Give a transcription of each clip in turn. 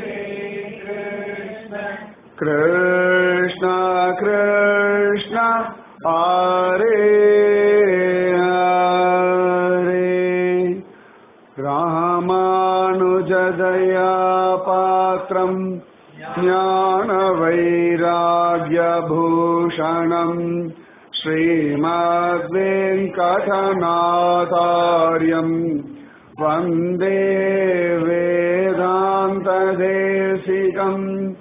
कृष्ण कृष्ण हरे हरे रामानुजदया पात्रम् ज्ञानवैराग्यभूषणम् श्रीमद्वेङ्कटनाथार्यम् वन्दे वेदान्तदेशिकम्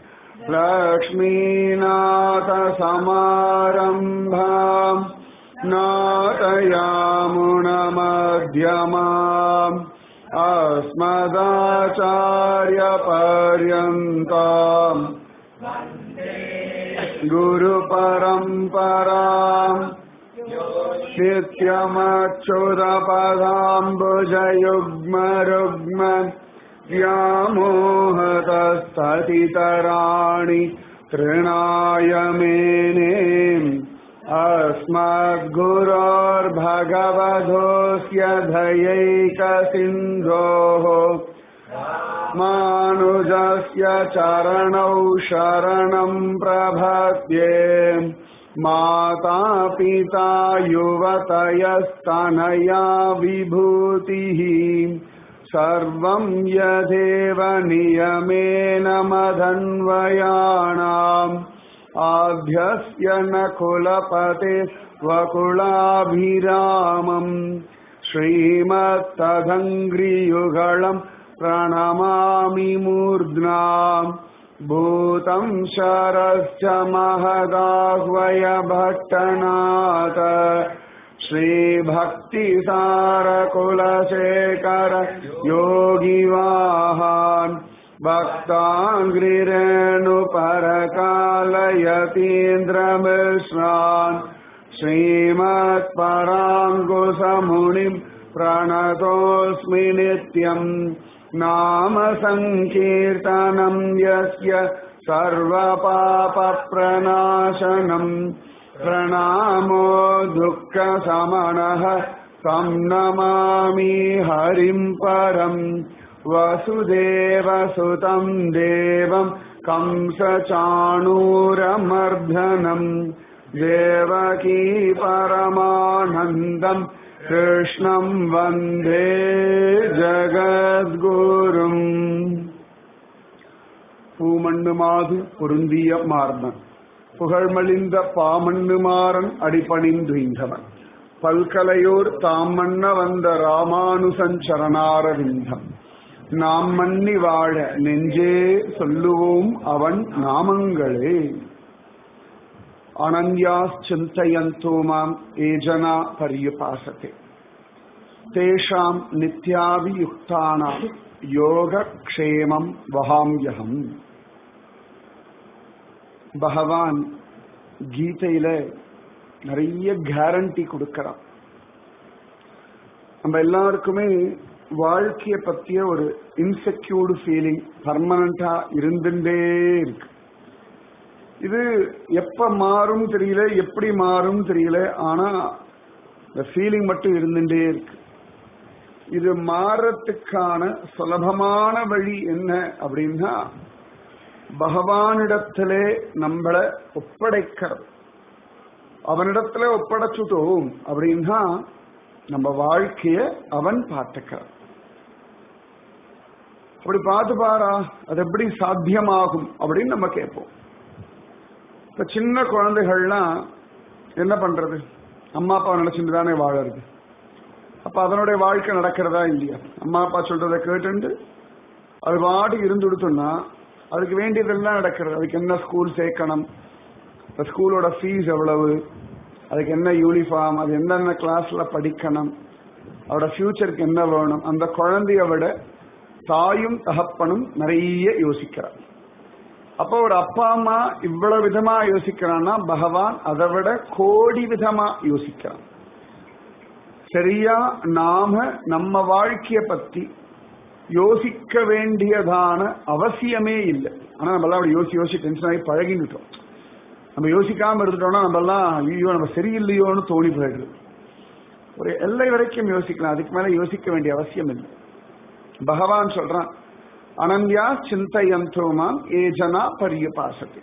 लक्ष्मीनाथसमारम्भाम् नाटयामुणमध्यमाम् अस्मदाचार्यपर्यन्ताम् गुरुपरम्पराम् नित्यमच्युतपदाम्बुजयुग्मरुग्म व्यामोहतस्ततितराणि तृणाय मेने अस्मद्गुरोर्भगवधोऽस्य धयैकसिन्धोः मानुजस्य चरणौ शरणम् प्रभद्ये माता पिता युवतयस्तनया विभूतिः सर्वम् यदेव नियमेन मदन्वयाणाम् आभ्यस्य न कुलपते वकुलाभिरामम् श्रीमत्तदङ्घ्रियुगळम् प्रणमामि मूर्ध्ना भूतं शरश्च महदाह्वय भट्टनाथ श्रीभक्तिसारकुलशेखर योगिवाहान् भक्ताङ्घ्रिरेणुपरकालयतीन्द्रमिश्रान् श्रीमत्पराङ्कुशमुनिम् प्रणतोऽस्मि नित्यम् नाम सङ्कीर्तनम् यस्य सर्वपापप्रणाशनम् प्रणामो दुःखसमनः तं नमामि हरिम् परम् वसुदेवसुतम् देवम् कंसचाणूरमर्धनम् देवकी परमानन्दम् कृष्णम् वन्दे ஜகத்குரும் பூமண்ணுமாது பொருந்திய மார்பன் புகழ்மலிந்த பாமண்ணுமாறன் அடிபணிந்துய்ந்தவன் பல்கலையோர் தாம் மன்ன வந்த ராமானுசஞ்சரணாரவிந்தம் நாம் மன்னி வாழ நெஞ்சே சொல்லுவோம் அவன் நாமங்களே अनन्याश्चिन्तयन्तो माम् ये जना पर्युपासते तेषाम् नित्याभियुक्तानाम् யோகக்ஷேமம் வகாம்யகம் பகவான் கீதையில நிறைய கேரண்டி கொடுக்கறான் நம்ம எல்லாருக்குமே வாழ்க்கைய பத்திய ஒரு இன்செக்யூர்டு ஃபீலிங் பர்மனண்டா இருந்துட்டே இருக்கு இது எப்ப மாறும் தெரியல எப்படி மாறும் தெரியல ஆனா இந்த ஃபீலிங் மட்டும் இருந்துட்டே இருக்கு இது மாறத்துக்கான சுலபமான வழி என்ன அப்படின்னா பகவானிடத்திலே நம்மளை ஒப்படைக்கிறது அவனிடத்துல ஒப்படைச்சுட்டோம் அப்படின்னா நம்ம வாழ்க்கைய அவன் பார்த்துக்கிறான் அப்படி பார்த்து பாரா அது எப்படி சாத்தியமாகும் அப்படின்னு நம்ம கேட்போம் இப்ப சின்ன குழந்தைகள்லாம் என்ன பண்றது அம்மா அப்பா நினைச்சுட்டு தானே வாழறது அப்ப அதனுடைய வாழ்க்கை நடக்கிறதா இல்லையா அம்மா அப்பா சொல்றதை கேட்டுண்டு அது பாட்டு இருந்து கொடுத்தோம்னா அதுக்கு வேண்டியதெல்லாம் நடக்கிறது அதுக்கு என்ன ஸ்கூல் சேர்க்கணும் இந்த ஸ்கூலோட ஃபீஸ் எவ்வளவு அதுக்கு என்ன யூனிஃபார்ம் அது என்னென்ன கிளாஸ்ல படிக்கணும் அவரோட ஃபியூச்சருக்கு என்ன வேணும் அந்த குழந்தைய விட தாயும் தகப்பனும் நிறைய யோசிக்கிறார் அப்போ ஒரு அப்பா அம்மா இவ்வளவு விதமா யோசிக்கிறான்னா பகவான் அதை விட கோடி விதமா யோசிக்கிறான் சரியா நாம நம்ம வாழ்க்கைய பத்தி யோசிக்க வேண்டியதான அவசியமே இல்லை ஆனா நம்ம எல்லாம் அப்படி யோசி யோசி டென்ஷன் ஆகி பழகிட்டோம் நம்ம யோசிக்காம இருந்துட்டோம்னா நம்ம எல்லாம் ஐயோ நம்ம சரியில்லையோன்னு தோணி போயிடுது ஒரு எல்லை வரைக்கும் யோசிக்கலாம் அதுக்கு மேல யோசிக்க வேண்டிய அவசியம் இல்லை பகவான் சொல்றான் அனன்யா சிந்தயந்தோ மாம் ஏ ஜனா பரியுபாசதி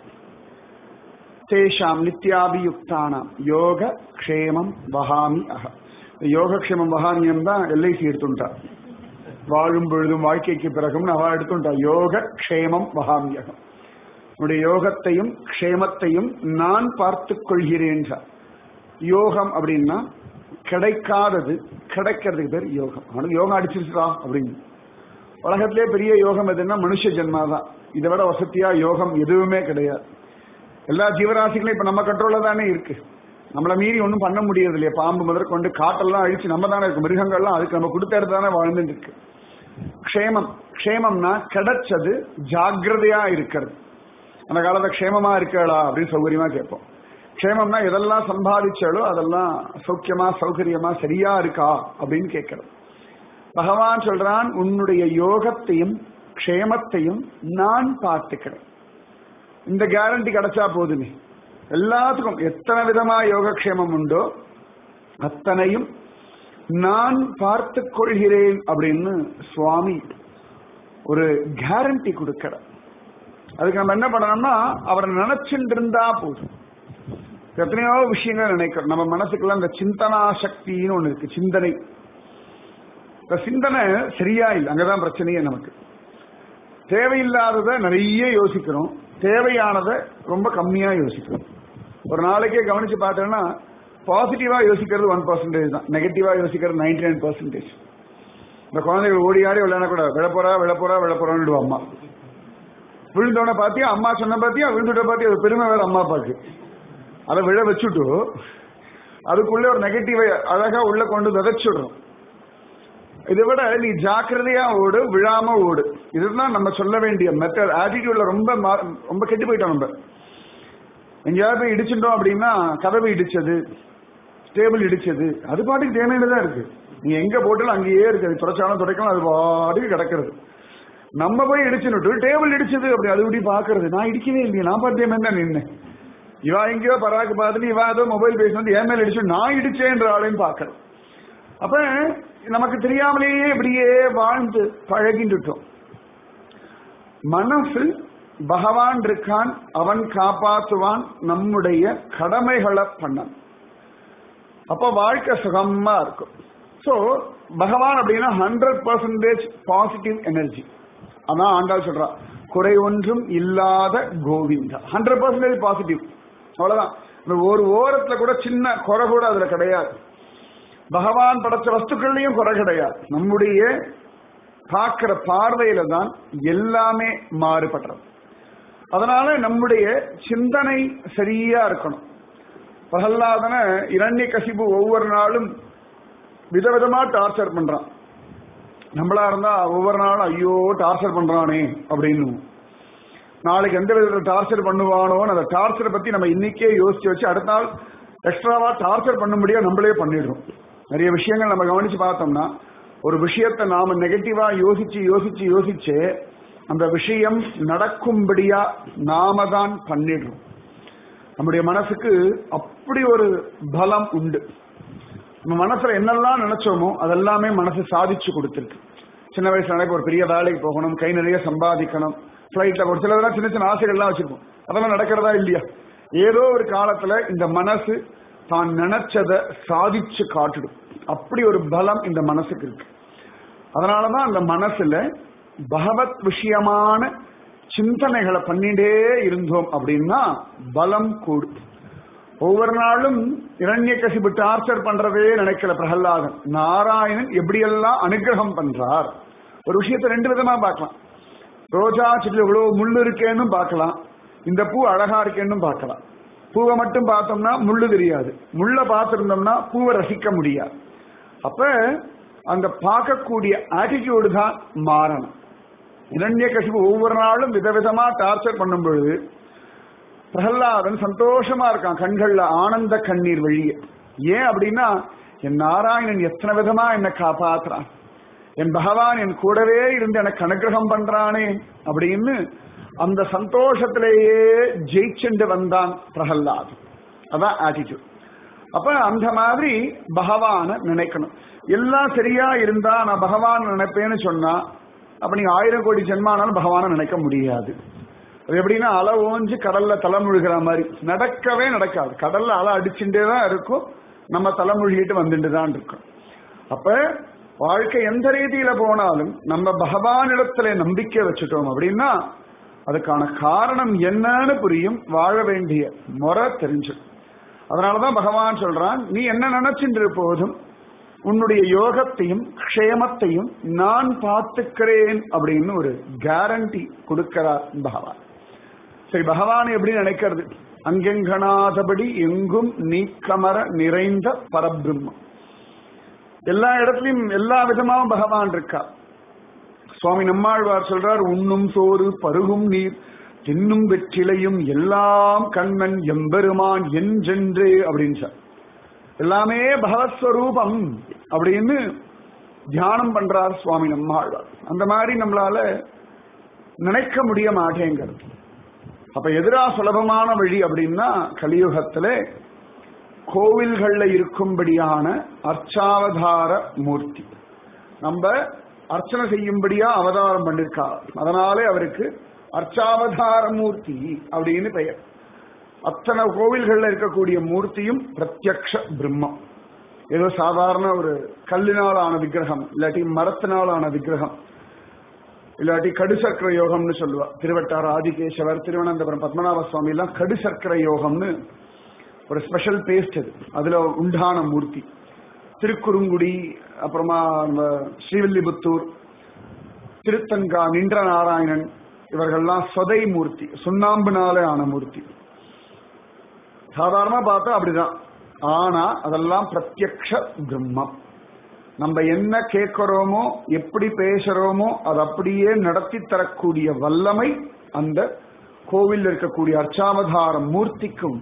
தேஷாம் நித்யாபியுக்தானாம் யோக க்ஷேமம் வகாமி அக இந்த யோகக்ஷேமம் வகாமியம் தான் எல்ஐசி எடுத்துட்டார் வாழும் பொழுதும் வாழ்க்கைக்கு பிறகும் அவ எடுத்துட்டா யோக க்ஷேமம் வகாமியகம் உன்னுடைய யோகத்தையும் க்ஷேமத்தையும் நான் பார்த்துக் கொள்கிறேன் யோகம் அப்படின்னா கிடைக்காதது கிடைக்கிறதுக்கு பேர் யோகம் அவனுக்கு யோகம் அடிச்சிருச்சுடா அப்படின்னு உலகத்திலே பெரிய யோகம் எதுன்னா மனுஷ ஜென்மாதான் இதை விட வசதியா யோகம் எதுவுமே கிடையாது எல்லா ஜீவராசிகளும் இப்ப நம்ம கண்ட்ரோல்ல தானே இருக்கு நம்மளை மீறி ஒன்றும் பண்ண முடியறது இல்லையா பாம்பு முதல் கொண்டு காட்டெல்லாம் அழிச்சு நம்ம தானே இருக்கு மிருகங்கள்லாம் அதுக்கு நம்ம கொடுத்த இடத்துல தானே வாழ்ந்துட்டு இருக்கு க்ஷேமம் க்ஷேமம்னா கிடைச்சது ஜாகிரதையா இருக்கிறது அந்த காலத்துல க்ஷேமமா இருக்கடா அப்படின்னு சௌகரியமா கேட்போம் க்ஷேமம்னா எதெல்லாம் சம்பாதிச்சாலோ அதெல்லாம் சௌக்கியமா சௌகரியமா சரியா இருக்கா அப்படின்னு கேட்கறது பகவான் சொல்றான் உன்னுடைய யோகத்தையும் க்ஷேமத்தையும் நான் பார்த்துக்கிறேன் இந்த கேரண்டி கிடைச்சா போதுமே எல்லாத்துக்கும் எத்தனை விதமா யோகக்ஷேமம் உண்டோ அத்தனையும் நான் பார்த்து கொள்கிறேன் அப்படின்னு சுவாமி ஒரு கேரண்டி கொடுக்கிற அதுக்கு நம்ம என்ன பண்ணணும்னா அவரை நினைச்சுட்டு இருந்தா போதும் எத்தனையோ விஷயங்கள் நினைக்கிறோம் நம்ம மனசுக்குள்ள இந்த சிந்தனா சக்தின்னு ஒண்ணு இருக்கு சிந்தனை இந்த சிந்தனை சரியா இல்லை அங்கதான் பிரச்சனையே நமக்கு தேவையில்லாததை நிறைய யோசிக்கிறோம் தேவையானதை ரொம்ப கம்மியா யோசிக்கிறோம் ஒரு நாளைக்கே கவனிச்சு பார்த்தோம்னா பாசிட்டிவா யோசிக்கிறது ஒன் பர்சன்டேஜ் தான் நெகட்டிவா யோசிக்கிறது நைன்டி நைன் பர்சன்டேஜ் இந்த குழந்தைகள் ஓடி ஆடி விளையாட கூட விழப்போறா விழப்போறா விழப்போறான்னு அம்மா விழுந்தோட பாத்தியா அம்மா சொன்ன பாத்தியா விழுந்துட்ட பாத்தியா அது பெருமை வேற அம்மா அப்பாக்கு அதை விழ வச்சுட்டு அதுக்குள்ள ஒரு நெகட்டிவை அழகா உள்ள கொண்டு விதைச்சுடுறோம் இதை விட நீ ஜாக்கிரதையா ஓடு விழாம ஓடு இதுதான் நம்ம சொல்ல வேண்டிய மெத்தட் ஆட்டிடியூட்ல ரொம்ப ரொம்ப கெட்டு போயிட்டோம் நம்ம எங்கேயாவது போய் இடிச்சுட்டோம் அப்படின்னா கதவு இடிச்சது டேபிள் இடிச்சது அது பாட்டுக்கு தேவையில தான் இருக்கு நீ எங்க போட்டாலும் அங்கேயே இருக்கு அது துடைச்சாலும் துடைக்கலாம் அது பாட்டுக்கு கிடக்கிறது நம்ம போய் இடிச்சுட்டு டேபிள் இடிச்சது அப்படி அது இப்படி பாக்குறது நான் இடிக்கவே இல்லையே நான் பார்த்தே தான் நின்னேன் இவா எங்கேயோ பராக்கு பார்த்துட்டு இவா ஏதோ மொபைல் பேசி வந்து என் மேல இடிச்சு நான் இடிச்சேன்ற ஆளையும் பாக்குறேன் அப்ப நமக்கு தெரியாமலேயே இப்படியே வாழ்ந்து பழகின்றோம் மனசு பகவான் இருக்கான் அவன் காப்பாற்றுவான் நம்முடைய கடமைகளை பண்ண அப்ப வாழ்க்கை சுகமா இருக்கும் சோ பகவான் அப்படின்னா ஹண்ட்ரட் பர்சன்டேஜ் பாசிட்டிவ் எனர்ஜி அதான் ஆண்டாள் சொல்றா குறை ஒன்றும் இல்லாத கோவிந்தா ஹண்ட்ரட் பர்சன்டேஜ் பாசிட்டிவ் அவ்வளவுதான் இந்த ஒரு ஓரத்துல கூட சின்ன குறை கூட அதுல கிடையாது பகவான் படைச்ச வஸ்துக்கள்லயும் குறை கிடையாது நம்முடைய பார்க்கிற பார்வையில தான் எல்லாமே மாறுபடுறது அதனால நம்முடைய சிந்தனை சரியா இருக்கணும் பிரகல்லாதன இரண்ய கசிப்பு ஒவ்வொரு நாளும் விதவிதமா டார்ச்சர் பண்றான் நம்மளா இருந்தா ஒவ்வொரு நாளும் ஐயோ டார்ச்சர் பண்றானே அப்படின்னு நாளைக்கு எந்த விதத்தில் டார்ச்சர் பண்ணுவானோன்னு அந்த டார்ச்சரை பத்தி நம்ம இன்னைக்கே யோசிச்சு வச்சு அடுத்த நாள் எக்ஸ்ட்ராவா டார்ச்சர் பண்ண முடியாது நம்மளே பண்ணிடுறோம் நிறைய விஷயங்கள் நம்ம கவனிச்சு பார்த்தோம்னா ஒரு விஷயத்தை நாம நெகட்டிவா யோசிச்சு யோசிச்சு யோசிச்சு அந்த விஷயம் நடக்கும்படியா நாம தான் பண்ணிடுறோம் நம்முடைய மனசுக்கு அப்படி ஒரு பலம் உண்டு நம்ம மனசுல என்னெல்லாம் நினைச்சோமோ அதெல்லாமே மனசு சாதிச்சு கொடுத்துருக்கு சின்ன வயசுல எனக்கு ஒரு பெரிய வேலைக்கு போகணும் கை நிறைய சம்பாதிக்கணும் பிளைட்ல ஒரு சிலதெல்லாம் சின்ன சின்ன ஆசைகள்லாம் வச்சிருப்போம் அதெல்லாம் நடக்கிறதா இல்லையா ஏதோ ஒரு காலத்துல இந்த மனசு தான் நினைச்சதை சாதிச்சு காட்டிடும் அப்படி ஒரு பலம் இந்த மனசுக்கு இருக்கு அதனாலதான் அந்த மனசுல பகவத் விஷயமான சிந்தனைகளை பண்ணிட்டே இருந்தோம் அப்படின்னா பலம் கூடும் ஒவ்வொரு நாளும் இரண்ய கசிப்பு டார்ச்சர் பண்றதே நினைக்கல பிரகலாதன் நாராயணன் எப்படியெல்லாம் அனுகிரகம் பண்றார் ஒரு விஷயத்தை ரெண்டு விதமா பார்க்கலாம் ரோஜா செடியில் எவ்வளவு முள்ளு இருக்கேன்னு பார்க்கலாம் இந்த பூ அழகா இருக்கேன்னு பார்க்கலாம் பூவை மட்டும் பார்த்தோம்னா முள்ளு தெரியாது முள்ள பார்த்திருந்தோம்னா பூவை ரசிக்க முடியாது அப்ப அந்த பார்க்கக்கூடிய ஆட்டிடியூடு தான் மாறணும் இரண்ய கசிப்பு ஒவ்வொரு நாளும் விதவிதமா டார்ச்சர் பண்ணும் பொழுது பிரகலாதன் சந்தோஷமா இருக்கான் கண்கள்ல ஆனந்த கண்ணீர் வழிய ஏன் அப்படின்னா என் நாராயணன் எத்தனை விதமா என்னை காப்பாத்துறான் என் பகவான் என் கூடவே இருந்து எனக்கு அனுகிரகம் பண்றானே அப்படின்னு அந்த சந்தோஷத்திலேயே ஜெயிச்சுண்டு வந்தான் பிரகல்லாத் அதான் ஆட்டிடியூட் அப்ப அந்த மாதிரி பகவான நினைக்கணும் எல்லாம் சரியா இருந்தா நான் பகவான் நினைப்பேன்னு சொன்னா அப்ப நீங்க ஆயிரம் கோடி ஜென்மானாலும் பகவானை நினைக்க முடியாது அது எப்படின்னா அலை ஓஞ்சு கடல்ல தலைமுழுகிற மாதிரி நடக்கவே நடக்காது கடல்ல அலை அடிச்சுட்டே தான் இருக்கும் நம்ம தலைமுழுகிட்டு வந்துட்டு தான் இருக்கும் அப்ப வாழ்க்கை எந்த ரீதியில போனாலும் நம்ம பகவானிடத்துல நம்பிக்கை வச்சுட்டோம் அப்படின்னா அதுக்கான காரணம் என்னன்னு புரியும் வாழ வேண்டிய முறை தெரிஞ்சு அதனாலதான் பகவான் சொல்றான் நீ என்ன நினைச்சின்ற போதும் உன்னுடைய யோகத்தையும் க்ஷேமத்தையும் நான் பார்த்துக்கிறேன் அப்படின்னு ஒரு கேரண்டி கொடுக்கிறார் பகவான் சரி பகவான் எப்படி நினைக்கிறது அங்கெங்கனாதபடி எங்கும் நீக்கமர நிறைந்த பரபிரம்மம் எல்லா இடத்துலயும் எல்லா விதமாவும் பகவான் இருக்கா சுவாமி நம்மாழ்வார் சொல்றார் உண்ணும் சோறு பருகும் நீர் தின்னும் வெற்றிலையும் எல்லாம் கண்ணன் எம்பெருமான் என்றென்றே அப்படின்னு சார் எல்லாமே பகவத்ஸ்வரூபம் அப்படின்னு தியானம் பண்றார் சுவாமி நம்மாழ்வார் அந்த மாதிரி நம்மளால நினைக்க முடிய மாட்டேங்கிறது அப்ப எதிரா சுலபமான வழி அப்படின்னா கலியுகத்துல கோவில்கள்ல இருக்கும்படியான அர்ச்சாவதார மூர்த்தி நம்ம அர்ச்சனை செய்யும்படியா அவதாரம் பண்ணிருக்கார் அதனாலே அவருக்கு அர்ச்சாவதார மூர்த்தி அப்படின்னு பெயர் அத்தனை கோவில்கள்ல இருக்கக்கூடிய மூர்த்தியும் பிரத்யக்ஷ பிரம்மம் ஏதோ சாதாரண ஒரு கல்லினால் ஆன விக்கிரகம் இல்லாட்டி மரத்தினால் ஆன விக்கிரகம் இல்லாட்டி கடுசக்கர யோகம்னு சொல்லுவா திருவட்டார் ஆதிகேசவர் திருவனந்தபுரம் பத்மநாப சுவாமி எல்லாம் கடுசக்கர யோகம்னு ஒரு ஸ்பெஷல் பேஸ்ட் அது அதுல உண்டான மூர்த்தி திருக்குறுங்குடி அப்புறமா நம்ம ஸ்ரீவில்லிபுத்தூர் திருத்தங்கா நின்ற நாராயணன் இவர்கள்லாம் சொதை மூர்த்தி சுண்ணாம்புனாலே ஆன மூர்த்தி சாதாரணமா பார்த்தா அப்படிதான் ஆனா அதெல்லாம் பிரத்யக்ஷ பிரம்மம் நம்ம என்ன கேட்கிறோமோ எப்படி பேசுறோமோ அது அப்படியே நடத்தி தரக்கூடிய வல்லமை அந்த கோவில் இருக்கக்கூடிய அர்ச்சாவதார மூர்த்திக்கும்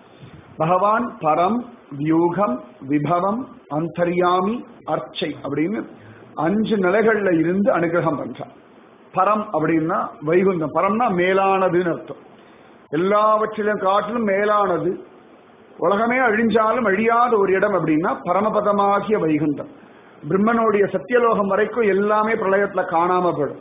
பகவான் பரம் வியூகம் விபவம் அந்தர்யாமி அர்ச்சை அப்படின்னு அஞ்சு நிலைகள்ல இருந்து அனுகிரகம் பண்றான் பரம் அப்படின்னா வைகுந்தம் பரம்னா மேலானதுன்னு அர்த்தம் எல்லாவற்றிலும் காட்டிலும் மேலானது உலகமே அழிஞ்சாலும் அழியாத ஒரு இடம் அப்படின்னா பரமபதமாகிய வைகுண்டம் பிரம்மனுடைய சத்தியலோகம் வரைக்கும் எல்லாமே பிரளயத்துல காணாம போயிடும்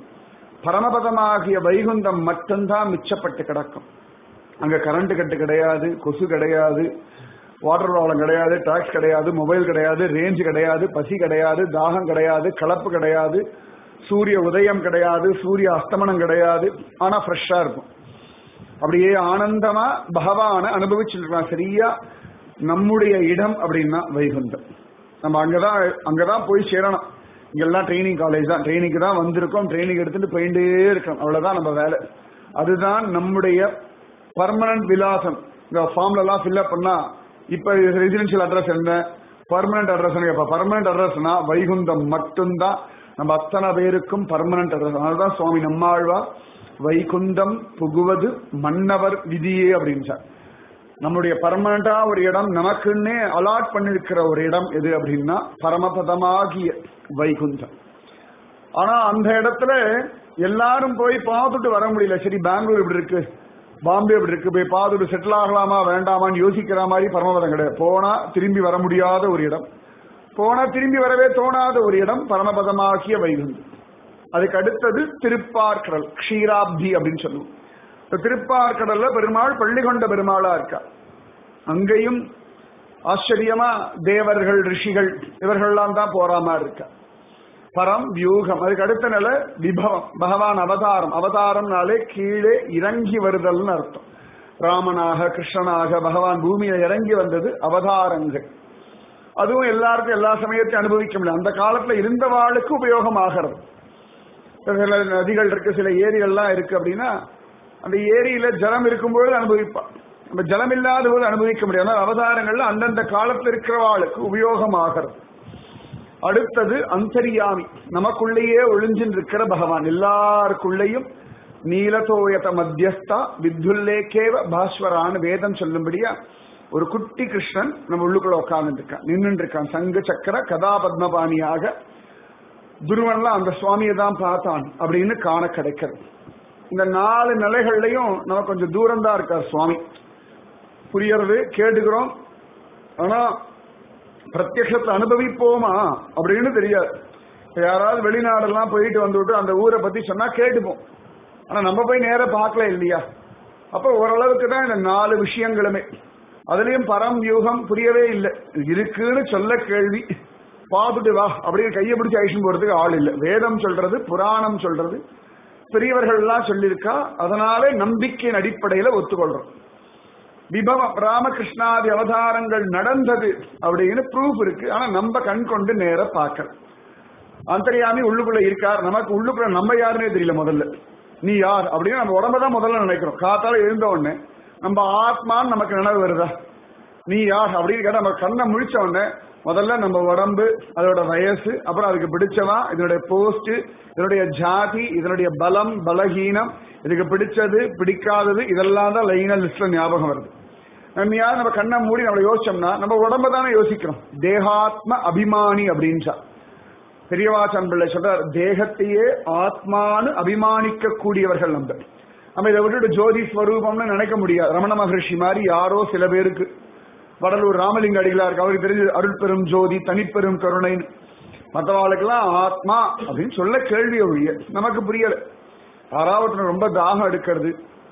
பரமபதமாகிய வைகுண்டம் மட்டும்தான் மிச்சப்பட்டு கிடக்கும் அங்க கரண்ட் கட்டு கிடையாது கொசு கிடையாது வாட்டர் ப்ராப்ளம் கிடையாது டாக்ஸ் கிடையாது மொபைல் கிடையாது ரேஞ்ச் கிடையாது பசி கிடையாது தாகம் கிடையாது கலப்பு கிடையாது சூரிய உதயம் கிடையாது சூரிய அஸ்தமனம் கிடையாது ஆனா ஃப்ரெஷ்ஷா இருக்கும் அப்படியே ஆனந்தமா பகவான அனுபவிச்சுருக்கலாம் சரியா நம்முடைய இடம் அப்படின்னா வைகுண்டம் நம்ம அங்கதான் அங்கதான் போய் சேரணும் இங்கெல்லாம் ட்ரைனிங் காலேஜ் தான் ட்ரைனிங்க்கு தான் வந்திருக்கோம் ட்ரைனிங் எடுத்துட்டு போயிட்டே இருக்கோம் அவ்வளவுதான் நம்ம வேலை அதுதான் நம்முடைய பர்மனன்ட் விலாசம் இந்த ஃபார்ம்ல எல்லாம் ஃபில்அப் பண்ணா இப்ப ரெசிடென்ஷியல் அட்ரஸ் என்ன பர்மனன்ட் அட்ரஸ் இப்ப பர்மனன்ட் அட்ரஸ்னா வைகுண்டம் மட்டும்தான் நம்ம அத்தனை பேருக்கும் பர்மனன்ட் அட்ரஸ் அதனாலதான் சுவாமி நம்மாழ்வா வைகுண்டம் புகுவது மன்னவர் விதியே அப்படின்னு சார் நம்முடைய பர்மனண்டா ஒரு இடம் நமக்குன்னே அலாட் பண்ணிருக்கிற ஒரு இடம் எது அப்படின்னா பரமபதமாகிய வைகுண்டம் ஆனா அந்த இடத்துல எல்லாரும் போய் பார்த்துட்டு வர முடியல சரி பெங்களூர் இப்படி இருக்கு பாம்பே இப்படி இருக்கு போய் பார்த்துட்டு செட்டில் ஆகலாமா வேண்டாமான்னு யோசிக்கிற மாதிரி பரமபதம் கிடையாது போனா திரும்பி வர முடியாத ஒரு இடம் போனா திரும்பி வரவே தோணாத ஒரு இடம் பரமபதமாகிய வைகுண்டம் அதுக்கு அடுத்தது திருப்பார்கடல் க்ஷீராப்தி அப்படின்னு சொல்லுவோம் இந்த திருப்பார்கடல்ல பெருமாள் பள்ளி கொண்ட பெருமாளா இருக்கா அங்கேயும் ஆச்சரியமா தேவர்கள் ரிஷிகள் இவர்கள்லாம் தான் போற மாதிரி இருக்கா பரம் வியூகம் அதுக்கு அடுத்த நிலை விபவம் பகவான் அவதாரம் அவதாரம்னாலே கீழே இறங்கி வருதல்னு அர்த்தம் ராமனாக கிருஷ்ணனாக பகவான் பூமியில இறங்கி வந்தது அவதாரங்கள் அதுவும் எல்லாருக்கும் எல்லா சமயத்தையும் அனுபவிக்க முடியும் அந்த காலத்துல இருந்தவாளுக்கு உபயோகம் ஆகிறது சில நதிகள் இருக்கு சில ஏரிகள்லாம் இருக்கு அப்படின்னா அந்த ஏரியில ஜலம் இருக்கும்போது அனுபவிப்பான் நம்ம ஜலம் இல்லாத போது அனுபவிக்க முடியாது அவதாரங்கள்ல அந்தந்த காலத்துல இருக்கிறவாளுக்கு உபயோகம் ஆகிறது அடுத்தது அந்தரியாமி நமக்குள்ளேயே ஒளிஞ்சின் இருக்கிற பகவான் எல்லாருக்குள்ளேயும் நீலதோயத மத்தியஸ்தா வித்துல்லேக்கேவ பாஸ்வரான்னு வேதம் சொல்லும்படியா ஒரு குட்டி கிருஷ்ணன் நம்ம உள்ளுக்குள்ள உட்கார்ந்து இருக்கான் நின்று இருக்கான் சங்கு சக்கர கதா பத்மபாணியாக துருவன்லாம் அந்த சுவாமியை தான் பார்த்தான் அப்படின்னு காண கிடைக்கிறது இந்த நாலு நிலைகள்லையும் நம்ம கொஞ்சம் தூரம் தான் இருக்கார் சுவாமி புரியறது கேட்டுக்கிறோம் ஆனா பிரத்யக்ஷத்தை அனுபவிப்போமா அப்படின்னு தெரியாது இப்ப யாராவது வெளிநாடெல்லாம் போயிட்டு வந்துவிட்டு அந்த ஊரை பத்தி சொன்னா கேட்டுப்போம் ஆனா நம்ம போய் நேரா பார்க்கல இல்லையா அப்ப ஓரளவுக்கு தான் இந்த நாலு விஷயங்களுமே அதுலயும் பரம் வியூகம் புரியவே இல்லை இருக்குன்னு சொல்ல கேள்வி பார்த்துட்டு வா அப்படின்னு கையை பிடிச்சு அழிச்சுன்னு போறதுக்கு ஆள் இல்லை வேதம் சொல்றது புராணம் சொல்றது பெரியவர்கள் எல்லாம் சொல்லியிருக்கா அதனாலே நம்பிக்கையின் அடிப்படையில ஒத்துக்கொள்றோம் விபவம் ராமகிருஷ்ணாதி அவதாரங்கள் நடந்தது அப்படின்னு ப்ரூஃப் இருக்கு ஆனா நம்ம கண் கொண்டு நேர பார்க்கல அந்தரியாமி உள்ளுக்குள்ள இருக்கார் நமக்கு உள்ளுக்குள்ள நம்ம யாருன்னே தெரியல முதல்ல நீ யார் அப்படின்னு நம்ம உடம்ப தான் முதல்ல நினைக்கிறோம் காத்தால எழுந்த உடனே நம்ம ஆத்மான்னு நமக்கு நினைவு வருதா நீ யார் அப்படின்னு கேட்டா நம்ம கண்ணை முழிச்ச உடனே முதல்ல நம்ம உடம்பு அதோட வயசு அப்புறம் அதுக்கு பிடிச்சவா இதனுடைய போஸ்ட் இதனுடைய ஜாதி இதனுடைய பலம் பலகீனம் இதுக்கு பிடிச்சது பிடிக்காதது இதெல்லாம் தான் லைனா லிஸ்ட்ல ஞாபகம் வருது நம்ம யார் நம்ம கண்ணை மூடி நம்ம யோசிச்சோம்னா நம்ம உடம்ப தானே யோசிக்கிறோம் தேகாத்ம அபிமானி அப்படின்ச்சா பெரியவாச்சன் பிள்ளை சொல்றார் தேகத்தையே ஆத்மானு அபிமானிக்க கூடியவர்கள் நம்ம நம்ம இதை விட்டுட்டு ஜோதி ஸ்வரூபம்னு நினைக்க முடியாது ரமண மகர்ஷி மாதிரி யாரோ சில பேருக்கு வடலூர் ராமலிங்க அடிகளார் இருக்கு அவருக்கு தெரிஞ்சு அருள் பெரும் ஜோதி தனிப்பெரும் கருணைன்னு மற்றவாளுக்கெல்லாம் ஆத்மா அப்படின்னு சொல்ல கேள்வி ஒழிய நமக்கு புரியல யாராவது ரொம்ப தாகம் எடுக்கிறது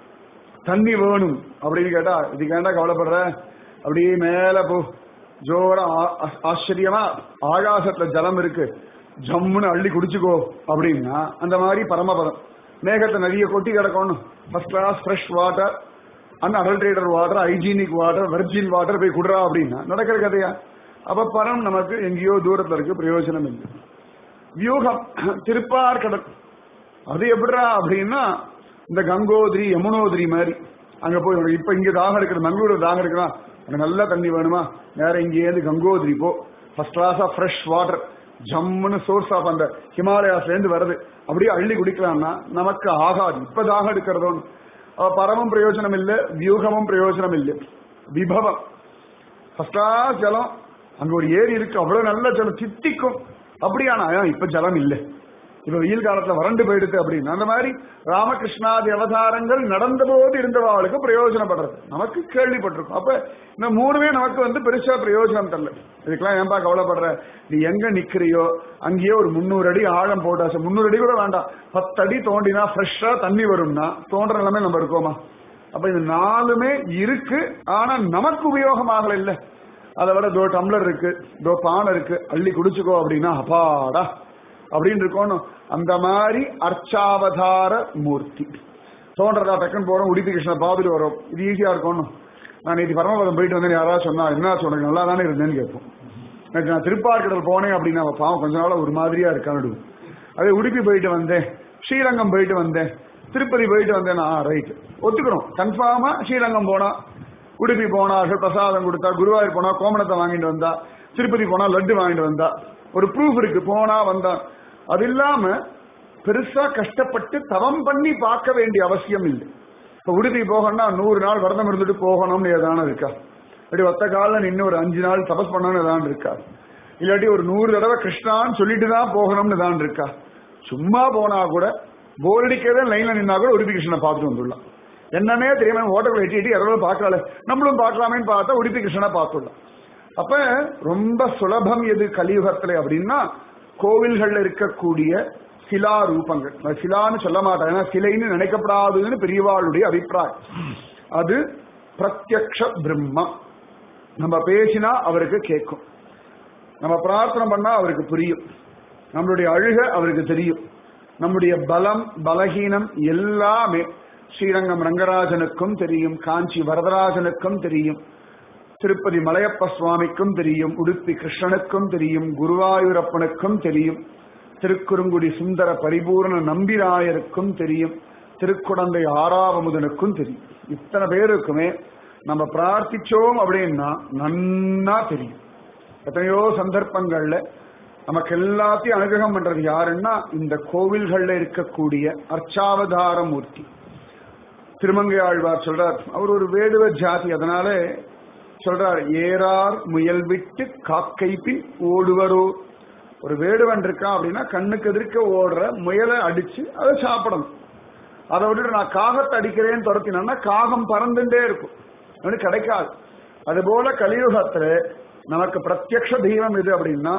தண்ணி வேணும் அப்படின்னு கேட்டா இதுக்கு ஏன்டா கவலைப்படுற அப்படியே மேல போ ஜோர ஆச்சரியமா ஆகாசத்துல ஜலம் இருக்கு ஜம்முன்னு அள்ளி குடிச்சுக்கோ அப்படின்னா அந்த மாதிரி பரமபதம் மேகத்தை நிறைய கொட்டி கிடக்கணும் first class fresh water unadulterated water hygienic water virgin water போய் குடுறா அப்படின்னா நடக்கிற கதையா அப்ப பரம் நமக்கு எங்கேயோ தூரத்துல இருக்கு பிரயோஜனம் இல்லை வியூகம் திருப்பார் கடல் அது எப்படிறா அப்படின்னா இந்த கங்கோதிரி யமுனோதிரி மாதிரி அங்க போய் இப்ப இங்க தாகம் எடுக்கிறது மங்களூர் தாகம் எடுக்கலாம் அங்க நல்ல தண்ணி வேணுமா நேரம் இங்கேருந்து கங்கோதிரி போ ஃபர்ஸ்ட் கிளாஸா ஃப்ரெஷ் வாட்டர் ஜம்முன்னு சோர்ஸ் ஆஃப் அந்த ஹிமாலயாஸ்ல இருந்து வருது அப்படியே அள்ளி குடிக்கலாம்னா நமக்கு ஆகாது இப்ப தாகம் எடுக்கிறதோன்னு பரமும் பிரயோஜனம் இல்லை வியூகமும் பிரயோஜனம் இல்லை விபவம் ஃபர்ஸ்டா ஜலம் அங்க ஒரு ஏரி இருக்கு அவ்வளவு நல்ல ஜலம் சித்திக்கும் அப்படியானா இப்ப ஜலம் இல்லை இப்ப வெயில் காலத்துல வறண்டு போயிடுது அப்படின்னு அந்த மாதிரி ராமகிருஷ்ணாதி அவதாரங்கள் நடந்த போது இருந்தவாளுக்கு பிரயோஜனப்படுறது நமக்கு கேள்விப்பட்டிருக்கும் அப்ப இந்த மூணுமே நமக்கு வந்து பெருசா பிரயோஜனம் தரல இதுக்கெல்லாம் ஏன்பா கவலைப்படுற நீ எங்க நிக்கிறியோ அங்கேயே ஒரு முந்நூறு அடி ஆழம் போட்டாச்சு முந்நூறு அடி கூட வேண்டாம் பத்து அடி தோண்டினா ஃப்ரெஷ்ஷா தண்ணி வரும்னா தோன்ற நிலைமை நம்ம இருக்கோமா அப்ப இது நாலுமே இருக்கு ஆனா நமக்கு உபயோகமாகல இல்ல அதை விட தோ டம்ளர் இருக்கு தோ பானை இருக்கு அள்ளி குடிச்சுக்கோ அப்படின்னா அப்பாடா அப்படின்னு இருக்கணும் அந்த மாதிரி அர்ச்சாவதார மூர்த்தி தோன்றதா டக்குன்னு போறோம் உடுப்பி கிருஷ்ண பாபிட்டு வரும் இது ஈஸியா இருக்கணும் நான் நேற்று பரமபதம் போயிட்டு வந்தேன் யாராவது சொன்னா என்ன உனக்கு நல்லா தானே இருந்தேன்னு கேட்போம் நேற்று நான் திருப்பார்கடல் போனேன் அப்படின்னா பாவம் கொஞ்ச நாள ஒரு மாதிரியா இருக்கான்னு அதே உடுப்பி போயிட்டு வந்தேன் ஸ்ரீரங்கம் போயிட்டு வந்தேன் திருப்பதி போயிட்டு வந்தேன் ஆ ரைட் ஒத்துக்கிறோம் கன்ஃபார்மா ஸ்ரீரங்கம் போனா உடுப்பி போனார்கள் பிரசாதம் கொடுத்தா குருவாயூர் போனா கோமணத்தை வாங்கிட்டு வந்தா திருப்பதி போனா லட்டு வாங்கிட்டு வந்தா ஒரு ப்ரூஃப் இருக்கு போனா வந்தான் அது இல்லாம பெருசா கஷ்டப்பட்டு தவம் பண்ணி பார்க்க வேண்டிய அவசியம் இல்லை இப்ப உடுப்பி போகணும்னா நூறு நாள் விரதம் இருந்துட்டு போகணும்னு ஏதான இருக்கா இல்லாட்டி ஒத்த காலில் நின்று ஒரு அஞ்சு நாள் தபஸ் பண்ணணும்னு ஏதான் இருக்கா இல்லாட்டி ஒரு நூறு தடவை கிருஷ்ணான்னு சொல்லிட்டு தான் போகணும்னு தான் இருக்கா சும்மா போனா கூட போர் அடிக்கிறதே லைன்ல நின்னா கூட உடுப்பி கிருஷ்ணனை பார்த்துட்டு வந்துடலாம் என்னன்னே தெரியாம ஓட்டக்குள்ள எட்டி எட்டி யாராவது பார்க்கல நம்மளும் பார்க்கலாமேன்னு பார்த்தா உடுப்பி கிருஷ்ணனை பார்த்துடலாம் அப்ப ரொம்ப சுலபம் எது கலியுகத்துல அப்படின்னா கோவில்கள்ல இருக்கக்கூடிய சிலா ரூபங்கள் சிலான்னு சொல்ல மாட்டாங்க ஏன்னா சிலைன்னு நினைக்கப்படாதுன்னு பெரியவாளுடைய அபிப்பிராயம் அது பிரத்யக்ஷ பிரம்மம் நம்ம பேசினா அவருக்கு கேட்கும் நம்ம பிரார்த்தனை பண்ணா அவருக்கு புரியும் நம்மளுடைய அழுக அவருக்கு தெரியும் நம்முடைய பலம் பலகீனம் எல்லாமே ஸ்ரீரங்கம் ரங்கராஜனுக்கும் தெரியும் காஞ்சி வரதராஜனுக்கும் தெரியும் திருப்பதி மலையப்ப சுவாமிக்கும் தெரியும் உடுப்பி கிருஷ்ணனுக்கும் தெரியும் குருவாயூரப்பனுக்கும் தெரியும் திருக்குறுங்குடி சுந்தர பரிபூர்ண நம்பிராயருக்கும் தெரியும் திருக்குடந்தை ஆறாவமுதனுக்கும் தெரியும் இத்தனை பேருக்குமே நம்ம பிரார்த்திச்சோம் அப்படின்னா நன்னா தெரியும் எத்தனையோ சந்தர்ப்பங்கள்ல நமக்கு எல்லாத்தையும் அனுகிரகம் பண்றது யாருன்னா இந்த கோவில்கள்ல இருக்கக்கூடிய அர்ச்சாவதார மூர்த்தி திருமங்கை ஆழ்வார் சொல்றார் அவர் ஒரு வேடுவ ஜாதி அதனால சொல்றார் ஏறார் முயல் விட்டு காக்கை பின் ஓடுவரோ ஒரு வேடுவன் இருக்கான் அப்படின்னா கண்ணுக்கு எதிர்க்க ஓடுற முயலை அடிச்சு அதை சாப்பிடணும் அதை விட்டுட்டு நான் காகத்தை அடிக்கிறேன்னு துரத்தினா காகம் பறந்துட்டே இருக்கும் அவனுக்கு கிடைக்காது அதுபோல கலியுகத்துல நமக்கு பிரத்யக்ஷ தெய்வம் எது அப்படின்னா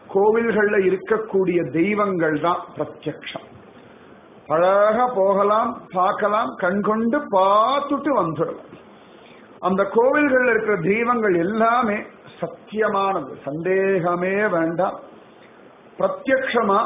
கோவில்கள்ல இருக்கக்கூடிய தெய்வங்கள் தான் பிரத்யக்ஷம் அழகா போகலாம் பார்க்கலாம் கண் கொண்டு பார்த்துட்டு வந்துடலாம் அந்த கோவில்கள்ல இருக்கிற தெய்வங்கள் எல்லாமே சத்தியமானது சந்தேகமே வேண்டாம் பிரத்யக்ஷமா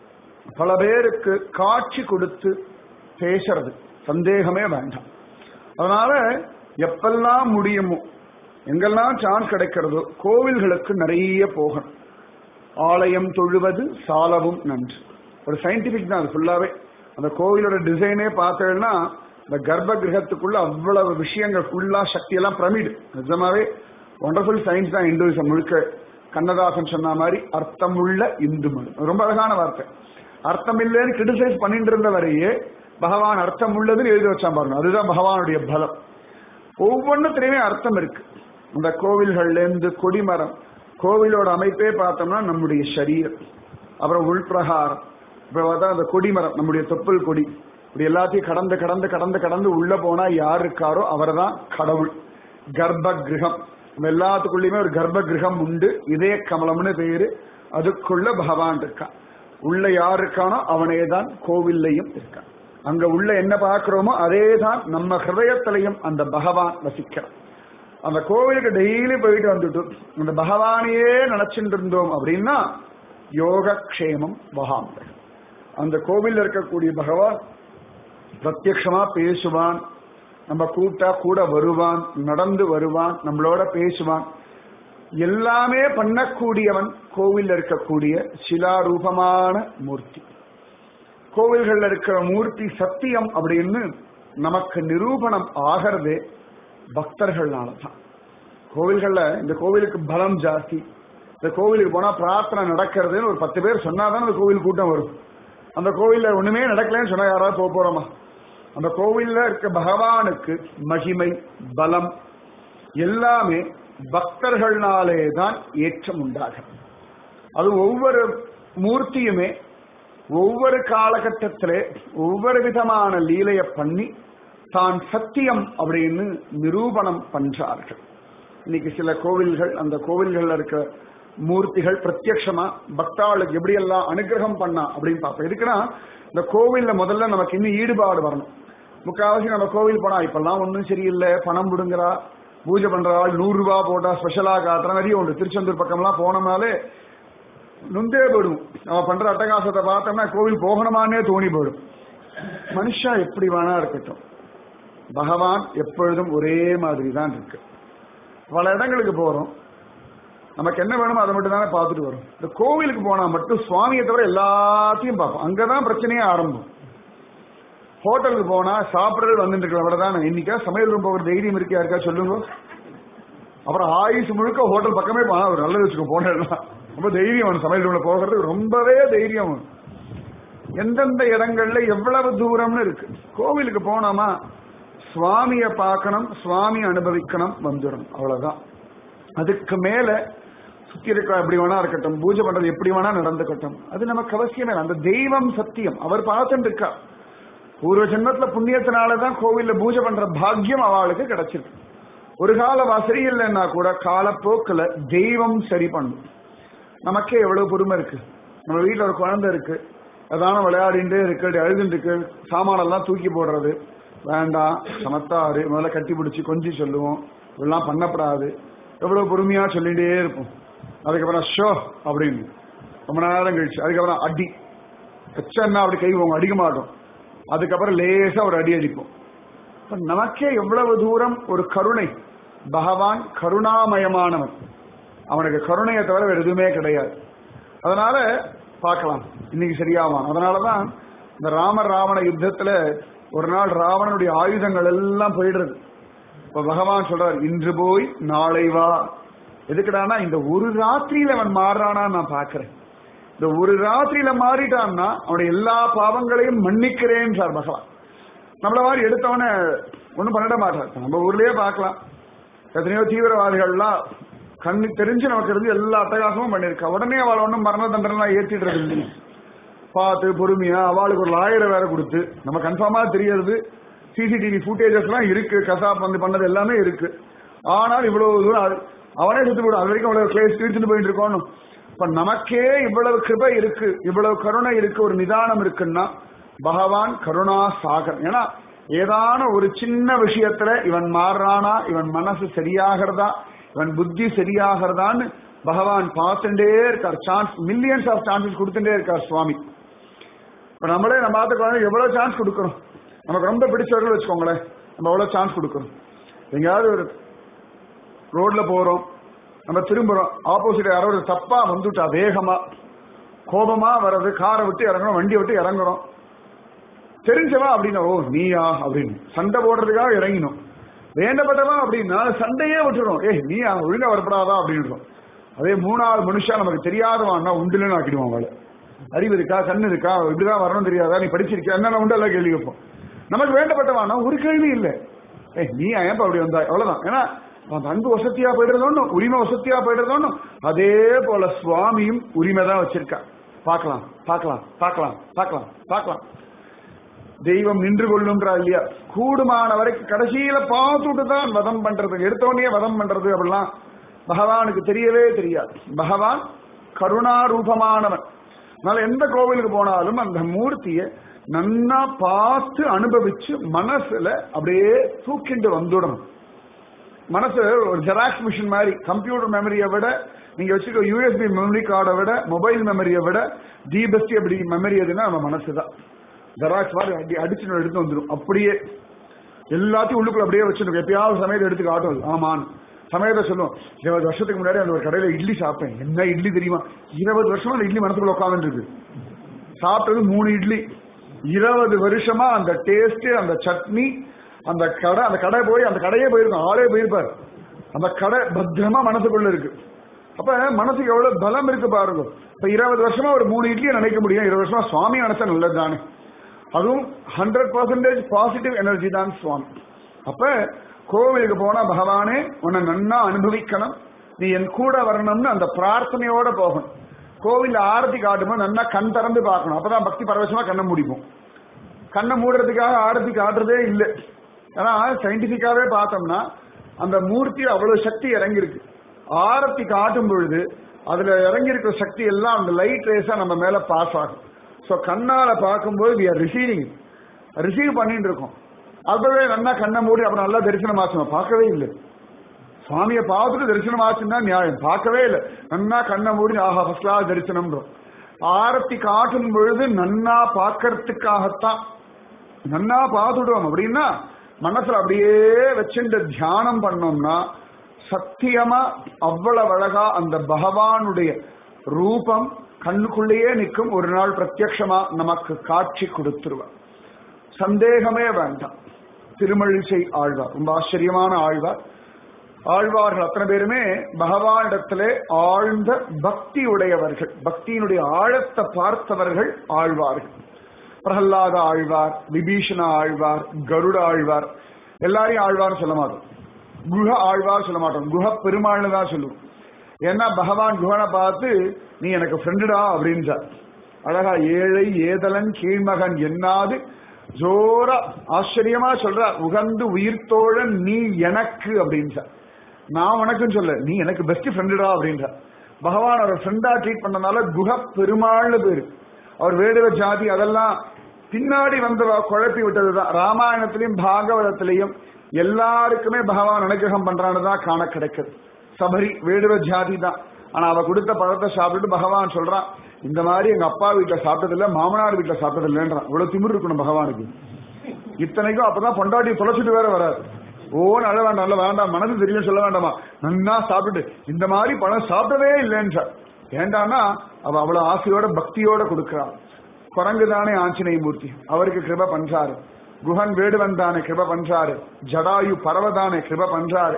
பல பேருக்கு காட்சி கொடுத்து பேசுறது சந்தேகமே வேண்டாம் அதனால எப்பெல்லாம் முடியுமோ எங்கெல்லாம் சான்ஸ் கிடைக்கிறதோ கோவில்களுக்கு நிறைய போகணும் ஆலயம் தொழுவது சாலவும் நன்று ஒரு சயின்டிபிக் தான் அது ஃபுல்லாவே அந்த கோவிலோட டிசைனே பார்த்தேன்னா இந்த கர்ப்ப கிரகத்துக்குள்ள அவ்வளவு விஷயங்கள் ஃபுல்லா சக்தி எல்லாம் பிரமிடு நிஜமாவே ஒண்டர்ஃபுல் சயின்ஸ் தான் இந்துவிசம் முழுக்க கண்ணதாசன் சொன்ன மாதிரி அர்த்தமுள்ள இந்து மதம் ரொம்ப அழகான வார்த்தை அர்த்தம் இல்லைன்னு கிரிட்டிசைஸ் பண்ணிட்டு இருந்த வரையே பகவான் அர்த்தம் உள்ளதுன்னு எழுதி வச்சான் பாருங்க அதுதான் பகவானுடைய பலம் ஒவ்வொன்றுத்திலையுமே அர்த்தம் இருக்கு இந்த கோவில்கள்ல இருந்து கொடிமரம் கோவிலோட அமைப்பே பார்த்தோம்னா நம்முடைய சரீரம் அப்புறம் உள்பிரகாரம் இப்ப பார்த்தா அந்த கொடிமரம் நம்முடைய தொப்புள் கொடி இப்படி எல்லாத்தையும் கடந்து கடந்து கடந்து கடந்து உள்ள போனா யார் இருக்காரோ அவர் தான் கடவுள் கர்ப்ப கிரகம் நம்ம எல்லாத்துக்குள்ளயுமே ஒரு கர்ப்ப கிரகம் உண்டு இதய கமலம்னு பேரு அதுக்குள்ள பகவான் இருக்கான் உள்ள யார் இருக்கானோ அவனே தான் கோவில்லையும் இருக்கான் அங்க உள்ள என்ன பார்க்கிறோமோ அதே தான் நம்ம ஹிருதயத்திலையும் அந்த பகவான் வசிக்கிறான் அந்த கோவிலுக்கு டெய்லி போயிட்டு வந்துட்டு அந்த பகவானையே நினைச்சுட்டு இருந்தோம் அப்படின்னா யோகக்ஷேமம் வகாம்பர் அந்த கோவில் இருக்கக்கூடிய பகவான் பிரத்யக்ஷமா பேசுவான் நம்ம கூட்டா கூட வருவான் நடந்து வருவான் நம்மளோட பேசுவான் எல்லாமே பண்ணக்கூடியவன் கோவில் இருக்கக்கூடிய சிலாரூபமான மூர்த்தி கோவில்கள்ல இருக்கிற மூர்த்தி சத்தியம் அப்படின்னு நமக்கு நிரூபணம் ஆகிறதே பக்தர்கள்னால தான் கோவில்கள்ல இந்த கோவிலுக்கு பலம் ஜாஸ்தி இந்த கோவிலுக்கு போனா பிரார்த்தனை நடக்கிறதுன்னு ஒரு பத்து பேர் சொன்னாதான் அந்த கோவில் கூட்டம் வரும் அந்த கோவில்ல ஒண்ணுமே நடக்கலன்னு சொன்னா யாராவது போக போறோமா அந்த கோவில்ல இருக்க பகவானுக்கு மகிமை பலம் எல்லாமே பக்தர்கள்னாலே தான் ஏற்றம் உண்டாகும் அது ஒவ்வொரு மூர்த்தியுமே ஒவ்வொரு காலகட்டத்திலே ஒவ்வொரு விதமான லீலைய பண்ணி தான் சத்தியம் அப்படின்னு நிரூபணம் பண்றார்கள் இன்னைக்கு சில கோவில்கள் அந்த கோவில்கள்ல இருக்கிற மூர்த்திகள் பிரத்யக்ஷமா பக்தாளுக்கு எப்படி எல்லாம் அனுகிரகம் பண்ணா அப்படின்னு பார்ப்போம் எதுக்குன்னா இந்த கோவில்ல முதல்ல நமக்கு இன்னும் ஈடுபாடு வரணும் முக்காவாசி நம்ம கோவில் போனா இப்பெல்லாம் ஒன்றும் சரியில்லை பணம் விடுங்கிறா பூஜை பண்றா நூறு ரூபாய் போட்டா ஸ்பெஷலா காட்டுற நிறைய உண்டு திருச்செந்தூர் பக்கம்லாம் போனோம்னாலே நொந்தே போயிடும் அவன் பண்ற அட்டகாசத்தை பார்த்தோம்னா கோவில் போகணுமானே தோணி போயிடும் மனுஷா எப்படி வேணா இருக்கட்டும் பகவான் எப்பொழுதும் ஒரே மாதிரி தான் இருக்கு பல இடங்களுக்கு போறோம் நமக்கு என்ன வேணுமோ அதை மட்டும் தானே பார்த்துட்டு வரும் இந்த கோவிலுக்கு போனா மட்டும் சுவாமியை தவிர எல்லாத்தையும் பார்ப்போம் அங்கதான் பிரச்சனையே ஆரம்பம் ஹோட்டலுக்கு போனா சாப்பிடுறது வந்துட்டு இருக்கிற விட தான் இன்னைக்கா சமையல் ரூம் போகிற தைரியம் இருக்கு யாருக்கா சொல்லுங்க அப்புறம் ஆயுசு முழுக்க ஹோட்டல் பக்கமே போனா ஒரு நல்லது வச்சுக்கோ போனேன் ரொம்ப தைரியம் வேணும் சமையல் ரூம்ல போகிறது ரொம்பவே தைரியம் வேணும் எந்தெந்த இடங்கள்ல எவ்வளவு தூரம்னு இருக்கு கோவிலுக்கு போனோமா சுவாமிய பார்க்கணும் சுவாமி அனுபவிக்கணும் வந்துடும் அவ்வளவுதான் அதுக்கு மேல சுத்தி இருக்க எப்படி வேணா இருக்கட்டும் பூஜை பண்றது எப்படி வேணா நடந்துக்கட்டும் அது நமக்கு அவசியமே இல்லை. அந்த தெய்வம் சத்தியம் அவர் பார்த்துட்டு இருக்கா பூர்வ ஜென்மத்துல புண்ணியத்தினாலதான் கோவில்ல பூஜை பண்ற பாக்கியம் அவளுக்கு கிடைச்சிருக்கு ஒரு கால வா சரியில்லைன்னா கூட காலப்போக்கில் தெய்வம் சரி பண்ணும் நமக்கே எவ்வளவு பொறுமை இருக்கு நம்ம வீட்டுல ஒரு குழந்தை இருக்கு அதான விளையாடிண்டே இருக்கு அழுதுட்டு இருக்கு சாமானெல்லாம் தூக்கி போடுறது வேண்டாம் சமத்தாரு முதல்ல கட்டி பிடிச்சி கொஞ்சி சொல்லுவோம் இதெல்லாம் பண்ணப்படாது எவ்வளவு பொறுமையா சொல்லிட்டே இருப்போம் அதுக்கப்புறம் ஷோ அப்படின்னு ரொம்ப நேரம் கழிச்சு அதுக்கப்புறம் அடி கச்சன்னா அப்படி கை போங்க அடிக்க மாட்டோம் அதுக்கப்புறம் லேசா ஒரு அடி அடிப்போம் இப்ப நமக்கே எவ்வளவு தூரம் ஒரு கருணை பகவான் கருணாமயமானவன் அவனுக்கு கருணையை தவிர வேற எதுவுமே கிடையாது அதனால பார்க்கலாம் இன்னைக்கு சரியாவான் அதனாலதான் இந்த ராமர் ராவண யுத்தத்துல ஒரு நாள் ராவணனுடைய ஆயுதங்கள் எல்லாம் போயிடுறது இப்ப பகவான் சொல்றார் இன்று போய் நாளை வா எதுக்குடானா இந்த ஒரு ராத்திரியில அவன் மாறுறானா நான் பாக்குறேன் இந்த ஒரு ராத்திரியில மாறிட்டான்னா அவனுடைய எல்லா பாவங்களையும் மன்னிக்கிறேன் சார் பகவான் நம்மள மாதிரி எடுத்தவன ஒண்ணும் பண்ணிட மாட்டார் நம்ம ஊர்லயே பார்க்கலாம் எத்தனையோ தீவிரவாதிகள்லாம் கண்ணு தெரிஞ்சு நமக்கு இருந்து எல்லா அட்டகாசமும் பண்ணிருக்கா உடனே அவளை ஒன்றும் மரண தண்டனை ஏற்றிடுறது இல்லைங்க பார்த்து பொறுமையா அவளுக்கு ஒரு லாயரை வேற கொடுத்து நம்ம கன்ஃபார்மா தெரியறது சிசிடிவி ஃபுட்டேஜஸ் எல்லாம் இருக்கு கசாப் வந்து பண்ணது எல்லாமே இருக்கு ஆனால் இவ்வளவு தூரம் அது- அவனே சுத்து போடும் அது வரைக்கும் அவ்வளவு கிளேஸ் தீர்த்துட்டு போயிட்டு இருக்கோம் இப்ப நமக்கே இவ்வளவு கிருபை இருக்கு இவ்வளவு கருணை இருக்கு ஒரு நிதானம் இருக்குன்னா பகவான் கருணா சாகர் ஏன்னா ஏதான ஒரு சின்ன விஷயத்துல இவன் மாறுறானா இவன் மனசு சரியாகிறதா இவன் புத்தி சரியாகிறதான்னு பகவான் பார்த்துட்டே இருக்கார் சான்ஸ் மில்லியன்ஸ் ஆஃப் சான்சஸ் கொடுத்துட்டே இருக்கார் சுவாமி இப்ப நம்மளே நம்ம பார்த்த குழந்தை எவ்வளவு சான்ஸ் கொடுக்கறோம் நமக்கு ரொம்ப பிடிச்சவர்கள் வச்சுக்கோங்களேன் நம்ம எவ்வளவு சான்ஸ் கொடுக்கறோம் எங்கேயாவது ஒரு ரோட்ல போறோம் நம்ம திரும்புறோம் ஆப்போசிட் யாரோ ஒரு தப்பா வந்துட்டா வேகமா கோபமா வர்றது காரை விட்டு இறங்குறோம் வண்டியை விட்டு இறங்குறோம் தெரிஞ்சவா அப்படின்னா ஓ நீயா அப்படின்னு சண்டை போடுறதுக்காக இறங்கினோம் வேண்டப்பட்டவா அப்படின்னா சண்டையே விட்டுரும் ஏய் நீயா ஒழுங்கா வரப்படாதா அப்படின்றோம் அதே மூணாவது மனுஷா நமக்கு தெரியாதவான்னா உண்டுலன்னு ஆக்கிடுவான் அவளை அறிவு இருக்கா கண்ணு இருக்கா இப்படிதான் வரணும் தெரியாதா நீ படிச்சிருக்கியா என்னென்ன உண்டு எல்லாம் கேள்வி கேட்போம் நமக்கு வேண்டப்பட்டவானா ஒரு கேள்வி இல்லை ஏய் நீ ஏன்பா அப்படி வந்தா அவ்வளவுதான் ஏன்னா அந்த அன்பு வசதியா போயிடுறதோன்னு உரிமை வசதியா போயிடுறதோன்னு அதே போல சுவாமியும் உரிமை தான் வச்சிருக்கா பார்க்கலாம் பார்க்கலாம் பார்க்கலாம் பார்க்கலாம் பார்க்கலாம் தெய்வம் நின்று கொள்ளுன்றா இல்லையா கூடுமான வரைக்கும் கடைசியில பார்த்துட்டு தான் வதம் பண்றது எடுத்தோடனே வதம் பண்றது அப்படிலாம் பகவானுக்கு தெரியவே தெரியாது பகவான் கருணா ரூபமானவன் அதனால எந்த கோவிலுக்கு போனாலும் அந்த மூர்த்தியை நன்னா பார்த்து அனுபவிச்சு மனசுல அப்படியே தூக்கிண்டு வந்துடணும் மனசு ஒரு ஜெராக்ஸ் மிஷின் மாதிரி கம்ப்யூட்டர் மெமரியை விட நீங்க வச்சுக்க யூஎஸ்பி மெமரி கார்டை விட மொபைல் மெமரியை விட தி பெஸ்ட் அப்படி மெமரி எதுன்னா நம்ம மனசு தான் ஜெராக்ஸ் மாதிரி அடி அடிச்சு எடுத்து வந்துடும் அப்படியே எல்லாத்தையும் உள்ளுக்குள்ள அப்படியே வச்சிருக்கோம் எப்பயாவது சமயத்தை எடுத்து காட்டும் அது. ஆமான்னு சமயத்தை சொல்லுவோம் இருபது வருஷத்துக்கு முன்னாடி அந்த ஒரு கடையில இட்லி சாப்பிட்டேன் என்ன இட்லி தெரியுமா இருபது வருஷமா அந்த இட்லி மனசுக்குள்ள உட்காந்துட்டு இருக்கு சாப்பிட்டது மூணு இட்லி இருபது வருஷமா அந்த டேஸ்ட் அந்த சட்னி அந்த கடை அந்த கடை போய் அந்த கடையே போயிருக்கும் ஆளே போயிருப்பார் அந்த கடை பத்திரமா மனசுக்குள்ள இருக்கு அப்ப மனசுக்கு எவ்வளவு பலம் இருக்கு பாருங்க இப்ப இருபது வருஷமா ஒரு மூணு இட்லியை நினைக்க முடியும் இருபது வருஷமா சுவாமி நினைச்சா நல்லது தானே அதுவும் ஹண்ட்ரட் பர்சன்டேஜ் பாசிட்டிவ் எனர்ஜி தான் சுவாமி அப்ப கோவிலுக்கு போனா பகவானே உன்னை நன்னா அனுபவிக்கணும் நீ என் கூட வரணும்னு அந்த பிரார்த்தனையோட போகணும் கோவில்ல ஆரத்தி காட்டும்போது நல்லா கண் திறந்து பார்க்கணும் அப்பதான் பக்தி பரவசமா கண்ணை முடிப்போம் கண்ணை மூடுறதுக்காக ஆரத்தி காட்டுறதே இல்லை ஏன்னா சயின்டிபிக்காவே பார்த்தோம்னா அந்த மூர்த்தி அவ்வளவு சக்தி இறங்கியிருக்கு ஆரத்தி காட்டும் பொழுது அதுல இறங்கி இருக்கிற சக்தி எல்லாம் அந்த லைட் ரேஸா நம்ம மேல பாஸ் ஆகும் ஸோ கண்ணால பார்க்கும்போது வி ஆர் ரிசீவிங் ரிசீவ் பண்ணிட்டு இருக்கோம் அப்பவே நல்லா கண்ணை மூடி அப்புறம் நல்லா தரிசனம் ஆச்சுமா பார்க்கவே இல்லை சுவாமியை பார்த்துட்டு தரிசனம் ஆச்சுன்னா நியாயம் பார்க்கவே இல்லை நன்னா கண்ணை மூடி ஆஹா ஃபர்ஸ்ட் கிளாஸ் தரிசனம் ஆரத்தி காட்டும் பொழுது நன்னா பார்க்கறதுக்காகத்தான் நன்னா பார்த்துடுவோம் அப்படின்னா மனசுல அப்படியே வச்சுட்டு தியானம் பண்ணோம்னா சத்தியமா அவ்வளவு அழகா அந்த பகவானுடைய ரூபம் கண்ணுக்குள்ளேயே நிற்கும் ஒரு நாள் பிரத்யக்ஷமா நமக்கு காட்சி கொடுத்துருவார் சந்தேகமே வேண்டாம் திருமழிசை ஆழ்வார் ரொம்ப ஆச்சரியமான ஆழ்வார் ஆழ்வார்கள் அத்தனை பேருமே பகவானிடத்திலே ஆழ்ந்த பக்தி உடையவர்கள் பக்தியினுடைய ஆழத்தை பார்த்தவர்கள் ஆழ்வார்கள் பிரகல்லாத ஆழ்வார் விபீஷண ஆழ்வார் கருட ஆழ்வார் எல்லாரையும் ஆழ்வார்னு சொல்ல மாட்டோம் குஹ ஆழ்வார் சொல்ல மாட்டோம் குஹ பெருமாள்னு தான் சொல்லுவோம் ஏன்னா பகவான் குஹனை பார்த்து நீ எனக்கு ஃப்ரெண்டுடா அப்படின்றார் அழகா ஏழை ஏதலன் கீழ்மகன் என்னாது ஜோரா ஆச்சரியமா சொல்றார் உகந்து உயிர்த்தோழன் நீ எனக்கு அப்படின்றார் நான் உனக்குன்னு சொல்ல நீ எனக்கு பெஸ்ட் ஃப்ரெண்டுடா அப்படின்றார் பகவான் அவர் ஃப்ரெண்டா ட்ரீட் பண்ணனால குஹ பெருமாள்னு பேரு அவர் வேடுவ ஜாதி அதெல்லாம் பின்னாடி வந்த குழப்பி விட்டதுதான் ராமாயணத்திலையும் பாகவதத்திலையும் எல்லாருக்குமே பகவான் அனுகிரகம் பண்றான்னு தான் காண கிடைக்குது சபரி வேடுவ ஜாதி தான் ஆனா அவ கொடுத்த பழத்தை சாப்பிட்டுட்டு பகவான் சொல்றான் இந்த மாதிரி எங்க அப்பா வீட்டுல சாப்பிட்டதில்ல மாமனார் வீட்டுல சாப்பிட்டதில்லைன்றான் இவ்வளவு திமிர் இருக்கணும் பகவானுக்கு இத்தனைக்கும் அப்பதான் பொண்டாட்டி தொலைச்சிட்டு வேற வராது ஓன்னு அழ வேண்டாம் இல்ல வேண்டாம் மனது தெரியும் சொல்ல வேண்டாமா நன்னா சாப்பிட்டுட்டு இந்த மாதிரி பழம் சாப்பிட்டதே இல்லைன்ற ஏண்டான்னா அவ அவ்வளவு ஆசையோட பக்தியோட கொடுக்கிறாள் குரங்கு தானே ஆஞ்சநேய மூர்த்தி அவருக்கு கிருப பண்றாரு குஹன் வேடுவன் தானே கிருப பண்றாரு ஜடாயு பறவதானே கிருப பண்றாரு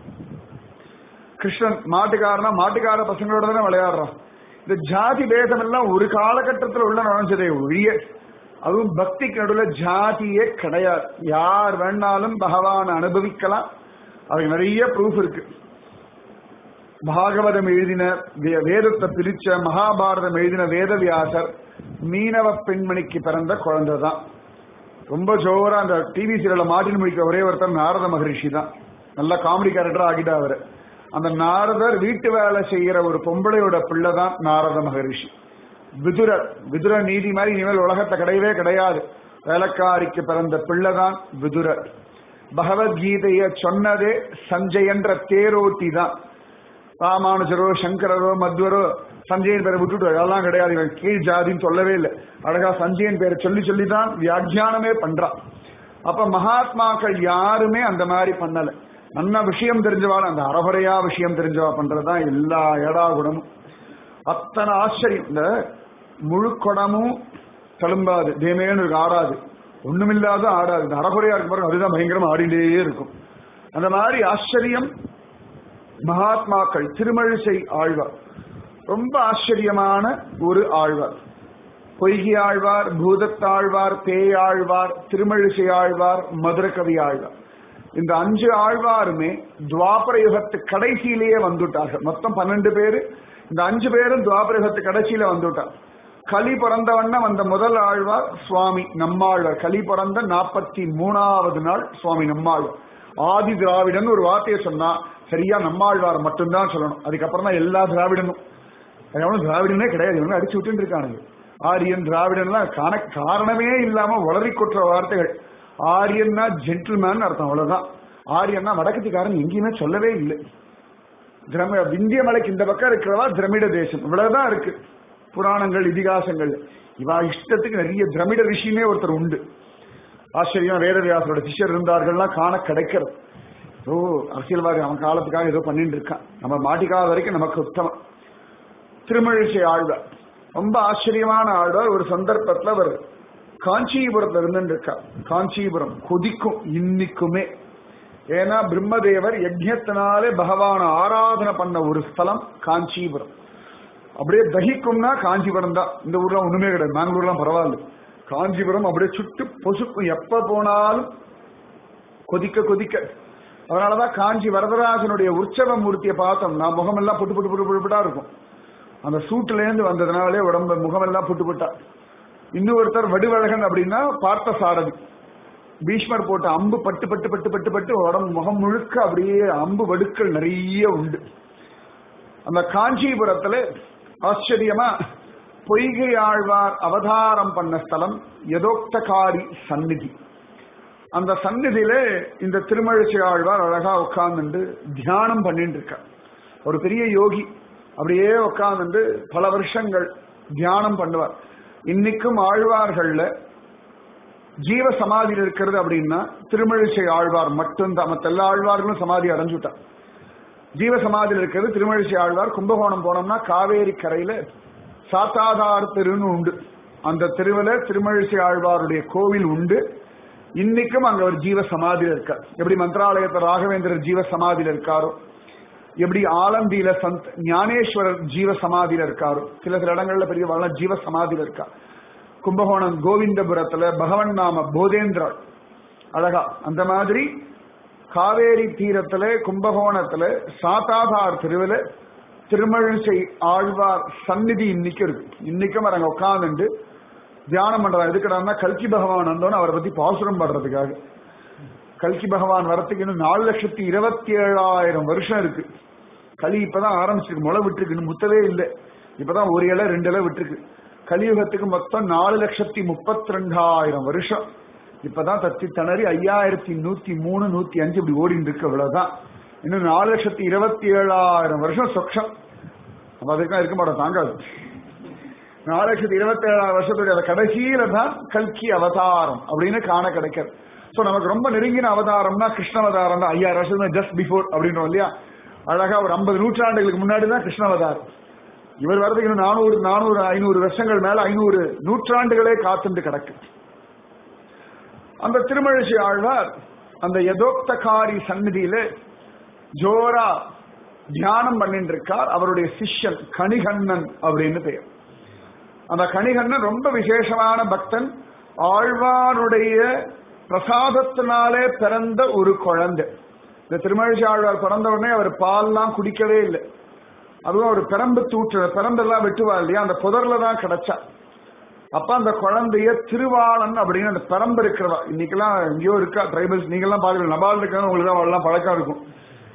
கிருஷ்ணன் மாட்டுக்காரனா மாட்டுக்கார பசங்களோட தானே விளையாடுறான் இந்த ஜாதி பேதம் எல்லாம் ஒரு காலகட்டத்தில் உள்ள நுழைஞ்சதே ஒழிய அதுவும் பக்திக்கு நடுவில் ஜாதியே கிடையாது யார் வேணாலும் பகவான் அனுபவிக்கலாம் அதுக்கு நிறைய ப்ரூஃப் இருக்கு பாகவதம் எழுதின வே- வேதத்தை பிரிச்ச மகாபாரதம் எழுதின வேதவியாசர் மீனவ பெண்மணிக்கு பிறந்த குழந்தை தான் ரொம்ப ஜோரா அந்த டிவி சீரியல மாட்டின் முடிக்கிற ஒரே ஒருத்தர் நாரத மகரிஷி தான் நல்ல காமெடி கேரக்டர் ஆகிட்டா அவரு அந்த நாரதர் வீட்டு வேலை செய்யற ஒரு பொம்பளையோட பிள்ளை தான் நாரத மகரிஷி விதுரர் விதுர நீதி மாதிரி இனிமேல் உலகத்தை கிடையவே கிடையாது வேலைக்காரிக்கு பிறந்த பிள்ளைதான் விதுரர் பகவத்கீதைய சொன்னதே சஞ்சயன்ற தேரோட்டி தான் ராமானுஜரோ சங்கரரோ மத்வரோ சஞ்சயன் பேரை விட்டுட்டு அதெல்லாம் கிடையாது இவன் கீழ் ஜாதின்னு சொல்லவே இல்லை அழகா சஞ்சயன் பேரை சொல்லி சொல்லி தான் வியாக்கியானமே பண்றான் அப்ப மகாத்மாக்கள் யாருமே அந்த மாதிரி பண்ணல நல்ல விஷயம் தெரிஞ்சவாள் அந்த அறகுறையா விஷயம் தெரிஞ்சவா பண்றதுதான் எல்லா ஏடா குணமும் அத்தனை ஆச்சரியம் இந்த முழு குடமும் தழும்பாது தேமேன்னு இருக்கு ஆடாது ஒண்ணுமில்லாத ஆடாது இந்த அறகுறையா இருக்கு பாருங்க அதுதான் பயங்கரமா ஆடிண்டே இருக்கும் அந்த மாதிரி ஆச்சரியம் மகாத்மாக்கள் திருமழிசை ஆழ்வார் ரொம்ப ஆச்சரியமான ஒரு ஆழ்வார் பொய்கி ஆழ்வார் பூதத்தாழ்வார் பேயாழ்வார் திருமழிசை ஆழ்வார் மதுரகவி ஆழ்வார் இந்த அஞ்சு ஆழ்வாருமே துவாபர யுகத்து கடைசியிலேயே வந்துட்டார்கள் மொத்தம் பன்னெண்டு பேரு இந்த அஞ்சு பேரும் துவாபர யுகத்து கடைசியில வந்துட்டார் கலி பிறந்தவண்ண வந்த முதல் ஆழ்வார் சுவாமி நம்மாழ்வார் கலி பிறந்த நாற்பத்தி மூணாவது நாள் சுவாமி நம்மாழ்வார் ஆதி திராவிடன் ஒரு வார்த்தையை சொன்னா சரியா நம்மாழ்வார் மட்டும்தான் சொல்லணும் அதுக்கப்புறம் தான் எல்லா திராவிடனும் எவனும் திராவிடனே கிடையாது இவங்க அடிச்சு விட்டு இருக்கானுங்க ஆரியன் திராவிடன்லாம் காண காரணமே இல்லாம உளறி கொட்டுற வார்த்தைகள் ஆரியன்னா ஜென்டில்மேன் அர்த்தம் அவ்வளவுதான் ஆரியன்னா வடக்கத்துக்காரன் எங்கேயுமே சொல்லவே இல்லை திரம விந்திய மலைக்கு இந்த பக்கம் இருக்கிறவா திரமிட தேசம் இவ்வளவுதான் இருக்கு புராணங்கள் இதிகாசங்கள் இவா இஷ்டத்துக்கு நிறைய திரமிட ரிஷினே ஒருத்தர் உண்டு ஆச்சரியம் வேதவியாசரோட சிஷ்யர் இருந்தார்கள்லாம் காண கிடைக்கிறது ஓ அரசியல்வாதி அவன் காலத்துக்காக ஏதோ பண்ணிட்டு இருக்கான் நம்ம மாட்டிக்காத வரைக்கும் நமக்கு உத்தமம் திருமழிசை ஆழ்வார் ரொம்ப ஆச்சரியமான ஆழ்வார் ஒரு சந்தர்ப்பத்துல அவர் காஞ்சிபுரத்துல இருந்து இருக்கார் காஞ்சிபுரம் கொதிக்கும் இன்னைக்குமே ஏன்னா பிரம்மதேவர் யஜ்யத்தினாலே பகவான ஆராதனை பண்ண ஒரு ஸ்தலம் காஞ்சிபுரம் அப்படியே தகிக்கும்னா காஞ்சிபுரம் தான் இந்த ஊர்ல ஒண்ணுமே கிடையாது பெங்களூர்லாம் பரவாயில்ல காஞ்சிபுரம் அப்படியே சுட்டு பொசுக்கும் எப்ப போனாலும் கொதிக்க கொதிக்க அதனாலதான் காஞ்சி வரதராஜனுடைய உற்சவ மூர்த்தியை பார்த்தோம்னா முகமெல்லாம் புட்டு புட்டு புட்டு புட்டு புட்டா இருக்கும் அந்த சூட்டுல இருந்து வந்ததுனாலே உடம்பு முகமெல்லாம் புட்டு புட்டா இன்னொருத்தர் வடிவழகன் அப்படின்னா பார்த்த சாரதி பீஷ்மர் போட்ட அம்பு பட்டு பட்டு பட்டு பட்டு பட்டு உடம்பு முகம் முழுக்க அப்படியே அம்பு வடுக்கள் நிறைய உண்டு அந்த காஞ்சிபுரத்துல ஆச்சரியமா பொய்கை ஆழ்வார் அவதாரம் பண்ண ஸ்தலம் யதோக்தகாரி சந்நிதி அந்த சந்நிதியில இந்த திருமழிசை ஆழ்வார் அழகா உட்கார்ந்துட்டு தியானம் பண்ணிட்டு இருக்கார் ஒரு பெரிய யோகி அப்படியே உட்கார்ந்துட்டு பல வருஷங்கள் தியானம் பண்ணுவார் இன்னைக்கும் ஆழ்வார்கள்ல ஜீவ சமாதியில் இருக்கிறது அப்படின்னா திருமழிசை ஆழ்வார் மட்டும்தான் மற்ற எல்லா ஆழ்வார்களும் சமாதி அடைஞ்சுட்டார் ஜீவ சமாதியில் இருக்கிறது திருமழிசை ஆழ்வார் கும்பகோணம் போனோம்னா காவேரி கரையில சாத்தாதார் தெருன்னு உண்டு அந்த தெருவில் திருமழிசை ஆழ்வாருடைய கோவில் உண்டு இன்னைக்கும் அங்க ஒரு ஜீவ சமாதியில் இருக்கார் எப்படி மந்திராலயத்தை ராகவேந்திரர் ஜீவ சமாதியில் இருக்காரோ எப்படி ஆலந்தியில சந்த் ஞானேஸ்வரர் ஜீவ சமாதியில இருக்காரோ சில சில இடங்கள்ல பெரிய வரல ஜீவ சமாதியில இருக்கா கும்பகோணம் கோவிந்தபுரத்துல பகவன் நாம போதேந்திரர் அழகா அந்த மாதிரி காவேரி தீரத்துல கும்பகோணத்துல சாத்தாதார் தெருவில் திருமழிசை ஆழ்வார் சந்நிதி இன்னைக்கு இருக்கு இன்னைக்கும் அங்க உட்காந்துட்டு தியானம் பண்றாங்க எதுக்கடான்னா கல்கி பகவான் வந்தோன்னு அவரை பத்தி பாசுரம் படுறதுக்காக கல்கி பகவான் வரத்துக்கு இன்னும் நாலு லட்சத்தி இருபத்தி ஏழாயிரம் வருஷம் இருக்கு களி இப்பதான் ஆரம்பிச்சிருக்கு முளை விட்டுருக்கு இன்னும் முத்தவே இல்லை இப்பதான் ஒரு இலை ரெண்டு இலை விட்டுருக்கு கலியுகத்துக்கு மொத்தம் நாலு லட்சத்தி முப்பத்தி ரெண்டாயிரம் வருஷம் இப்பதான் தத்தி திணறி ஐயாயிரத்தி நூத்தி மூணு நூத்தி அஞ்சு இப்படி ஓடிட்டு இருக்கு அவ்வளவுதான் இன்னும் நாலு லட்சத்தி இருபத்தி ஏழாயிரம் வருஷம் சொக்ஷம் நம்ம அதுக்கெல்லாம் இருக்க மாட்டோம் தாங்காது நாலு லட்சத்தி இருபத்தி ஏழாயிரம் வருஷத்துடைய கடைசியில தான் கல்கி அவதாரம் அப்படின்னு காண கிடைக்கிறது சோ நமக்கு ரொம்ப நெருங்கின அவதாரம்னா கிருஷ்ண அவதாரம் தான் ஐயாயிரம் வருஷம் ஜஸ்ட் பிஃபோர் அப்படின்றோம் இல்லையா அழகா ஒரு ஐம்பது நூற்றாண்டுகளுக்கு முன்னாடி தான் கிருஷ்ண அவதாரம் இவர் வரதுக்கு இன்னும் நானூறு நானூறு ஐநூறு வருஷங்கள் மேல ஐநூறு நூற்றாண்டுகளே காத்துண்டு கிடக்கு அந்த திருமழிசை ஆழ்வார் அந்த யதோக்தகாரி சந்நிதியில ஜோரா தியானம் பண்ணிட்டு இருக்கார் அவருடைய சிஷ்யன் கணிகண்ணன் அப்படின்னு பெயர் அந்த கணிகண்ணன் ரொம்ப விசேஷமான பக்தன் ஆழ்வாருடைய பிரசாதத்தினாலே பிறந்த ஒரு குழந்தை இந்த திருமழிசை ஆழ்வார் பிறந்த உடனே அவர் பால்லாம் குடிக்கவே இல்லை அதுவும் ஒரு பெரம்பு தூற்று பெரம்பெல்லாம் வெட்டுவா இல்லையா அந்த புதர்ல தான் கிடைச்சா அப்ப அந்த குழந்தைய திருவாளன் அப்படின்னு அந்த பெரம்பு இருக்கிறவா இன்னைக்கெல்லாம் எங்கேயோ இருக்கா ட்ரைபல்ஸ் நீங்கெல்லாம் பாக்குற நபால் இருக்கிறது உங்களுக்கு தான் அவள்லாம் பழக்கம் இருக்கும்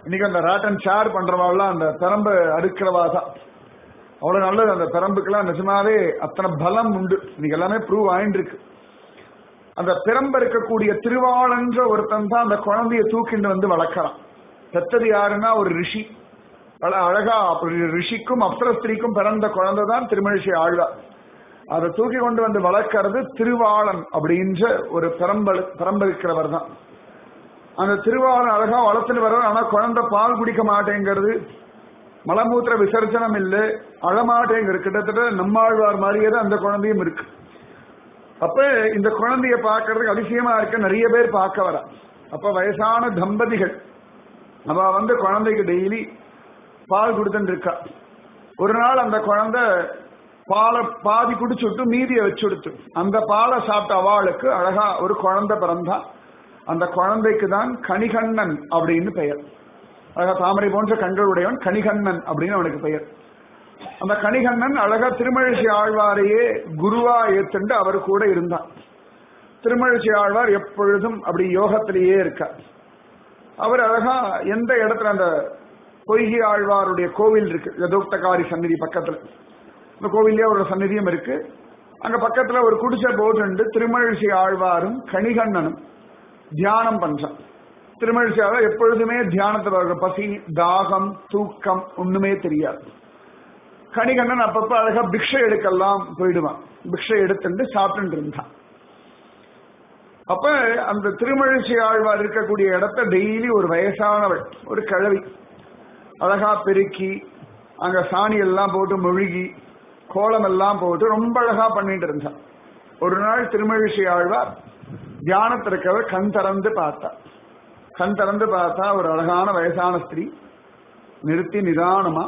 இன்னைக்கு அந்த ராட் அண்ட் ஷேர் பண்றவாள்லாம் அந்த பெரம்பு அடுக்கிறவா தான் அவ்வளவு நல்லது அந்த பெரம்புக்கெல்லாம் நிஜமாவே அத்தனை பலம் உண்டு இன்னைக்கு எல்லாமே ப்ரூவ் ஆயிட்டு இருக்கு அந்த பிறம்ப இருக்கக்கூடிய திருவாளன்ற ஒருத்தன் தான் அந்த குழந்தைய தூக்கிட்டு வந்து வளர்க்கறான் பெத்தது யாருன்னா ஒரு ரிஷி அழ- அழகா ஒரு ரிஷிக்கும் அப்சரஸ்திரிக்கும் பிறந்த குழந்தை தான் திருமழிசை ஆழ்வார் அதை தூக்கி கொண்டு வந்து வளர்க்கறது திருவாளன் அப்படின்ற ஒரு பெரம்பல் பெரம்பலிக்கிறவர் தான் அந்த திருவாளன் அழகா வளர்த்துட்டு வர்றார் ஆனா குழந்தை பால் குடிக்க மாட்டேங்கிறது மலமூத்திர விசர்ஜனம் இல்லை அழமாட்டேங்கிறது கிட்டத்தட்ட நம்மாழ்வார் மாதிரியே தான் அந்த குழந்தையும் இருக்கு அப்ப இந்த குழந்தைய பார்க்கறதுக்கு அதிசயமா இருக்க நிறைய பேர் பார்க்க வரா அப்ப வயசான தம்பதிகள் அவ வந்து குழந்தைக்கு டெய்லி பால் கொடுத்துட்டு இருக்கா ஒரு நாள் அந்த குழந்தை பாலை பாதி குடிச்சுட்டு மீதியை வச்சுடுத்து அந்த பாலை சாப்பிட்ட அவளுக்கு அழகா ஒரு குழந்தை பிறந்தா அந்த குழந்தைக்கு தான் கணிகண்ணன் அப்படின்னு பெயர் அழகா தாமரை போன்ற கண்களுடையவன் கணிகண்ணன் அப்படின்னு அவனுக்கு பெயர் அந்த கணிகண்ணன் அழகா திருமழிசை ஆழ்வாரையே குருவா ஏத்துண்டு அவர் கூட இருந்தான் திருமழிசை ஆழ்வார் எப்பொழுதும் அப்படி யோகத்திலேயே இருக்கார் அவர் அழகா எந்த இடத்துல அந்த பொய்கி ஆழ்வாருடைய கோவில் இருக்கு யதோக்தகாரி சந்நிதி பக்கத்துல இந்த கோவிலே அவரோட சந்நிதியும் இருக்கு அங்க பக்கத்துல ஒரு குடிசை போட்டு திருமழிசை ஆழ்வாரும் கணிகண்ணனும் தியானம் பண்றான் திருமழிசை ஆழ்வார் எப்பொழுதுமே தியானத்துல இருக்க பசி தாகம் தூக்கம் ஒண்ணுமே தெரியாது கணிகண்ணன் அப்பப்ப அழகா பிக்ஷை எடுக்கலாம் போயிடுவான் பிக்ஷை எடுத்துட்டு சாப்பிட்டு இருந்தான் அப்ப அந்த திருமழிசை ஆழ்வார் இருக்கக்கூடிய இடத்த டெய்லி ஒரு வயசானவள் ஒரு கிழவி அழகா பெருக்கி அங்க சாணி எல்லாம் போட்டு மொழுகி கோலம் எல்லாம் போட்டு ரொம்ப அழகா பண்ணிட்டு இருந்தான் ஒரு நாள் திருமழிசை ஆழ்வார் தியானத்தில் இருக்கவர் கண் திறந்து பார்த்தா கண் திறந்து பார்த்தா ஒரு அழகான வயசான ஸ்திரீ நிறுத்தி நிதானமா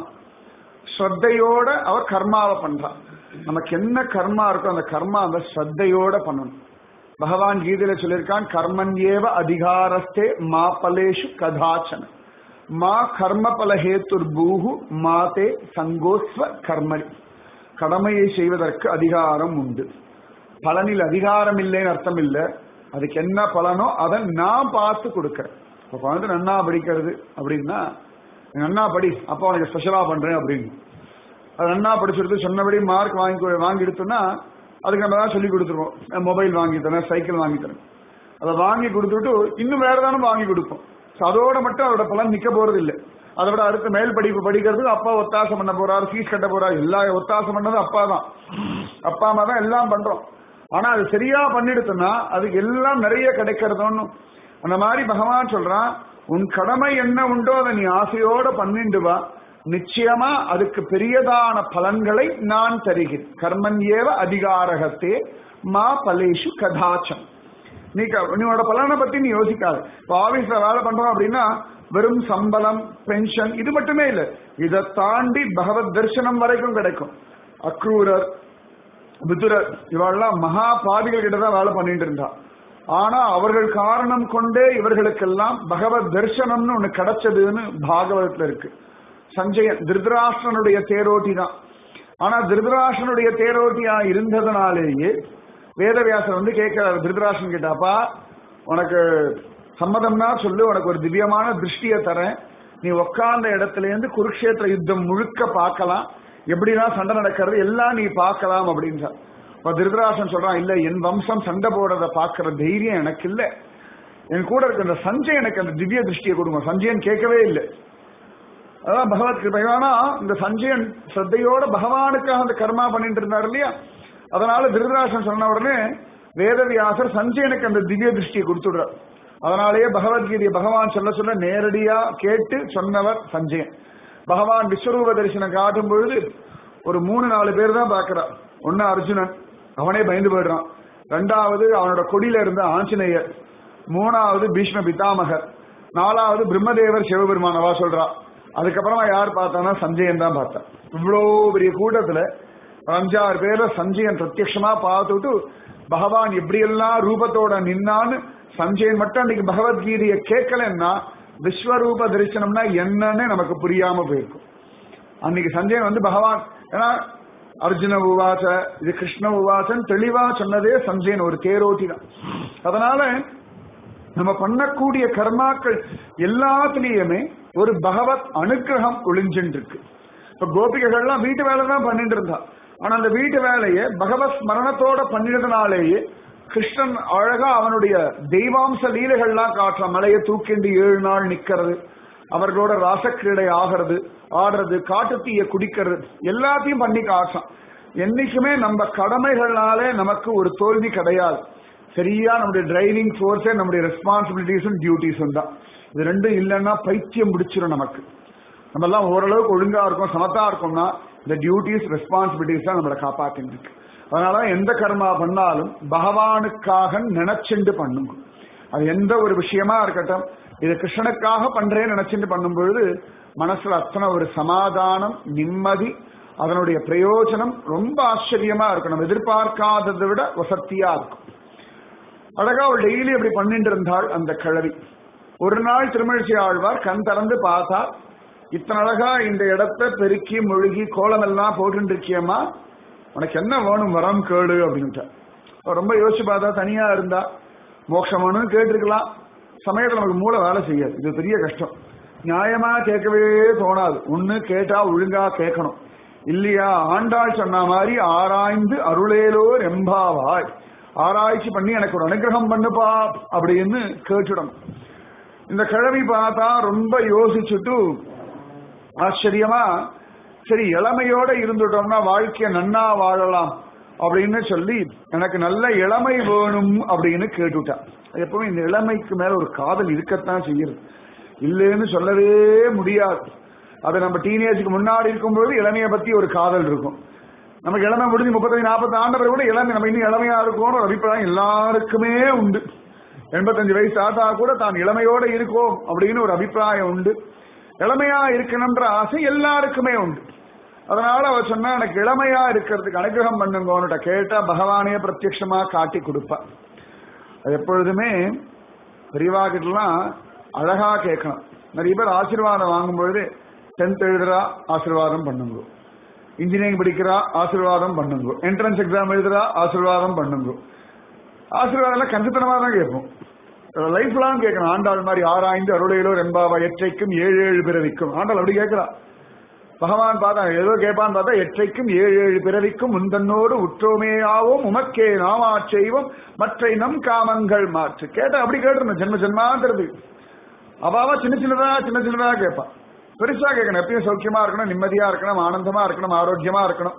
ஸ்ரத்தையோட அவர் கர்மாவை பண்றான் நமக்கு என்ன கர்மா இருக்கோ அந்த கர்மா அந்த ஸ்ரத்தையோட பண்ணணும் பகவான் கீதையில சொல்லியிருக்கான் கர்மன் ஏவ அதிகாரஸ்தே மா பலேஷு கதாச்சன மா கர்ம பலஹேத்துர் பூஹு மாதே சங்கோஸ்வ கர்மணி கடமையை செய்வதற்கு அதிகாரம் உண்டு பலனில் அதிகாரம் இல்லைன்னு அர்த்தம் இல்லை அதுக்கு என்ன பலனோ அதை நான் பார்த்து கொடுக்கறேன் இப்போ குழந்தை நன்னா படிக்கிறது அப்படின்னா நீ நன்னா படி அப்பா உனக்கு ஸ்பெஷலா பண்றேன் அப்படின்னு அது நன்னா படிச்சுட்டு சொன்னபடி மார்க் வாங்கி வாங்கி எடுத்தோம்னா அதுக்கு நம்ம தான் சொல்லி கொடுத்துருவோம் மொபைல் வாங்கி தரேன் சைக்கிள் வாங்கி தரேன் அதை வாங்கி கொடுத்துட்டு இன்னும் வேற தானே வாங்கி கொடுப்போம் So அதோட மட்டும் அதோட பலன் நிக்க போறது இல்லை அதை விட அடுத்து மேல் படிப்பு படிக்கிறதுக்கு அப்பா ஒத்தாசம் பண்ண போறாரு ஃபீஸ் கட்ட போறாரு எல்லா ஒத்தாசம் பண்ணது அப்பா தான் அப்பா அம்மா தான் எல்லாம் பண்றோம் ஆனா அது சரியா பண்ணிடுத்துன்னா அதுக்கு எல்லாம் நிறைய கிடைக்கிறதுன்னு அந்த மாதிரி பகவான் சொல்றான் உன் கடமை என்ன உண்டோ அதை நீ ஆசையோட பண்ணிண்டு வா நிச்சயமா அதுக்கு பெரியதான பலன்களை நான் தருகிறேன் கர்மன் ஏவ அதிகாரகத்தே மா பலேஷு கதாச்சம் நீ க- உன்னோட பலனை பத்தி நீ யோசிக்காத இப்போ ஆபீஸ்ல வேலை பண்றோம் அப்படின்னா வெறும் சம்பளம் பென்ஷன் இது மட்டுமே இல்ல இதை தாண்டி பகவத் தரிசனம் வரைக்கும் கிடைக்கும் அக்ரூரர் விதுரர் இவெல்லாம் மகா பாதிகள் கிட்ட தான் வேலை பண்ணிட்டு இருந்தா ஆனா அவர்கள் காரணம் கொண்டே இவர்களுக்கெல்லாம் பகவத் தரிசனம்னு ஒண்ணு கிடைச்சதுன்னு பாகவதத்துல இருக்கு சஞ்சயன் திருதராஷ்டிரனுடைய தேரோட்டி தான் ஆனா திருதராஷ்டிரனுடைய தேரோட்டியா இருந்ததுனாலேயே வேதவியாசர் வந்து கேட்கிறார் திருதராஷ்டிரன் கிட்டாப்பா உனக்கு சம்மதம்னா சொல்லு உனக்கு ஒரு திவ்யமான திருஷ்டியை தரேன் நீ உட்கார்ந்த இடத்துல இருந்து குருக்ஷேத்திர யுத்தம் முழுக்க பார்க்கலாம் எப்படிலாம் சண்டை நடக்கிறது எல்லாம் நீ பார்க்கலாம் அப்படின்றார் இப்ப திருதராசன் சொல்றான் இல்ல என் வம்சம் சண்டை போடுறத பாக்குற தைரியம் எனக்கு இல்ல என் கூட இருக்க அந்த சஞ்சய் எனக்கு அந்த திவ்ய திருஷ்டியை கொடுங்க சஞ்சயன் கேட்கவே இல்லை அதான் பகவத் கிருபை ஆனா இந்த சஞ்சயன் ஸ்ரத்தையோட பகவானுக்காக அந்த கர்மா பண்ணிட்டு இருந்தார் இல்லையா அதனால திருதராசன் சொன்ன உடனே வேதவியாசர் சஞ்சயனுக்கு அந்த திவ்ய திருஷ்டியை கொடுத்துடுறார் அதனாலேயே பகவத்கீதையை பகவான் சொல்ல சொல்ல நேரடியா கேட்டு சொன்னவர் சஞ்சயன் பகவான் விஸ்வரூப தரிசனம் காட்டும் பொழுது ஒரு மூணு நாலு பேர் தான் பார்க்கிறார் ஒன்னு அர்ஜுனன் அவனே பயந்து போயிடுறான் ரெண்டாவது அவனோட கொடியில இருந்த ஆஞ்சநேயர் மூணாவது பீஷ்ம பிதாமகர் நாலாவது பிரம்மதேவர் சிவபெருமான் அவா சொல்றா அதுக்கப்புறமா யார் பார்த்தானா சஞ்சயன் தான் பார்த்தான் இவ்வளோ பெரிய கூட்டத்துல ஒரு அஞ்சாறு பேர்ல சஞ்சயன் பிரத்யட்சமா பார்த்துட்டு பகவான் எப்படியெல்லாம் ரூபத்தோட நின்னான்னு சஞ்சயன் மட்டும் அன்னைக்கு பகவத்கீதையை கேட்கலன்னா விஸ்வரூப தரிசனம்னா என்னன்னு நமக்கு புரியாம போயிருக்கும் அன்னைக்கு சஞ்சயன் வந்து பகவான் ஏன்னா அர்ஜுன உவாச இது கிருஷ்ண உவாசன் தெளிவா சொன்னதே சஞ்சயன் ஒரு தேரோட்டி தான் அதனால நம்ம பண்ணக்கூடிய கர்மாக்கள் எல்லாத்துலயுமே ஒரு பகவத் அனுக்கிரகம் ஒளிஞ்சுட்டு இருக்கு இப்ப கோபிகைகள்லாம் வீட்டு வேலை தான் பண்ணிட்டு இருந்தா ஆனா அந்த வீட்டு வேலையை பகவத் ஸ்மரணத்தோட பண்ணினதுனாலேயே கிருஷ்ணன் அழகா அவனுடைய தெய்வாம்ச லீலைகள்லாம் காட்டுற மலையை தூக்கிண்டு ஏழு நாள் நிக்கிறது அவர்களோட ராசக்கிரீடை ஆகிறது ஆடுறது காட்டுத்தீய குடிக்கிறது எல்லாத்தையும் பண்ணி காட்டுறான் என்னைக்குமே நம்ம கடமைகள்னாலே நமக்கு ஒரு தோல்வி கிடையாது சரியா நம்முடைய டிரைவிங் ஃபோர்ஸே நம்முடைய ரெஸ்பான்சிபிலிட்டிஸும் டியூட்டிஸும் தான் இது ரெண்டும் இல்லைன்னா பைத்தியம் பிடிச்சிரும் நமக்கு நம்ம எல்லாம் ஓரளவுக்கு ஒழுங்கா இருக்கும் சமத்தா இருக்கோம்னா இந்த டியூட்டிஸ் ரெஸ்பான்சிபிலிட்டிஸ் தான் நம்மளை காப்பாத்தின்னு இருக்கு அதனால எந்த கர்மா பண்ணாலும் பகவானுக்காக நினைச்சுண்டு பண்ணுங்க அது எந்த ஒரு விஷயமா இருக்கட்டும் இது கிருஷ்ணனுக்காக பண்றேன்னு நினைச்சுட்டு பண்ணும் பொழுது மனசுல அத்தனை ஒரு சமாதானம் நிம்மதி அதனுடைய பிரயோஜனம் ரொம்ப ஆச்சரியமா இருக்கும் நம்ம எதிர்பார்க்காததை விட வசத்தியா இருக்கும் அழகா அவள் டெய்லி அப்படி பண்ணிட்டு இருந்தாள் அந்த கிழவி ஒரு நாள் திருமழிச்சி ஆழ்வார் கண் திறந்து பார்த்தா இத்தனை அழகா இந்த இடத்தை பெருக்கி முழுகி கோலம் எல்லாம் போட்டு இருக்கியம்மா உனக்கு என்ன வேணும் வரம் கேடு அப்படின்ட்டு அவ ரொம்ப யோசிச்சு பார்த்தா தனியா இருந்தா மோட்சம் வேணும் கேட்டிருக்கலாம் சமயத்துல நமக்கு மூளை வேலை செய்யாது இது பெரிய கஷ்டம் நியாயமா கேட்கவே தோணாது ஒண்ணு கேட்டா ஒழுங்கா கேட்கணும் இல்லையா ஆண்டாள் சொன்ன மாதிரி ஆராய்ந்து அருளேலோர் எம்பாவாய் ஆராய்ச்சி பண்ணி எனக்கு ஒரு அனுகிரகம் பண்ணுப்பா அப்படின்னு கேட்டுடணும் இந்த கிழவி பார்த்தா ரொம்ப யோசிச்சுட்டு ஆச்சரியமா சரி இளமையோட இருந்துட்டோம்னா வாழ்க்கைய நன்னா வாழலாம் அப்படின்னு சொல்லி எனக்கு நல்ல இளமை வேணும் அப்படின்னு கேட்டுட்டான் எப்பவுமே இந்த இளமைக்கு மேல ஒரு காதல் இருக்கத்தான் செய்யுது இல்லைன்னு சொல்லவே முடியாது அது நம்ம டீனேஜுக்கு முன்னாடி இருக்கும்போது இளமையை பத்தி ஒரு காதல் இருக்கும் நமக்கு இளமை முடிஞ்சு முப்பத்தஞ்சு நாற்பத்தி ஆண்டு கூட இளமை நம்ம இன்னும் இளமையா இருக்கோம்னு ஒரு அபிப்பிராயம் எல்லாருக்குமே உண்டு எண்பத்தஞ்சு வயசு ஆத்தா கூட தான் இளமையோட இருக்கோம் அப்படின்னு ஒரு அபிப்பிராயம் உண்டு இளமையா இருக்கணும்ன்ற ஆசை எல்லாருக்குமே உண்டு அதனால அவ சொன்னா எனக்கு இளமையா இருக்கிறதுக்கு அனுகிரகம் பண்ணுங்கன்னு கேட்டா பகவானே பிரத்யட்சமா காட்டி கொடுப்பா அது எப்பொழுதுமே பெரியவா கிட்டலாம் அழகா கேட்கணும் நிறைய பேர் ஆசீர்வாதம் வாங்கும்பொழுது டென்த் எழுதுறா ஆசீர்வாதம் பண்ணுங்க இன்ஜினியரிங் படிக்கிறா ஆசீர்வாதம் பண்ணுங்க என்ட்ரன்ஸ் எக்ஸாம் எழுதுறா ஆசீர்வாதம் பண்ணுங்க ஆசீர்வாதம் கஞ்சத்தனமா தான் கேட்போம் லைஃப் லாங் கேட்கணும் ஆண்டாள் மாதிரி ஆராய்ந்து அருளையிலோ ரெம்பாவா எற்றைக்கும் ஏழு ஏழு பிறவிக்கும் ஆண்டாள் அப்படி கேட்கிறா பகவான் பார்த்தா ஏதோ கேட்பான்னு பார்த்தா எற்றைக்கும் ஏழு ஏழு பிறவிக்கும் முந்தன்னோடு உற்றோமேயாவோம் உமக்கே நாமா செய்வோம் மற்ற நம் காமங்கள் மாற்று கேட்டா அப்படி கேட்டுருந்தோம் ஜென்ம ஜென்மாந்திரது அவாவா சின்ன சின்னதா சின்ன சின்னதா கேட்பான் பெருசா கேட்கணும் எப்பயும் சௌக்கியமா இருக்கணும் நிம்மதியா இருக்கணும் ஆனந்தமா இருக்கணும் ஆரோக்கியமா இருக்கணும்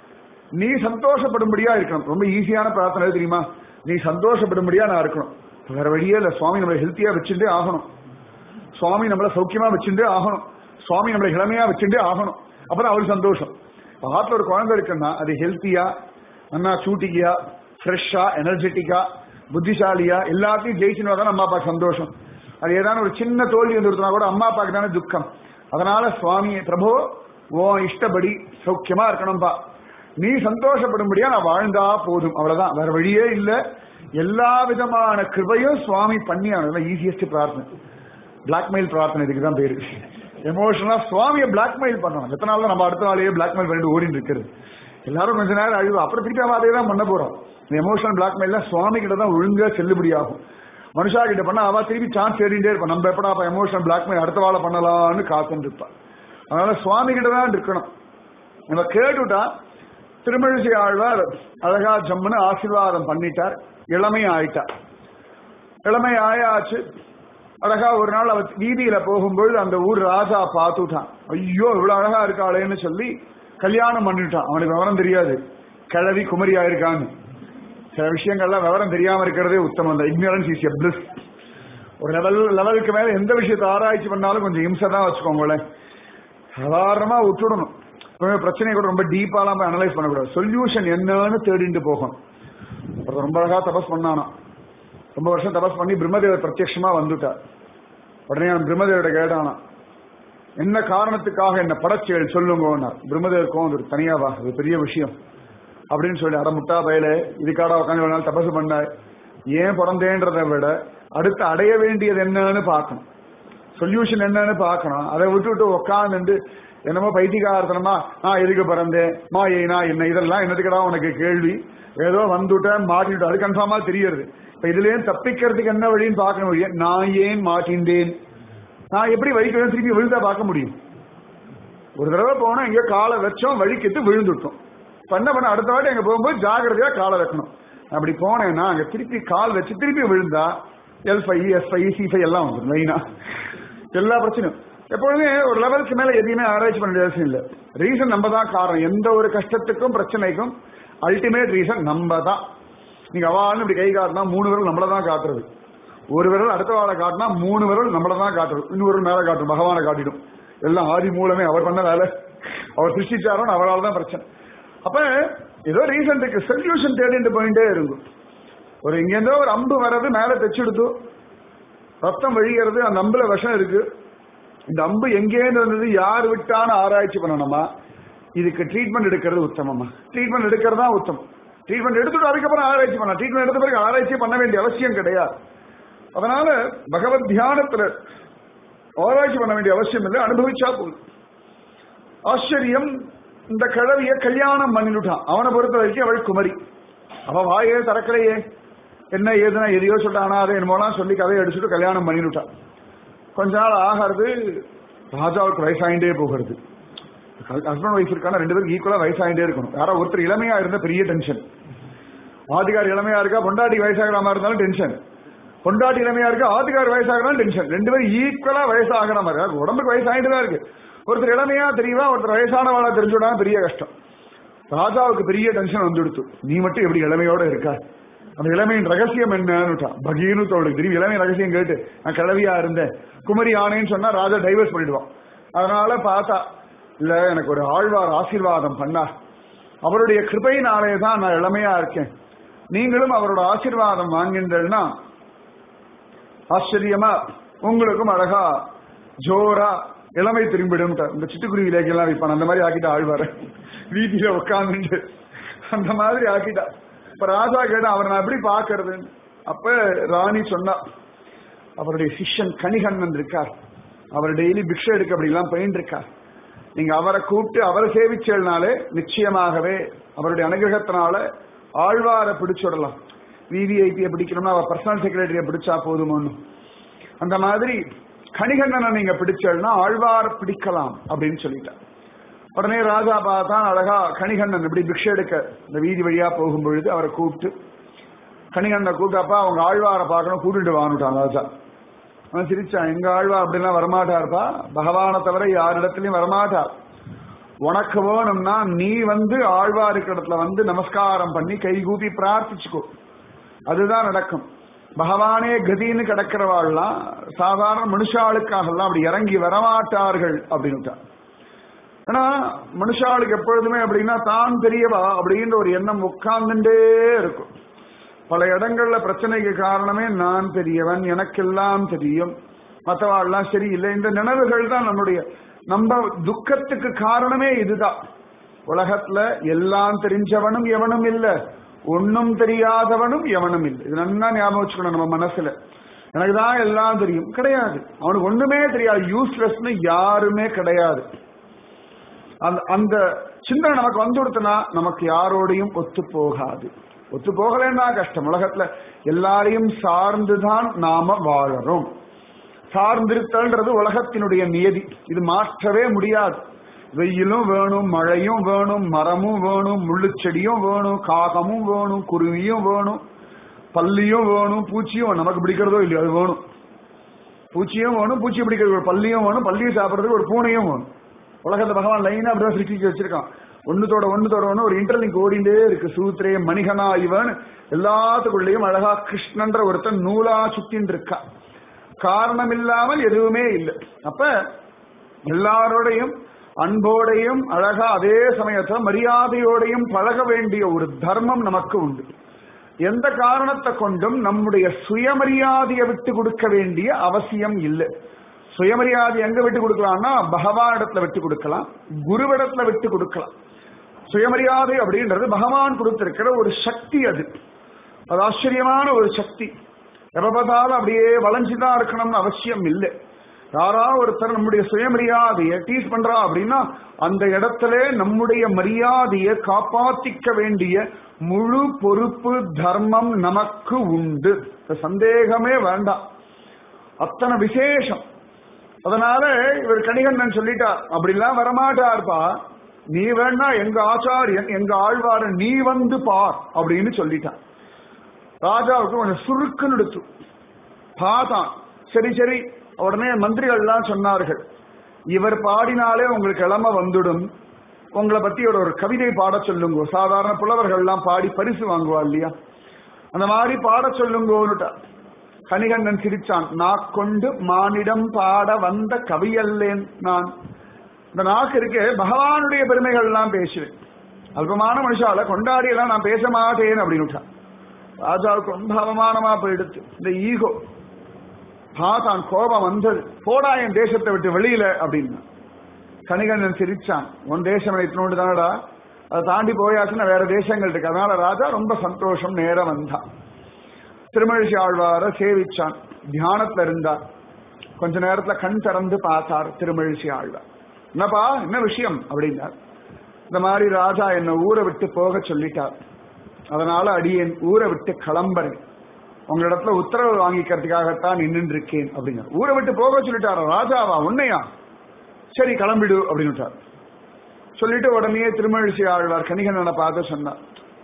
நீ சந்தோஷப்படும்படியா இருக்கணும் ரொம்ப ஈஸியான பிரார்த்தனை எது தெரியுமா நீ சந்தோஷப்படும்படியா நான் இருக்கணும் வேற வழியே இல்ல சுவாமி நம்மளை ஹெல்த்தியா வச்சுட்டே ஆகணும் சுவாமி நம்மள சௌக்கியமா வச்சுட்டே ஆகணும் சுவாமி நம்மளை இளமையா வச்சுட்டே ஆகணும் அப்பதான் அவருக்கு சந்தோஷம் இப்ப ஆத்துல ஒரு குழந்தை இருக்குன்னா அது ஹெல்த்தியா நல்லா சூட்டிக்கியா ஃப்ரெஷ்ஷா எனர்ஜெட்டிக்கா புத்திசாலியா எல்லாத்தையும் ஜெயிச்சுன்னு தான் அம்மா அப்பாக்கு சந்தோஷம் அது ஏதாவது ஒரு சின்ன தோல்வி வந்துருத்தனா கூட அம்மா அப்பாக்கு தானே துக்கம் அதனால சுவாமி பிரபு உன் இஷ்டப்படி சௌக்கியமா இருக்கணும்பா நீ சந்தோஷப்படும்படியா நான் வாழ்ந்தா போதும் அவ்வளவுதான் வேற வழியே இல்ல எல்லா விதமான கிருபையும் சுவாமி பண்ணி ஈஸியஸ்ட் பிரார்த்தனை பிளாக்மெயில் பிரார்த்தனை இதுக்கு தான் பேரு எமோஷனலா சுவாமியை பிளாக்மெயில் பண்ணணும் எத்தனை நாள் நம்ம அடுத்த நாளையே பிளாக்மெயில் பண்ணிட்டு ஓடிட்டு இருக்கிறது எல்லாரும் கொஞ்ச நேரம் அழுவு அப்புறம் திருப்பி அவன் அதே தான் பண்ண போறோம் இந்த எமோஷனல் பிளாக்மெயில சுவாமி கிட்ட தான் ஒழுங்கா செல்லுபடி ஆகும் மனுஷா கிட்ட பண்ணா அவ திருப்பி சான்ஸ் தேடிட்டே இருப்பான் நம்ம எப்படா அப்ப எமோஷனல் பிளாக்மெயில் அடுத்த வாழ பண்ணலாம்னு காத்துட்டு இருப்பான் அதனால சுவாமி கிட்ட தான் இருக்கணும் நம்ம கேட்டுட்டா திருமழிசை ஆழ்வார் அழகா ஜம்முன்னு ஆசீர்வாதம் பண்ணிட்டார் இளமை ஆயிட்டார் இளமை ஆயாச்சு அழகா ஒரு நாள் அவ வீதியில போகும்பொழுது அந்த ஊர் ராஜா பார்த்துட்டான் ஐயோ இவ்வளவு அழகா இருக்காளேன்னு சொல்லி கல்யாணம் பண்ணிட்டான் அவனுக்கு விவரம் தெரியாது கிழவி குமரி ஆயிருக்கான்னு சில விஷயங்கள்லாம் விவரம் தெரியாம இருக்கிறதே உத்தமம் தான் இக்னரன்ஸ் இஸ் எ பிளிஸ் ஒரு லெவல் லெவலுக்கு மேல எந்த விஷயத்தை ஆராய்ச்சி பண்ணாலும் கொஞ்சம் இம்சை தான் வச்சுக்கோங்களேன் சாதாரணமா விட்டுடணும் கொஞ்சம் பிரச்சனையை கூட ரொம்ப டீப்பாலாம் போய் அனலைஸ் பண்ணக்கூடாது சொல்யூஷன் என்னன்னு தேடிட்டு போகணும் ஒருத்தர் ரொம்ப அழகா தபஸ் பண்ணானா ரொம்ப வருஷம் தபஸ் பண்ணி பிரம்மதேவர் பிரத்யட்சமா வந்துட்டார் உடனே அவன் பிரம்மதேவரோட கேட்டானா என்ன காரணத்துக்காக என்ன படச்செயல் சொல்லுங்கன்னா பிரம்மதேவர் கோவம் ஒரு தனியாவா அது பெரிய விஷயம் அப்படின்னு சொல்லி அட முட்டா பயல இதுக்காடா உட்காந்து ஒரு நாள் தபசு பண்ண ஏன் பிறந்தேன்றதை விட அடுத்து அடைய வேண்டியது என்னன்னு பார்க்கணும் சொல்யூஷன் என்னன்னு பார்க்கணும் அதை விட்டுவிட்டு உட்காந்துட்டு என்னமோ பைத்தியகாரத்தனமா நான் எதுக்கு பிறந்தேன் மா ஏனா என்ன இதெல்லாம் என்னதுக்கடா உனக்கு கேள்வி ஏதோ வந்துட்டேன் மாட்டிவிட்டு அது கன்ஃபார்மா தெரியறது இப்ப இதுலயும் தப்பிக்கிறதுக்கு என்ன வழின்னு பார்க்கணும் வழிய நான் ஏன் மாட்டின்றேன் நான் எப்படி வலிக்கிறேன் திருப்பி விழுந்தா பார்க்க முடியும் ஒரு தடவை போனோம் எங்கேயோ காலை வச்சோம் வழிக்கிட்டு விழுந்துட்டோம் இப்ப என்ன பண்ண அடுத்த வாட்டி அங்க போகும்போது ஜாகிரதையா காலை வைக்கணும் அப்படி போனேன்னா அங்க திருப்பி கால் வச்சு திருப்பி விழுந்தா L five S five C five எல்லாம் வந்துடும் மெயினா எல்லா பிரச்சனையும் எப்பொழுதுமே ஒரு லெவலுக்கு மேல எதையுமே ஆராய்ச்சி பண்ண வேண்டிய அவசியம் இல்லை ரீசன் நம்ம தான் காரணம் எந்த ஒரு கஷ்டத்துக்கும் பிரச்சனைக்கும் அல்டிமேட் ரீசன் நம்ம தான் நீங்க அவான்னு இப்படி கை காட்டினா மூணு விரல் நம்மள தான் காட்டுறது ஒரு விரல் அடுத்த வாழை காட்டினா மூணு விரல் நம்மள தான் காட்டுறது இன்னொரு விரல் மேல காட்டும் பகவானை காட்டிடும் எல்லாம் ஆதி மூலமே அவர் பண்ண வேலை அவர் சிருஷ்டிச்சாரோ அவரால் தான் பிரச்சனை அப்ப ஏதோ ரீசன் இருக்கு சொல்யூஷன் தேடிட்டு போயிட்டே இருக்கும் ஒரு இங்கேருந்தோ ஒரு அம்பு வர்றது மேல தைச்சுடுத்து ரத்தம் வழிகிறது அந்த அம்புல விஷம் இருக்கு இந்த அம்பு எங்கேருந்து வந்தது யார் விட்டான்னு ஆராய்ச்சி பண்ணணுமா இதுக்கு ட்ரீட்மெண்ட் எடுக்கிறது உத்தமமா ட்ரீட்மெண்ட் எடுக்கிறது தான் உத்தமம் ட்ரீட்மெண்ட் எடுத்துட்டு அதுக்கப்புறம் ஆராய்ச்சி பண்ணலாம் ட்ரீட்மெண்ட் எடுத்த பிறகு ஆராய்ச்சி பண்ண வேண்டிய அவசியம் கிடையாது அதனால பகவத் தியானத்துல ஆராய்ச்சி பண்ண வேண்டிய அவசியம் இல்லை அனுபவிச்சா போதும் ஆச்சரியம் இந்த கிழவிய கல்யாணம் பண்ணிவிட்டான் அவனை பொறுத்த வரைக்கும் அவள் குமரி அவ வாயே திறக்கலையே என்ன ஏதுனா எதையோ சொல்லிட்டானா அதை என்னமோலாம் சொல்லி கதையை அடிச்சுட்டு கல்யாணம் பண்ணிவிட்டான் கொஞ்ச நாள் ஆகிறது ராஜாவுக்கு வயசாயிட்டே போகிறது ஹஸ்பண்ட் ஒய்ஃப் இருக்கான ரெண்டு பேருக்கு ஈக்குவலா வயசாயிட்டே இருக்கணும் யாரோ ஒருத்தர் இளமையா இருந்த பெரிய டென்ஷன் ஆதிகாரி இளமையா இருக்கா பொண்டாட்டி வயசாகிற மாதிரி இருந்தாலும் டென்ஷன் பொண்டாட்டி இளமையா இருக்கா ஆதிகாரி வயசாகிறாலும் டென்ஷன் ரெண்டு பேரும் ஈக்குவலா வயசாகிற மாதிரி இருக்கு. உடம்புக்கு வயசாயிட்டு தான் இருக்கு ஒருத்தர் இளமையா தெரியுமா ஒருத்தர் வயசானவாளா தெரிஞ்சுடா பெரிய கஷ்டம் ராஜாவுக்கு பெரிய டென்ஷன் வந்துடுத்து நீ மட்டும் எப்படி இளமையோட இருக்கா அந்த இளமையின் ரகசியம் என்னன்னுட்டான் பகீனு தோளுக்கு தெரியும் இளமை ரகசியம் கேட்டு நான் கிழவியா இருந்தேன் குமரி ஆனேன்னு சொன்னா ராஜா டைவர்ஸ் பண்ணிடுவான் அதனால பார்த்தா இல்ல எனக்கு ஒரு ஆழ்வார் ஆசீர்வாதம் பண்ணா அவருடைய கிருபையினாலே தான் நான் இளமையா இருக்கேன் நீங்களும் அவரோட ஆசீர்வாதம் வாங்கின்றேன்னா ஆச்சரியமா உங்களுக்கும் அழகா ஜோரா இளமை திரும்பிடும் இந்த சிட்டுக்குருவி இலைக்கெல்லாம் வைப்பான் அந்த மாதிரி ஆக்கிட்டா ஆழ்வார் வீதியில உட்காந்துட்டு அந்த மாதிரி ஆக்கிட்டா இப்ப ராஜா கேட்டா அவரை நான் எப்படி பாக்குறது அப்ப ராணி சொன்னா அவருடைய சிஷ்யன் கணிகண்ணன் இருக்கார் அவர் டெய்லி பிக்ஷை எடுக்க அப்படி எல்லாம் பயின்று இருக்கார் நீங்க அவரை கூப்பிட்டு அவரை சேவிச்சல்னாலே நிச்சயமாகவே அவருடைய அனுகிரகத்தினால ஆழ்வாரை பிடிச்சுடலாம் விவிஐபியை பிடிக்கணும்னா அவர் பர்சனல் செக்ரட்டரியை பிடிச்சா போதுமோன்னு அந்த மாதிரி கணிகண்ணனை நீங்க பிடிச்சல்னா ஆழ்வார் பிடிக்கலாம் அப்படின்னு சொல்லிட்டார் உடனே ராஜா பார்த்தான் அழகா கணிகண்ணன் இப்படி பிக்ஷை எடுக்க இந்த வீதி வழியா போகும் பொழுது அவரை கூப்பிட்டு கணிகண்ணனை கூப்பிட்டப்பா அவங்க ஆழ்வாரை பார்க்கணும் கூட்டிட்டு வானுட்டான் ராஜா அவன் சிரிச்சான் எங்க ஆழ்வா அப்படிலாம் வரமாட்டார்ப்பா பகவானை தவிர யாரிடத்துலயும் வரமாட்டார் உனக்கு வேணும்னா நீ வந்து ஆழ்வாருக்கு இடத்துல வந்து நமஸ்காரம் பண்ணி கைகூப்பி பிரார்த்திச்சுக்கோ அதுதான் நடக்கும் பகவானே கதின்னு கிடக்கிறவாள்லாம் சாதாரண மனுஷாளுக்காகலாம் அப்படி இறங்கி வரமாட்டார்கள் அப்படின்னுட்டான் ஆனா மனுஷாளுக்கு எப்பொழுதுமே அப்படின்னா தான் பெரியவா அப்படின்ற ஒரு எண்ணம் உட்கார்ந்துட்டே இருக்கும் பல இடங்கள்ல பிரச்சனைக்கு காரணமே நான் பெரியவன் எனக்கெல்லாம் தெரியும் மற்றவாள்லாம் சரியில்லை இந்த நினைவுகள் தான் நம்முடைய நம்ம துக்கத்துக்கு காரணமே இதுதான் உலகத்துல எல்லாம் தெரிஞ்சவனும் எவனும் இல்ல ஒன்னும் தெரியாதவனும் எவனும் இல்லை இது நல்லா ஞாபகம் வச்சுக்கணும் நம்ம மனசுல எனக்கு தான் எல்லாம் தெரியும் கிடையாது அவனுக்கு ஒண்ணுமே தெரியாது யூஸ்லெஸ்னு யாருமே கிடையாது அந்த அந்த சிந்தனை நமக்கு வந்து கொடுத்தனா நமக்கு யாரோடையும் ஒத்து போகாது ஒத்து போகலன்னா கஷ்டம் உலகத்துல எல்லாரையும் சார்ந்துதான் நாம வாழறோம் சார்ந்திருத்தல்ன்றது உலகத்தினுடைய நியதி இது மாற்றவே முடியாது வெயிலும் வேணும் மழையும் வேணும் மரமும் வேணும் முள்ளுச்செடியும் வேணும் காகமும் வேணும் குருவியும் வேணும் பல்லியும் வேணும் பூச்சியும் நமக்கு பிடிக்கிறதோ இல்லையோ அது வேணும் பூச்சியும் வேணும் பூச்சி பிடிக்கிறது ஒரு பல்லியும் வேணும் பல்லியும் சாப்பிடுறதுக்கு ஒரு பூனையும் வேணும் உலகத்தை பகவான் லைனா அப்படிதான் சிருஷ்டிச்சு வச்சிருக்கான் ஒண்ணுத்தோட ஒண்ணுத்தோட ஒண்ணு ஒரு இன்டர்லிங்க் ஓடிண்டே இருக்கு சூத்ரே மணிகனா இவன் எல்லாத்துக்குள்ளேயும் அழகா கிருஷ்ணன்ற ஒருத்தன் நூலா சுத்தின்னு இருக்கா காரணம் இல்லாமல் எதுவுமே இல்லை அப்ப எல்லாரோடையும் அன்போடையும் அழகா அதே சமயத்துல மரியாதையோடையும் பழக வேண்டிய ஒரு தர்மம் நமக்கு உண்டு எந்த காரணத்தை கொண்டும் நம்முடைய சுயமரியாதையை விட்டு கொடுக்க வேண்டிய அவசியம் இல்லை சுயமரியாதை எங்க விட்டு கொடுக்கலாம்னா பகவானிடத்துல விட்டு கொடுக்கலாம் குருவிடத்துல விட்டு கொடுக்கலாம் சுயமரியாதை அப்படின்றது பகவான் கொடுத்திருக்கிற ஒரு சக்தி அது அது ஆச்சரியமான ஒரு சக்தி எப்ப பார்த்தாலும் அப்படியே வளைஞ்சுதான் இருக்கணும்னு அவசியம் இல்லை யாராவது ஒருத்தர் நம்முடைய சுயமரியாதையை டீஸ் பண்றா அப்படின்னா அந்த இடத்துல நம்முடைய மரியாதையை காப்பாத்திக்க வேண்டிய முழு பொறுப்பு தர்மம் நமக்கு உண்டு சந்தேகமே வேண்டாம் அத்தனை விசேஷம் அதனால இவர் கணிகண்ணன் சொல்லிட்டா அப்படிலாம் வரமாட்டார்ப்பா நீ வேணா எங்க ஆச்சாரியன் எங்க ஆழ்வாரன் நீ வந்து பார் அப்படின்னு சொல்லிட்டான் ராஜாவுக்கு கொஞ்சம் சுருக்குன்னு எடுத்து பார்த்தான் சரி சரி உடனே மந்திரிகள்லாம் சொன்னார்கள் இவர் பாடினாலே உங்களுக்கு இளம வந்துடும் உங்களை பத்தி ஒரு ஒரு கவிதை பாட சொல்லுங்க சாதாரண புலவர்கள்லாம் பாடி பரிசு வாங்குவா இல்லையா அந்த மாதிரி பாட சொல்லுங்கோன்னுட்டா கணிகண்ணன் சிரிச்சான் நாக்கொண்டு மானிடம் பாட வந்த கவியல்லேன் நான் இந்த நாக்கு இருக்கு பகவானுடைய பெருமைகள் எல்லாம் பேசுவேன் அல்பமான மனுஷால கொண்டாடி எல்லாம் நான் பேச மாட்டேன் அப்படின்னு ராஜாவுக்கு ரொம்ப அவமானமா போயிடுச்சு இந்த ஈகோ பார்த்தான் கோபம் வந்தது போடா என் தேசத்தை விட்டு வெளியில அப்படின்னு கணிகண்ணன் சிரிச்சான் உன் தேசம் இத்தனோடு தானடா அதை தாண்டி போயாச்சுன்னா வேற தேசங்கள் இருக்கு அதனால ராஜா ரொம்ப சந்தோஷம் நேரம் வந்தான் திருமழிசை ஆழ்வார சேவிச்சான் தியானத்துல இருந்தார் கொஞ்ச நேரத்துல கண் திறந்து பார்த்தார் திருமழிசை ஆழ்வார் என்னப்பா என்ன விஷயம் அப்படின்னார் இந்த மாதிரி ராஜா என்ன ஊரை விட்டு போக சொல்லிட்டார் அதனால அடியேன் ஊரை விட்டு கிளம்புறேன் உங்களிடத்துல உத்தரவு வாங்கிக்கிறதுக்காகத்தான் நின்று இருக்கேன் அப்படிங்க ஊரை விட்டு போக சொல்லிட்டாரா ராஜாவா உன்னையா சரி கிளம்பிடு அப்படின்னுட்டார் சொல்லிட்டு உடனே திருமழிசை ஆழ்வார் கணிகண்ணனை பார்த்து சொன்னார்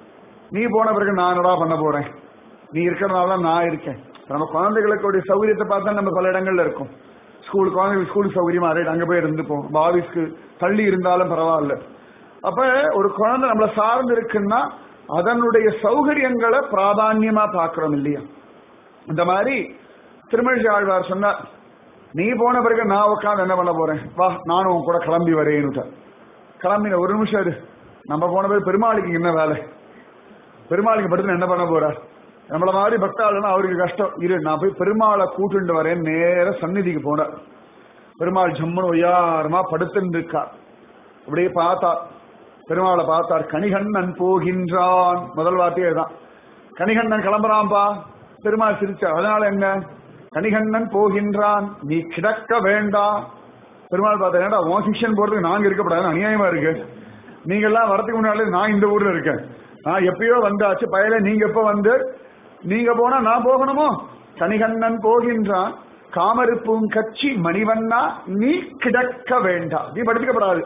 நீ போன பிறகு நான் என்னடா பண்ண போறேன் நீ இருக்கிறதுனால நான் இருக்கேன் நம்ம குழந்தைகளுக்கு சௌகரியத்தை பார்த்தா நம்ம பல இடங்கள்ல இருக்கும் ஸ்கூல் குழந்தைகள் ஸ்கூல் சௌகரியமா ரைட் அங்க போய் இருந்துப்போம் பாவிஸ்க்கு தள்ளி இருந்தாலும் பரவாயில்ல அப்ப ஒரு குழந்தை நம்மள சார்ந்து இருக்குன்னா அதனுடைய சௌகரியங்களை பிராதான்யமா பாக்குறோம் இல்லையா இந்த மாதிரி திருமழிசை ஆழ்வார் சொன்னார் நீ போன பிறகு நான் உட்காந்து என்ன பண்ண போறேன் வா நானும் உன் கூட கிளம்பி வரேன்னுட்டார் கிளம்பின ஒரு நிமிஷம் இரு நம்ம போன பிறகு பெருமாளுக்கு என்ன வேலை பெருமாளுக்கு படுத்து என்ன பண்ண போறார் நம்மள மாதிரி பக்தாளுன்னா அவருக்கு கஷ்டம் இரு நான் போய் பெருமாளை கூட்டுண்டு வரேன் நேர சந்நிதிக்கு போனார் பெருமாள் ஜம்முன்னு ஒய்யாரமா படுத்துன்னு இருக்கார் அப்படியே பார்த்தா பெருமாளை பார்த்தார் கணிகண்ணன் போகின்றான் முதல் வார்த்தையே தான் கணிகண்ணன் கிளம்புறான்பா பெருமாள் சிரிச்சார் அதனால என்ன கணிகண்ணன் போகின்றான் நீ கிடக்க வேண்டாம் பெருமாள் பார்த்தா ஏன்டா உன் சிக்ஷன் போறதுக்கு நாங்க இருக்கப்படாது அநியாயமா இருக்கு நீங்க எல்லாம் வரதுக்கு முன்னாலே நான் இந்த ஊர்ல இருக்கேன் நான் எப்பயோ வந்தாச்சு பயல நீங்க எப்ப வந்து நீங்க போனா நான் போகணுமோ கணிகண்ணன் போகின்றான் காமருப்பும் கட்சி மணிவண்ணா நீ கிடக்க வேண்டாம் நீ படிக்கப்படாது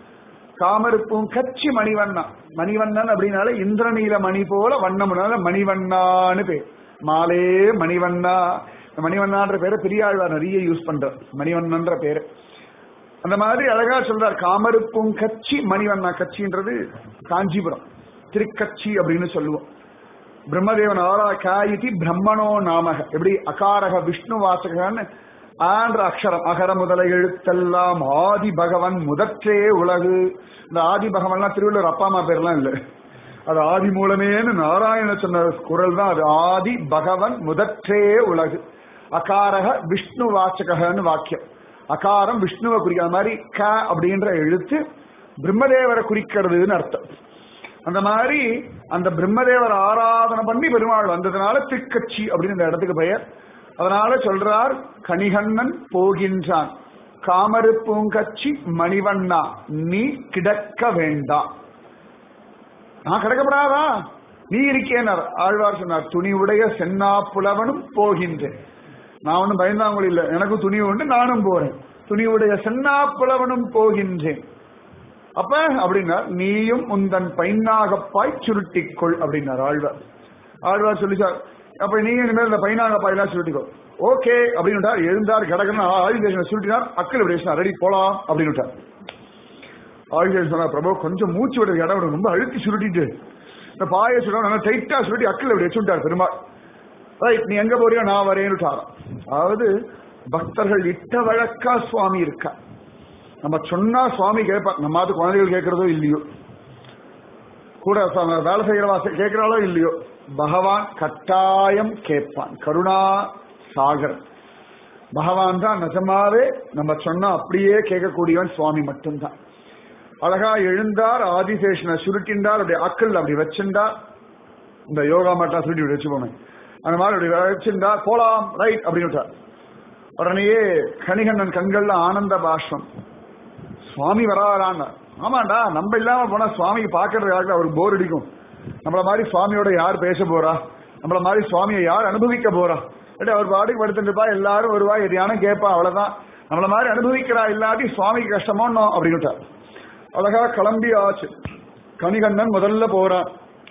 காமருப்பும் கட்சி மணிவண்ணா மணிவண்ணன் அப்படின்னால இந்திரநீல மணி போல வண்ணமுனால மணிவண்ணான்னு பேர் மாலே மணிவண்ணா மணிவண்ணான்ற பேரை பெரியாழ்வார் நிறைய யூஸ் பண்ற மணிவண்ணன்ற பேரு அந்த மாதிரி அழகா சொல்றார் காமருப்பும் கட்சி மணிவண்ணா கட்சின்றது காஞ்சிபுரம் திருக்கட்சி அப்படின்னு சொல்லுவோம் பிரம்மதேவன் ஆரா காயிதி பிரம்மணோ நாமக எப்படி அகாரக விஷ்ணு வாசகன்னு ஆன்ற அக்ஷரம் அகர முதல எழுத்தெல்லாம் ஆதி பகவன் முதற்றே உலகு இந்த ஆதி பகவன்லாம் திருவள்ளுவர் அப்பா அம்மா பேர்லாம் இல்லை அது ஆதி மூலமேன்னு நாராயண சொன்ன குரல் தான் அது ஆதி பகவன் முதற்றே உலகு அகாரக விஷ்ணு வாச்சகன்னு வாக்கியம் அகாரம் விஷ்ணுவை குறிக்கிற மாதிரி க அப்படின்ற எழுத்து பிரம்மதேவரை குறிக்கிறதுன்னு அர்த்தம் அந்த மாதிரி அந்த பிரம்மதேவர் ஆராதனை பண்ணி பெருமாள் வந்ததுனால திருக்கட்சி அப்படின்னு இந்த இடத்துக்கு பெயர் அதனால சொல்றார் கணிகண்ணன் போகின்றான் காமரு பூங்கச்சி மணிவண்ணா நீ கிடக்க வேண்டாம் நான் கிடக்கப்படாதா நீ இருக்கேனார் ஆழ்வார் சொன்னார் துணி உடைய சென்னா புலவனும் போகின்றேன் நான் ஒன்னும் பயந்தாங்குழி இல்லை எனக்கும் துணி உண்டு நானும் போறேன் துணிவுடைய சென்னா புலவனும் போகின்றேன் அப்ப அப்படின்னா நீயும் உந்தன் பைனாகப்பாய் சுருட்டிக்கொள் அப்படின்னார் ஆழ்வார் ஆழ்வார் சொல்லிச்சார் அப்ப நீங்க இனிமேல் இந்த பைனாகப்பாய் எல்லாம் சுருட்டிக்கோ ஓகே அப்படின்னு எழுந்தார் கடகன்னு ஆயுதேஷனை சுருட்டினார் அக்கல் விடேஷன் ரெடி போலாம் அப்படின்னு ஆயுதேஷன் சொன்னார் பிரபு கொஞ்சம் மூச்சு விட இடம் விட ரொம்ப அழுத்தி சுருட்டிட்டு இந்த பாய சுட நல்லா டைட்டா சுருட்டி அக்கல் விட வச்சுட்டார் பெருமாள் ரைட் நீ எங்க போறியோ நான் வரேன்னுட்டாராம் அதாவது பக்தர்கள் இட்ட வழக்கா சுவாமி இருக்கா நம்ம சொன்னா சுவாமி கேட்பார் நம்ம அது குழந்தைகள் கேட்கறதோ இல்லையோ கூட ச- வேலை செய்யறவா செ- கேட்கிறாளோ இல்லையோ பகவான் கட்டாயம் கேட்பான் கருணா சாகர் பகவான் தான் நிஜமாவே நம்ம சொன்னா அப்படியே கேட்கக்கூடியவன் சுவாமி மட்டும்தான் அழகா எழுந்தார் ஆதிசேஷனை சுருட்டின்றார் அப்படி அக்கல் அப்படி வச்சிருந்தார் இந்த யோகா மாட்டா சுருட்டி இப்படி வச்சுப்போமே அந்த மாதிரி அப்படி வச்சிருந்தா போலாம் ரைட் அப்படின்னு விட்டார் உடனேயே கணிகண்ணன் கண்கள்ல ஆனந்த பாஷ்பம் சுவாமி வராரான்னு ஆமாண்டா நம்ம இல்லாம போனா சுவாமி பாக்குறதுக்காக அவருக்கு போர் அடிக்கும் நம்மள மாதிரி சுவாமியோட யார் பேச போறா நம்மள மாதிரி சுவாமியை யார் அனுபவிக்க போறா இல்லாட்டி அவர் பாட்டுக்கு படுத்துட்டுப்பா எல்லாரும் வருவா எதையான கேட்பா அவ்வளவுதான் நம்மள மாதிரி அனுபவிக்கிறா இல்லாட்டி சுவாமிக்கு கஷ்டமோன்னோ அப்படின்னுட்டார் அழகா கிளம்பி ஆச்சு கனிகண்ணன் முதல்ல போறார்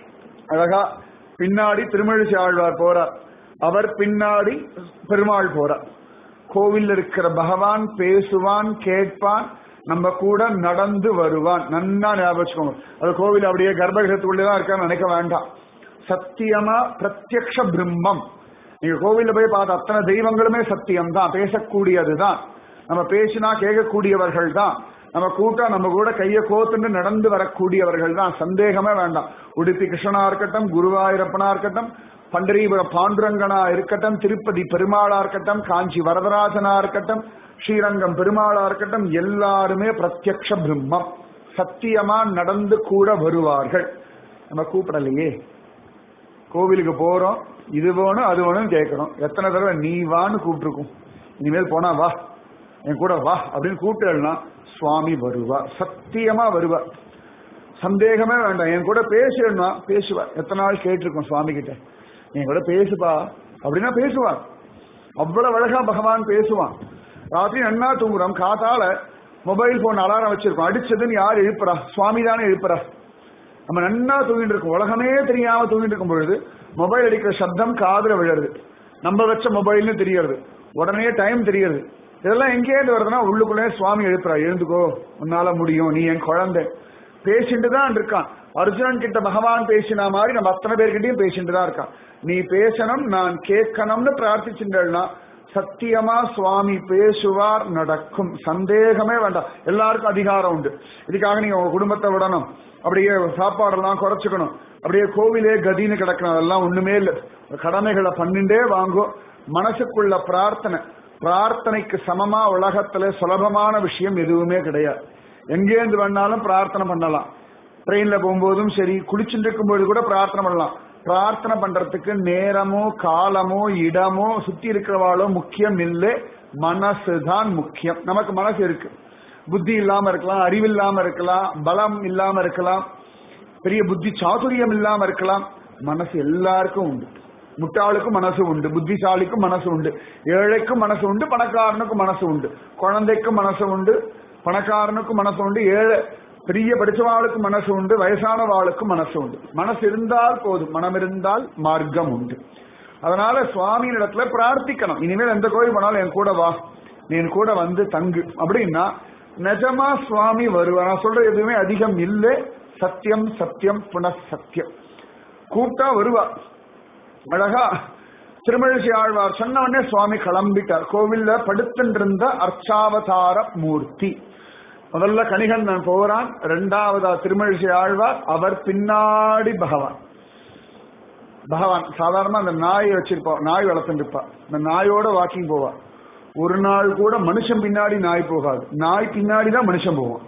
அழகா பின்னாடி திருமழிசை ஆழ்வார் போறார் அவர் பின்னாடி பெருமாள் போறார் கோவில் இருக்கிற பகவான் பேசுவான் கேட்பான் நம்ம கூட நடந்து வருவான் நன்னா ஞாபகம் வச்சுக்கோங்க அது கோவில் அப்படியே கர்ப்பகிரகத்துக்குள்ளதான் இருக்கான்னு நினைக்க வேண்டாம் சத்தியமா பிரத்யக்ஷ பிரம்மம் நீங்க கோவில்ல போய் பார்த்த அத்தனை தெய்வங்களுமே சத்தியம் தான் பேசக்கூடியதுதான் நம்ம பேசினா கேட்கக்கூடியவர்கள் தான் நம்ம கூட்டம் நம்ம கூட கையை கோத்துண்டு நடந்து வரக்கூடியவர்கள் தான் சந்தேகமே வேண்டாம் உடுப்பி கிருஷ்ணனா இருக்கட்டும் குருவாயூரப்பனா இருக்கட்டும் பண்டரிபுர பாண்டுரங்கனா இருக்கட்டும் திருப்பதி பெருமாளா இருக்கட்டும் காஞ்சி வரதராஜனா இருக்கட்டும் ஸ்ரீரங்கம் பெருமாளா இருக்கட்டும் எல்லாருமே பிரத்யக்ஷ பிரம்மம் சத்தியமா நடந்து கூட வருவார்கள் நம்ம கூப்பிடலையே கோவிலுக்கு போறோம் இது வேணும் அது வேணும் கேட்கணும் எத்தனை தடவை நீ வான்னு கூப்பிட்டுருக்கும் இனிமேல் போனா வா என் கூட வா அப்படின்னு கூப்பிட்டா சுவாமி வருவா சத்தியமா வருவா சந்தேகமே வேண்டாம் என் கூட பேசணும்னா பேசுவார் எத்தனை நாள் கேட்டிருக்கோம் சுவாமி கிட்ட என் கூட பேசுப்பா அப்படின்னா பேசுவார் அவ்வளவு அழகா பகவான் பேசுவான் ராத்திரி நன்னா தூங்குறோம் காத்தால மொபைல் போன் அலாரம் வச்சிருக்கோம் அடிச்சதுன்னு யார் எழுப்புறா சுவாமி தானே எழுப்புறா நம்ம நன்னா தூங்கிட்டு இருக்கோம் உலகமே தெரியாம தூங்கிட்டு இருக்கும் பொழுது மொபைல் அடிக்கிற சப்தம் காதுல விழருது நம்ம வச்ச மொபைல்னு தெரியறது உடனே டைம் தெரியறது இதெல்லாம் எங்கேயிருந்து வருதுன்னா உள்ளுக்குள்ளே சுவாமி எழுப்புறா எழுந்துக்கோ உன்னால முடியும் நீ என் குழந்தை பேசிட்டு தான் இருக்கான் அர்ஜுனன் கிட்ட பகவான் பேசின மாதிரி நம்ம அத்தனை பேர்கிட்டயும் பேசிட்டு தான் இருக்கான் நீ பேசணும் நான் கேட்கணும்னு பிரார்த்திச்சுட்டேன்னா சத்தியமா சுவாமி பேசுவார் நடக்கும் சந்தேகமே வேண்டாம் எல்லாருக்கும் அதிகாரம் உண்டு இதுக்காக நீங்க உங்க குடும்பத்தை விடணும் அப்படியே சாப்பாடெல்லாம் குறைச்சுக்கணும் அப்படியே கோவிலே கதின்னு கிடக்கணும் அதெல்லாம் ஒண்ணுமே இல்லை கடமைகளை பண்ணிண்டே வாங்கும் மனசுக்குள்ள பிரார்த்தனை பிரார்த்தனைக்கு சமமா உலகத்துல சுலபமான விஷயம் எதுவுமே கிடையாது எங்கேருந்து வேணாலும் பிரார்த்தனை பண்ணலாம் ட்ரெயின்ல போகும்போதும் சரி குளிச்சுட்டு இருக்கும்போது கூட பிரார்த்தனை பண்ணலாம் பிரார்த்தனை பண்றதுக்கு நேரமோ காலமோ இடமோ சுத்தி இருக்கிறவாளோ முக்கியம் இல்லை மனசுதான் முக்கியம் நமக்கு மனசு இருக்கு புத்தி இல்லாம இருக்கலாம் அறிவு இல்லாம இருக்கலாம் பலம் இல்லாம இருக்கலாம் பெரிய புத்தி சாதுரியம் இல்லாம இருக்கலாம் மனசு எல்லாருக்கும் உண்டு முட்டாளுக்கும் மனசு உண்டு புத்திசாலிக்கும் மனசு உண்டு ஏழைக்கும் மனசு உண்டு பணக்காரனுக்கும் மனசு உண்டு குழந்தைக்கும் மனசு உண்டு பணக்காரனுக்கும் மனசு உண்டு ஏழை பெரிய படிச்சவாளுக்கும் மனசு உண்டு வயசான வாளுக்கும் மனசு உண்டு மனசு இருந்தால் போதும் மனம் இருந்தால் மார்க்கம் உண்டு அதனால சுவாமியின் இடத்துல பிரார்த்திக்கணும் இனிமேல் எந்த கோயில் போனாலும் என் கூட வா நீ என் கூட வந்து தங்கு அப்படின்னா நிஜமா சுவாமி வருவா நான் சொல்ற எதுவுமே அதிகம் இல்லை சத்தியம் சத்தியம் புனഃ சத்தியம் கூட்டா வருவா அழகா திருமழிசை ஆழ்வார் சொன்ன உடனே சுவாமி கிளம்பிட்டார் கோவில்ல படுத்துட்டு அர்ச்சாவதார மூர்த்தி முதல்ல கணிகண்ணன் போறான் ரெண்டாவதா திருமழிசை ஆழ்வார் அவர் பின்னாடி பகவான் பகவான் சாதாரணமா அந்த நாய் வச்சிருப்பா நாய் வளர்த்துட்டு இருப்பா இந்த நாயோட வாக்கிங் போவா ஒரு நாள் கூட மனுஷன் பின்னாடி நாய் போகாது நாய் பின்னாடி தான் மனுஷன் போவான்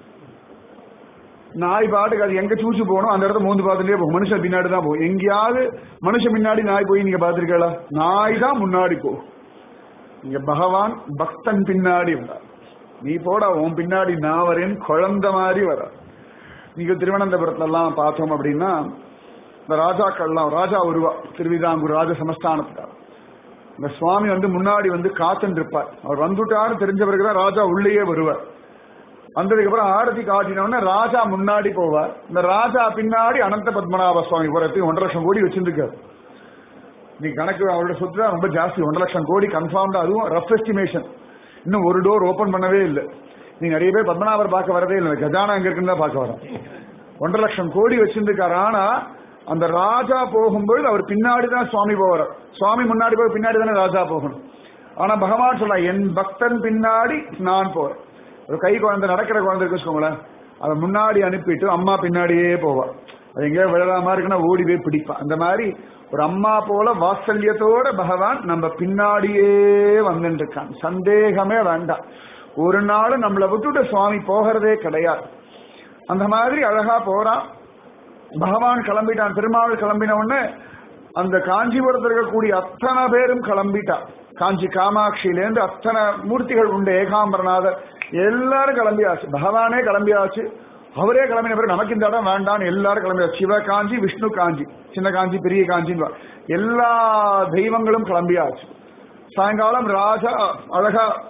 நாய் பாட்டுக்கு அது எங்க சூச்சு போகணும் அந்த இடத்த மூந்து பார்த்துட்டே போகும் மனுஷன் பின்னாடி தான் போகும் எங்கேயாவது மனுஷன் பின்னாடி நாய் போய் நீங்க பாத்திருக்கீங்களா நாய் தான் முன்னாடி போகும் இங்க பகவான் பக்தன் பின்னாடி வந்தார் நீ போடா உன் பின்னாடி நான் வரேன் குழந்தை மாதிரி வர நீங்க திருவனந்தபுரத்துல எல்லாம் பார்த்தோம் அப்படின்னா இந்த ராஜாக்கள்லாம் ராஜா வருவா திருவிதாங்கூர் ராஜ சமஸ்தானத்துக்கார் இந்த சுவாமி வந்து முன்னாடி வந்து காத்துட்டு இருப்பார் அவர் வந்துட்டாரு தெரிஞ்ச பிறகுதான் ராஜா உள்ளேயே வருவார் வந்ததுக்கு அப்புறம் ஆரத்தி காட்டினோடனே ராஜா முன்னாடி போவார் இந்த ராஜா பின்னாடி அனந்த பத்மநாப சுவாமி போறதுக்கு ஒன்றரை லட்சம் கோடி வச்சிருக்காரு நீ கணக்கு அவரோட சொத்து தான் ரொம்ப ஜாஸ்தி ஒன்றரை லட்சம் கோடி கன்ஃபார்ம்டா அதுவும் ரஃப் எஸ்டிமேஷன் இன்னும் ஒரு டோர் ஓபன் பண்ணவே இல்லை நீ நிறைய பேர் பத்மநாபர் பார்க்க வரதே இல்லை கஜானா எங்க இருக்குன்னு தான் பார்க்க வரேன் ஒன்றரை லட்சம் கோடி வச்சிருக்காரு ஆனா அந்த ராஜா போகும்போது அவர் பின்னாடி தான் சுவாமி போவார் சுவாமி முன்னாடி போய் பின்னாடி தானே ராஜா போகணும் ஆனா பகவான் சொல்ல என் பக்தன் பின்னாடி நான் போறேன் ஒரு கை குழந்தை நடக்கிற குழந்தை இருக்கு வச்சுக்கோங்களேன் அதை முன்னாடி அனுப்பிட்டு அம்மா பின்னாடியே போவா அது எங்கேயோ விழாம இருக்குன்னா ஓடி போய் பிடிப்பான் அந்த மாதிரி ஒரு அம்மா போல வாத்சல்யத்தோட பகவான் நம்ம பின்னாடியே வந்துட்டு இருக்கான் சந்தேகமே வேண்டாம் ஒரு நாள் நம்மளை விட்டுட்டு சுவாமி போகிறதே கிடையாது அந்த மாதிரி அழகா போறான் பகவான் கிளம்பிட்டான் பெருமாள் கிளம்பின உடனே அந்த காஞ்சிபுரத்தில் இருக்கக்கூடிய அத்தனை பேரும் கிளம்பிட்டான் காஞ்சி காமாட்சியிலேருந்து அத்தனை மூர்த்திகள் உண்டு ஏகாம்பரநாதர் எல்லாரும் கிளம்பியாச்சு பகவானே கிளம்பியாச்சு அவரே கிளம்பின பிறகு நமக்கு இந்த இடம் வேண்டாம்னு எல்லாரும் கிளம்பியாச்சு சிவ காஞ்சி விஷ்ணு காஞ்சி சின்ன காஞ்சி பெரிய காஞ்சின்னு எல்லா தெய்வங்களும் கிளம்பியாச்சு சாயங்காலம் ராஜா அழகா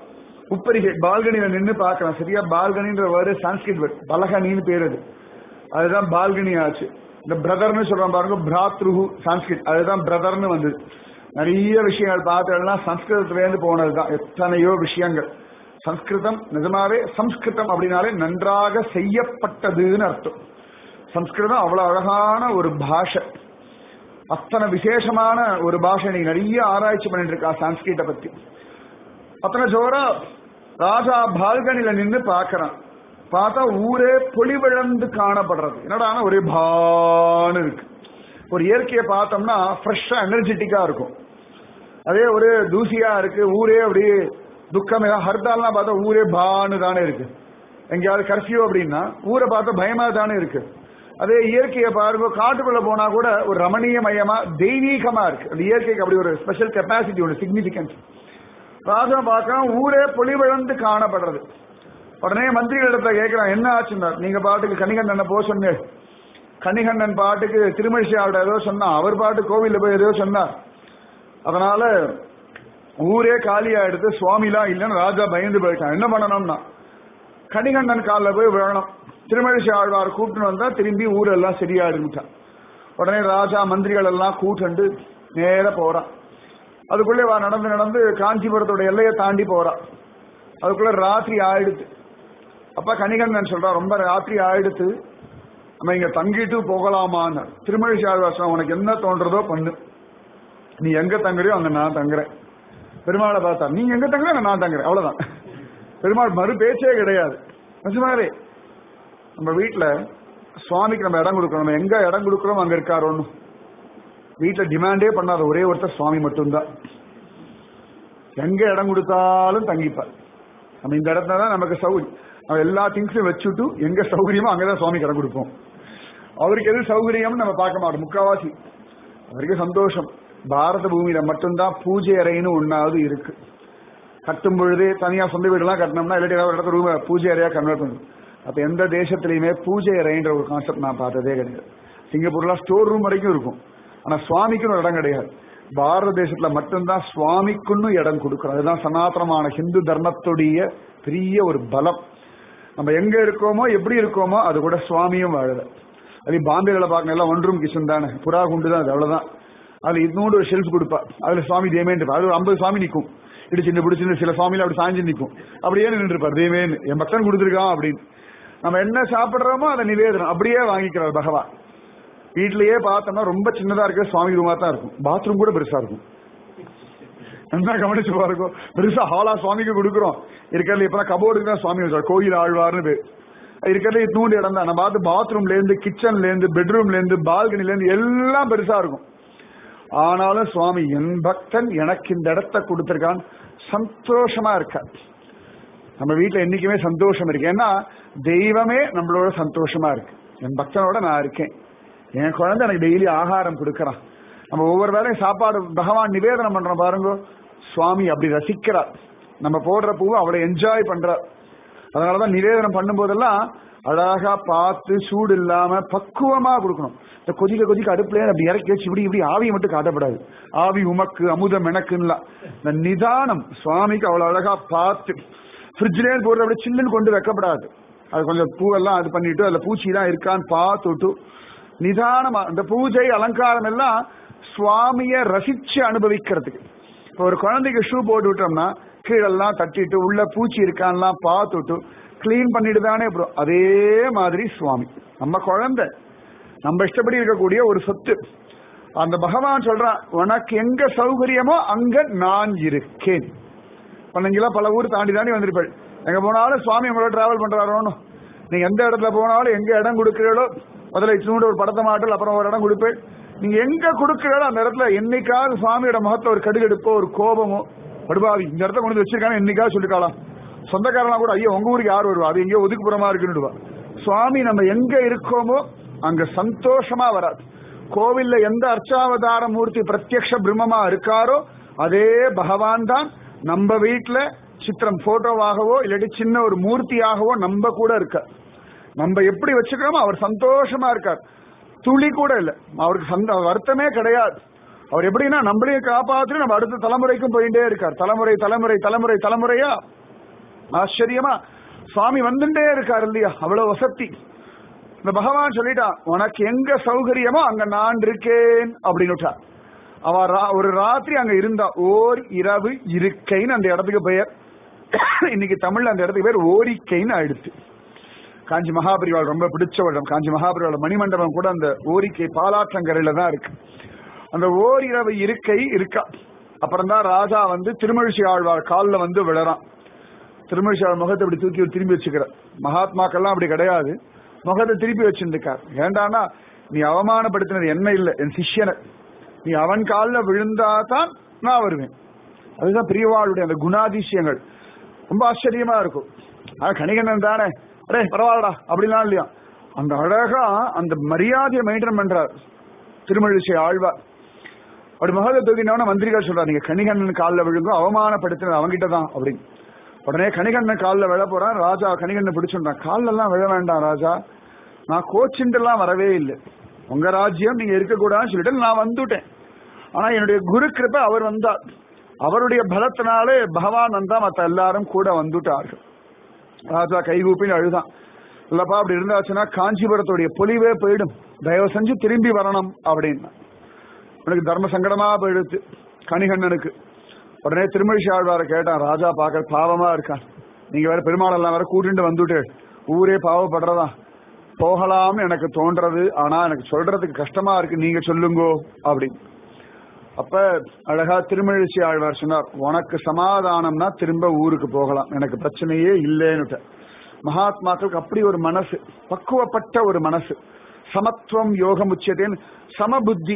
உப்பரிகை பால்கனியில நின்னு பார்க்கலாம் சரியா பால்கனின்ற வேர்டு சான்ஸ்கிரிட் வேர்ட் பலகனின்னு பேர் அது அதுதான் பால்கனி ஆச்சு இந்த பிரதர்னு சொல்றோம் பாருங்க பிராத்ருஹு சான்ஸ்கிரிட் அதுதான் பிரதர்னு வந்தது நிறைய விஷயங்கள் பார்த்தோம்னா சம்ஸ்கிருதத்திலேருந்து போனதுதான் எத்தனையோ விஷயங்கள் சம்ஸ்கிருதம் நிஜமாவே சம்ஸ்கிருதம் அப்படின்னாலே நன்றாக செய்யப்பட்டதுன்னு அர்த்தம் சம்ஸ்கிருதம் அவ்வளவு அழகான ஒரு பாஷை அத்தனை விசேஷமான ஒரு பாஷை நீ நிறைய ஆராய்ச்சி பண்ணிட்டு இருக்கா சான்ஸ்கிரிட்ட பத்தி அத்தனை ஜோரா ராஜா பால்கனில நின்னு பாக்குறான் பார்த்தா ஊரே பொலிவிழந்து காணப்படுறது என்னடா ஒரே பான்னு இருக்கு ஒரு இயற்கையை பார்த்தோம்னா ஃப்ரெஷ்ஷா எனர்ஜெட்டிக்கா இருக்கும் அதே ஒரு தூசியா இருக்கு ஊரே அப்படியே துக்கம் ஹர்த்தால்லாம் பார்த்தா ஊரே பான்னு தானே இருக்கு எங்கேயாவது கர்ஃபியூ அப்படின்னா ஊரை பார்த்தா பயமா தானே இருக்கு அதே இயற்கையை பாருங்க காட்டுக்குள்ள போனா கூட ஒரு ரமணீயமயமா தெய்வீகமா இருக்கு அந்த இயற்கைக்கு அப்படி ஒரு ஸ்பெஷல் கெப்பாசிட்டி ஒன்று சிக்னிபிகன்ஸ் ராஜா பார்க்கலாம் ஊரே பொலிவிழந்து காணப்படுறது உடனே மந்திரிகளிடத்துல கேட்கிறான் என்ன ஆச்சுன்னா நீங்க பாட்டுக்கு கணிகண்ணன் போக சொன்னீங்க கணிகண்ணன் பாட்டுக்கு திருமழிசையாவோட ஏதோ சொன்னா அவர் பாட்டு கோவில்ல போய் ஏதோ சொன்னார் அதனால ஊரே காலியா எடுத்து சுவாமிலாம் இல்லைன்னு ராஜா பயந்து போயிட்டான் என்ன பண்ணணும்னா கணிகண்ணன் காலில் போய் விழணும் திருமழிசை ஆழ்வார் கூப்பிட்டு வந்தா திரும்பி ஊரெல்லாம் சரியா இருந்துட்டான் உடனே ராஜா மந்திரிகள் எல்லாம் கூட்டண்டு நேர போறான் அதுக்குள்ளே வா நடந்து நடந்து காஞ்சிபுரத்தோட எல்லையை தாண்டி போறான் அதுக்குள்ள ராத்திரி ஆயிடுத்து அப்ப கணிகண்ணன் சொல்றா ரொம்ப ராத்திரி ஆயிடுத்து நம்ம இங்க தங்கிட்டு போகலாமான்னு திருமழிசை ஆழ்வாசனம் உனக்கு என்ன தோன்றதோ பண்ணு நீ எங்க தங்குறியோ அங்க நான் தங்குறேன் பெருமாளை பார்த்தா நீங்க எங்க தங்குற நான் தங்குறேன் அவ்வளவுதான் பெருமாள் மறு பேச்சே கிடையாது நிஜமாவே நம்ம வீட்டுல சுவாமிக்கு நம்ம இடம் கொடுக்கறோம் நம்ம எங்க இடம் கொடுக்கறோம் அங்க இருக்காரு ஒண்ணும் வீட்டுல டிமாண்டே பண்ணாத ஒரே ஒருத்தர் சுவாமி மட்டும்தான் எங்க இடம் கொடுத்தாலும் தங்கிப்பார் நம்ம இந்த இடத்துல தான் நமக்கு சௌகரியம் நம்ம எல்லா திங்ஸும் வச்சுட்டு எங்க சௌகரியமோ அங்கதான் சுவாமிக்கு இடம் கொடுப்போம் அவருக்கு எது சௌகரியம்னு நம்ம பார்க்க மாட்டோம் முக்காவாசி அவருக்கு சந்தோஷம் பாரத பூமியில மட்டும்தான் பூஜை அறைன்னு ஒன்னாவது இருக்கு கட்டும் பொழுதே தனியா சொந்த வீடுலாம் கட்டினோம்னா இல்லாட்டி ஏதாவது இடத்துல ரூம் பூஜை அறையா கன்வெர்ட் பண்ணும் அப்ப எந்த தேசத்திலையுமே பூஜை அறைன்ற ஒரு கான்செப்ட் நான் பார்த்ததே கிடையாது சிங்கப்பூர்ல ஸ்டோர் ரூம் வரைக்கும் இருக்கும் ஆனா சுவாமிக்குன்னு ஒரு இடம் கிடையாது பாரத தேசத்துல மட்டும்தான் சுவாமிக்குன்னு இடம் கொடுக்குறோம் அதுதான் சனாதனமான ஹிந்து தர்மத்துடைய பெரிய ஒரு பலம் நம்ம எங்க இருக்கோமோ எப்படி இருக்கோமோ அது கூட சுவாமியும் வாழல அது பாம்பேல பார்க்கணும் எல்லாம் ஒன் ரூம் கிச்சன் தானே புறா குண்டு தான் அது அவ்வளவுதான் அதுல இன்னொரு ஒரு ஷெல்ஃப் கொடுப்பா அதுல சுவாமி தேமேன் இருப்பா அது ஒரு ஐம்பது சுவாமி நிற்கும் இடிச்சு பிடிச்சு சில சுவாமியில அப்படி சாஞ்சு நிற்கும் அப்படியே நின்று இருப்பார் தேவேன் என் பக்தன் கொடுத்துருக்கான் அப்படின்னு நம்ம என்ன சாப்பிடுறோமோ அதை நிவேதனம் அப்படியே வாங்கிக்கிறார் பகவான் வீட்லயே பார்த்தோம்னா ரொம்ப சின்னதா இருக்க சுவாமி ரூமா தான் இருக்கும் பாத்ரூம் கூட பெருசா இருக்கும் என்ன கவனிச்சு பாருங்க பெருசா ஹாலா சுவாமிக்கு கொடுக்குறோம் இருக்கிறதுல இப்பதான் கபோர்டுக்கு தான் சுவாமி வச்சார் கோயில் ஆழ்வார்னு பேர் இருக்கிறதுல இத்தூண்டு இடம் தான் நம்ம பார்த்து பாத்ரூம்ல இருந்து கிச்சன்ல இருந்து பெட்ரூம்ல இருந்து பால்கனில இருந்து எல்லாம் பெருசா இருக்கும் ஆனாலும் சுவாமி என் பக்தன் எனக்கு இந்த இடத்த கொடுத்திருக்கான் சந்தோஷமா இருக்க நம்ம வீட்டுல என்னைக்குமே சந்தோஷம் இருக்கு ஏன்னா தெய்வமே நம்மளோட சந்தோஷமா இருக்கு என் பக்தனோட நான் இருக்கேன் என் குழந்தை எனக்கு டெய்லி ஆகாரம் கொடுக்கறான் நம்ம ஒவ்வொரு வேளையும் சாப்பாடு பகவான் நிவேதனம் பண்றோம் பாருங்க சுவாமி அப்படி ரசிக்கிறார் நம்ம போடுற பூவை அவளை என்ஜாய் பண்றார் அதனாலதான் நிவேதனம் பண்ணும்போதெல்லாம் அழகா பார்த்து சூடு இல்லாம பக்குவமா கொடுக்கணும் இந்த கொதிக்க கொதிக்க அடுப்புல அப்படி இறக்கி வச்சு இப்படி இப்படி ஆவியை மட்டும் காட்டப்படாது ஆவி உமக்கு அமுதம் எனக்குன்னா இந்த நிதானம் சுவாமிக்கு அவ்வளவு அழகா பார்த்து ஃப்ரிட்ஜ்லேயே போடுறது அப்படியே சில்லுன்னு கொண்டு வைக்கப்படாது அது கொஞ்சம் பூவெல்லாம் அது பண்ணிட்டு அதுல பூச்சி எல்லாம் இருக்கான்னு பார்த்துட்டு நிதானமா இந்த பூஜை அலங்காரம் எல்லாம் சுவாமிய ரசிச்சு அனுபவிக்கிறதுக்கு இப்போ ஒரு குழந்தைக்கு ஷூ போட்டு விட்டோம்னா கீழெல்லாம் தட்டிட்டு உள்ள பூச்சி இருக்கான்லாம் பார்த்துட்டு கிளீன் பண்ணிட்டு தானே அப்புறம் அதே மாதிரி சுவாமி நம்ம குழந்தை நம்ம இஷ்டப்படி இருக்கக்கூடிய ஒரு சொத்து அந்த பகவான் சொல்றான் உனக்கு எங்க சௌகரியமோ அங்க நான் இருக்கேன் பண்ணீங்களா பல ஊர் தாண்டி தாண்டி வந்திருப்பாள் எங்க போனாலும் சுவாமி உங்களோட டிராவல் பண்றாரோன்னு நீங்க எந்த இடத்துல போனாலும் எங்க இடம் கொடுக்கிறீங்களோ முதல்ல இச்சினோட ஒரு படத்தை மாட்டல் அப்புறம் ஒரு இடம் கொடுப்பேன் நீங்க எங்க கொடுக்கிறீங்களோ அந்த இடத்துல என்னைக்காவது சுவாமியோட முகத்துல ஒரு கடுகெடுப்போ ஒரு கோபமோ படுபாவி இந்த இடத்த கொண்டு வந்து வச்சிருக்காங்க என்னைக்காவது சொல்லிக்கலாம் சொந்தக்காரனா கூட ஐயோ உங்க ஊருக்கு யார் வருவா அது எங்கேயோ ஒதுக்குப்புறமா இருக்குன்னுடுவா சுவாமி நம்ம எங்க இருக்கோமோ அங்க சந்தோஷமா வராது கோவில்ல எந்த அர்ச்சாவதார மூர்த்தி பிரத்யக்ஷ பிரம்மமா இருக்காரோ அதே பகவான் தான் நம்ம வீட்டுல சித்திரம் போட்டோவாகவோ இல்லாட்டி சின்ன ஒரு மூர்த்தியாகவோ நம்ம கூட இருக்க நம்ம எப்படி வச்சுக்கிறோமோ அவர் சந்தோஷமா இருக்கார் துளி கூட இல்ல அவருக்கு சந்த வருத்தமே கிடையாது அவர் எப்படின்னா நம்மளையும் காப்பாற்றி நம்ம அடுத்த தலைமுறைக்கும் போயிட்டே இருக்கார் தலைமுறை தலைமுறை தலைமுறை தலைமுறையா ஆச்சரியமா சுவாமி வந்துட்டே இருக்காரு இல்லையா அவ்வளவு வசதி இந்த பகவான் சொல்லிட்டான் உனக்கு எங்க சௌகரியமோ அங்க நான் இருக்கேன் அப்படின்னு அவ ரா- ஒரு ராத்திரி அங்க இருந்தா ஓர் இரவு இருக்கைன்னு அந்த இடத்துக்கு பெயர் இன்னைக்கு தமிழ்ல அந்த இடத்துக்கு பேர் ஓரிக்கைன்னு ஆயிடுச்சு காஞ்சி மகாபரிவாள் ரொம்ப பிடிச்ச இடம் காஞ்சி மகாபரிவாள் மணிமண்டபம் கூட அந்த ஓரிக்கை பாலாற்றங்கரையில தான் இருக்கு அந்த ஓரிரவு இருக்கை இருக்கா அப்புறம் தான் ராஜா வந்து திருமழிசை ஆழ்வார் காலில் வந்து விழறான் திருமழிசை ஆழ்வார் முகத்தை இப்படி தூக்கி திரும்பி வச்சுக்கிறார் மகாத்மாக்கள்லாம் அப்படி கிடையாது முகத்தை திருப்பி வச்சுருக்கார் ஏண்டானா நீ அவமானப்படுத்தினது என்ன இல்லை என் சிஷ்யனை நீ அவன் காலில் விழுந்தாதான் நான் வருவேன் அதுதான் பிரியவாளுடைய அந்த குணாதிசயங்கள் ரொம்ப ஆச்சரியமா இருக்கும் ஆனா கணிகண்ணன் தானே அடே பரவாயில்லடா அப்படிலாம் இல்லையா அந்த அழகா அந்த மரியாதையை மெயின்டைன் பண்றார் திருமழிசை ஆழ்வார் அப்படி மகத தூக்கினவன மந்திரிகள் சொல்றாரு நீங்க கணிகண்ணன் காலில் விழுங்கோ அவமானப்படுத்தினது அவங்கிட்ட தான் அப்படின்னு உடனே கணிகண்ணன் காலில் விழ போறான் ராஜா கணிகண்ணன் பிடிச்சுட்டான் காலில் எல்லாம் விழ வேண்டாம் ராஜா நான் கோச்சிண்டு எல்லாம் வரவே இல்லை உங்க ராஜ்யம் நீங்க இருக்கக்கூடாதுன்னு சொல்லிட்டு நான் வந்துட்டேன் ஆனா என்னுடைய குரு கிருப்பை அவர் வந்தார் அவருடைய பலத்தினாலே பகவான் வந்தா மத்த எல்லாரும் கூட வந்துட்டார்கள் ராஜா கைகூப்பின்னு அழுதான் இல்லப்பா அப்படி இருந்தாச்சுன்னா காஞ்சிபுரத்துடைய பொலிவே போயிடும் தயவு செஞ்சு திரும்பி வரணும் அப்படின்னா எனக்கு தர்ம சங்கடமா போயிடுச்சு கணிகண்ணனுக்கு உடனே திருமழிசை ஆழ்வாரை கேட்டான் ராஜா பார்க்க பாவமா இருக்கான் நீங்க வேற பெருமாள் எல்லாம் வேற கூட்டிட்டு வந்துட்டு ஊரே பாவப்படுறதா போகலாம்னு எனக்கு தோன்றது ஆனா எனக்கு சொல்றதுக்கு கஷ்டமா இருக்கு நீங்க சொல்லுங்கோ அப்படின்னு அப்ப அழகா திருமழிசை ஆழ்வார் சொன்னார் உனக்கு சமாதானம்னா திரும்ப ஊருக்கு போகலாம் எனக்கு பிரச்சனையே இல்லைன்னுட்ட மகாத்மாக்களுக்கு அப்படி ஒரு மனசு பக்குவப்பட்ட ஒரு மனசு சமத்துவம் யோகம் உச்சதேன்னு சமபுத்தி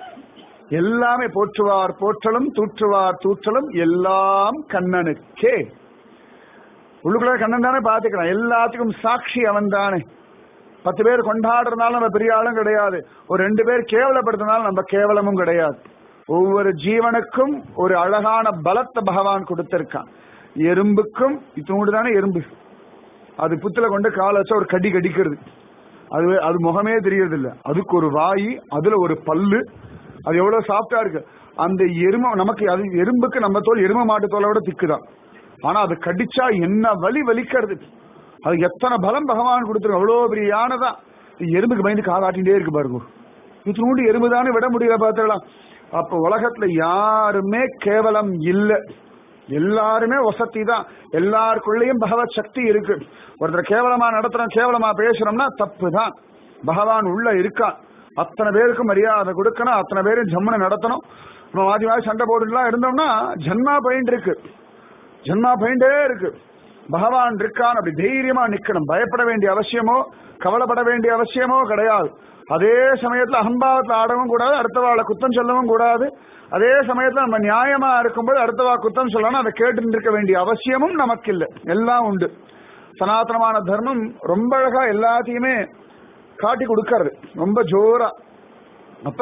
எல்லாமே போற்றுவார் போற்றலும் தூற்றுவார் தூற்றலும் எல்லாம் கண்ணனுக்கே உள்ளுக்குள்ள கண்ணன் தானே பாத்துக்கிறான் எல்லாத்துக்கும் சாட்சி அவன் தானே பத்து பேர் கொண்டாடுறதுனால நம்ம பெரிய ஆளும் கிடையாது ஒரு ரெண்டு பேர் கேவலப்படுத்தினாலும் நம்ம கேவலமும் கிடையாது ஒவ்வொரு ஜீவனுக்கும் ஒரு அழகான பலத்தை பகவான் கொடுத்திருக்கான் எறும்புக்கும் இத்தூண்டு தானே எறும்பு அது புத்துல கொண்டு கால வச்சா ஒரு கடி கடிக்கிறது அது அது முகமே தெரியறது இல்ல அதுக்கு ஒரு வாய் அதுல ஒரு பல்லு அது எவ்வளவு சாஃப்டா இருக்கு அந்த எரும நமக்கு அது எறும்புக்கு நம்ம தோல் எரும மாட்டு தோலை விட திக்குதான் ஆனா அது கடிச்சா என்ன வலி வலிக்கிறது அது எத்தனை பலம் பகவான் கொடுத்துருக்கு அவ்வளவு பெரிய யானைதான் எறும்புக்கு பயந்து காலாட்டிகிட்டே இருக்கு பாருங்க இத்தினூண்டு எறும்பு தானே விட முடியல பார்த்துடலாம் அப்ப உலகத்துல யாருமே கேவலம் இல்லை எல்லாருமே வசதி தான் எல்லாருக்குள்ளேயும் பகவத் சக்தி இருக்கு ஒருத்தர் கேவலமா நடத்துறோம் கேவலமா பேசுறோம்னா தப்பு தான் பகவான் உள்ள இருக்கான் அத்தனை பேருக்கு மரியாதை கொடுக்கணும் அத்தனை பேரும் ஜம்முன்னு நடத்தணும் நம்ம மாதி மாதி சண்டை போட்டுலாம் இருந்தோம்னா ஜன்மா பயிண்ட் இருக்கு ஜன்மா பயிண்டே இருக்கு பகவான் இருக்கான் அப்படி தைரியமா நிக்கணும் பயப்பட வேண்டிய அவசியமோ கவலைப்பட வேண்டிய அவசியமோ கிடையாது அதே சமயத்துல அகம்பாவத்துல ஆடவும் கூடாது அடுத்தவாளை குத்தம் சொல்லவும் கூடாது அதே சமயத்துல நம்ம நியாயமா இருக்கும்போது அடுத்தவா குத்தம் சொல்லணும் அதை கேட்டு இருக்க வேண்டிய அவசியமும் நமக்கு இல்லை எல்லாம் உண்டு சனாதனமான தர்மம் ரொம்ப அழகா எல்லாத்தையுமே காட்டி கொடுக்கறது ரொம்ப ஜோரா அப்ப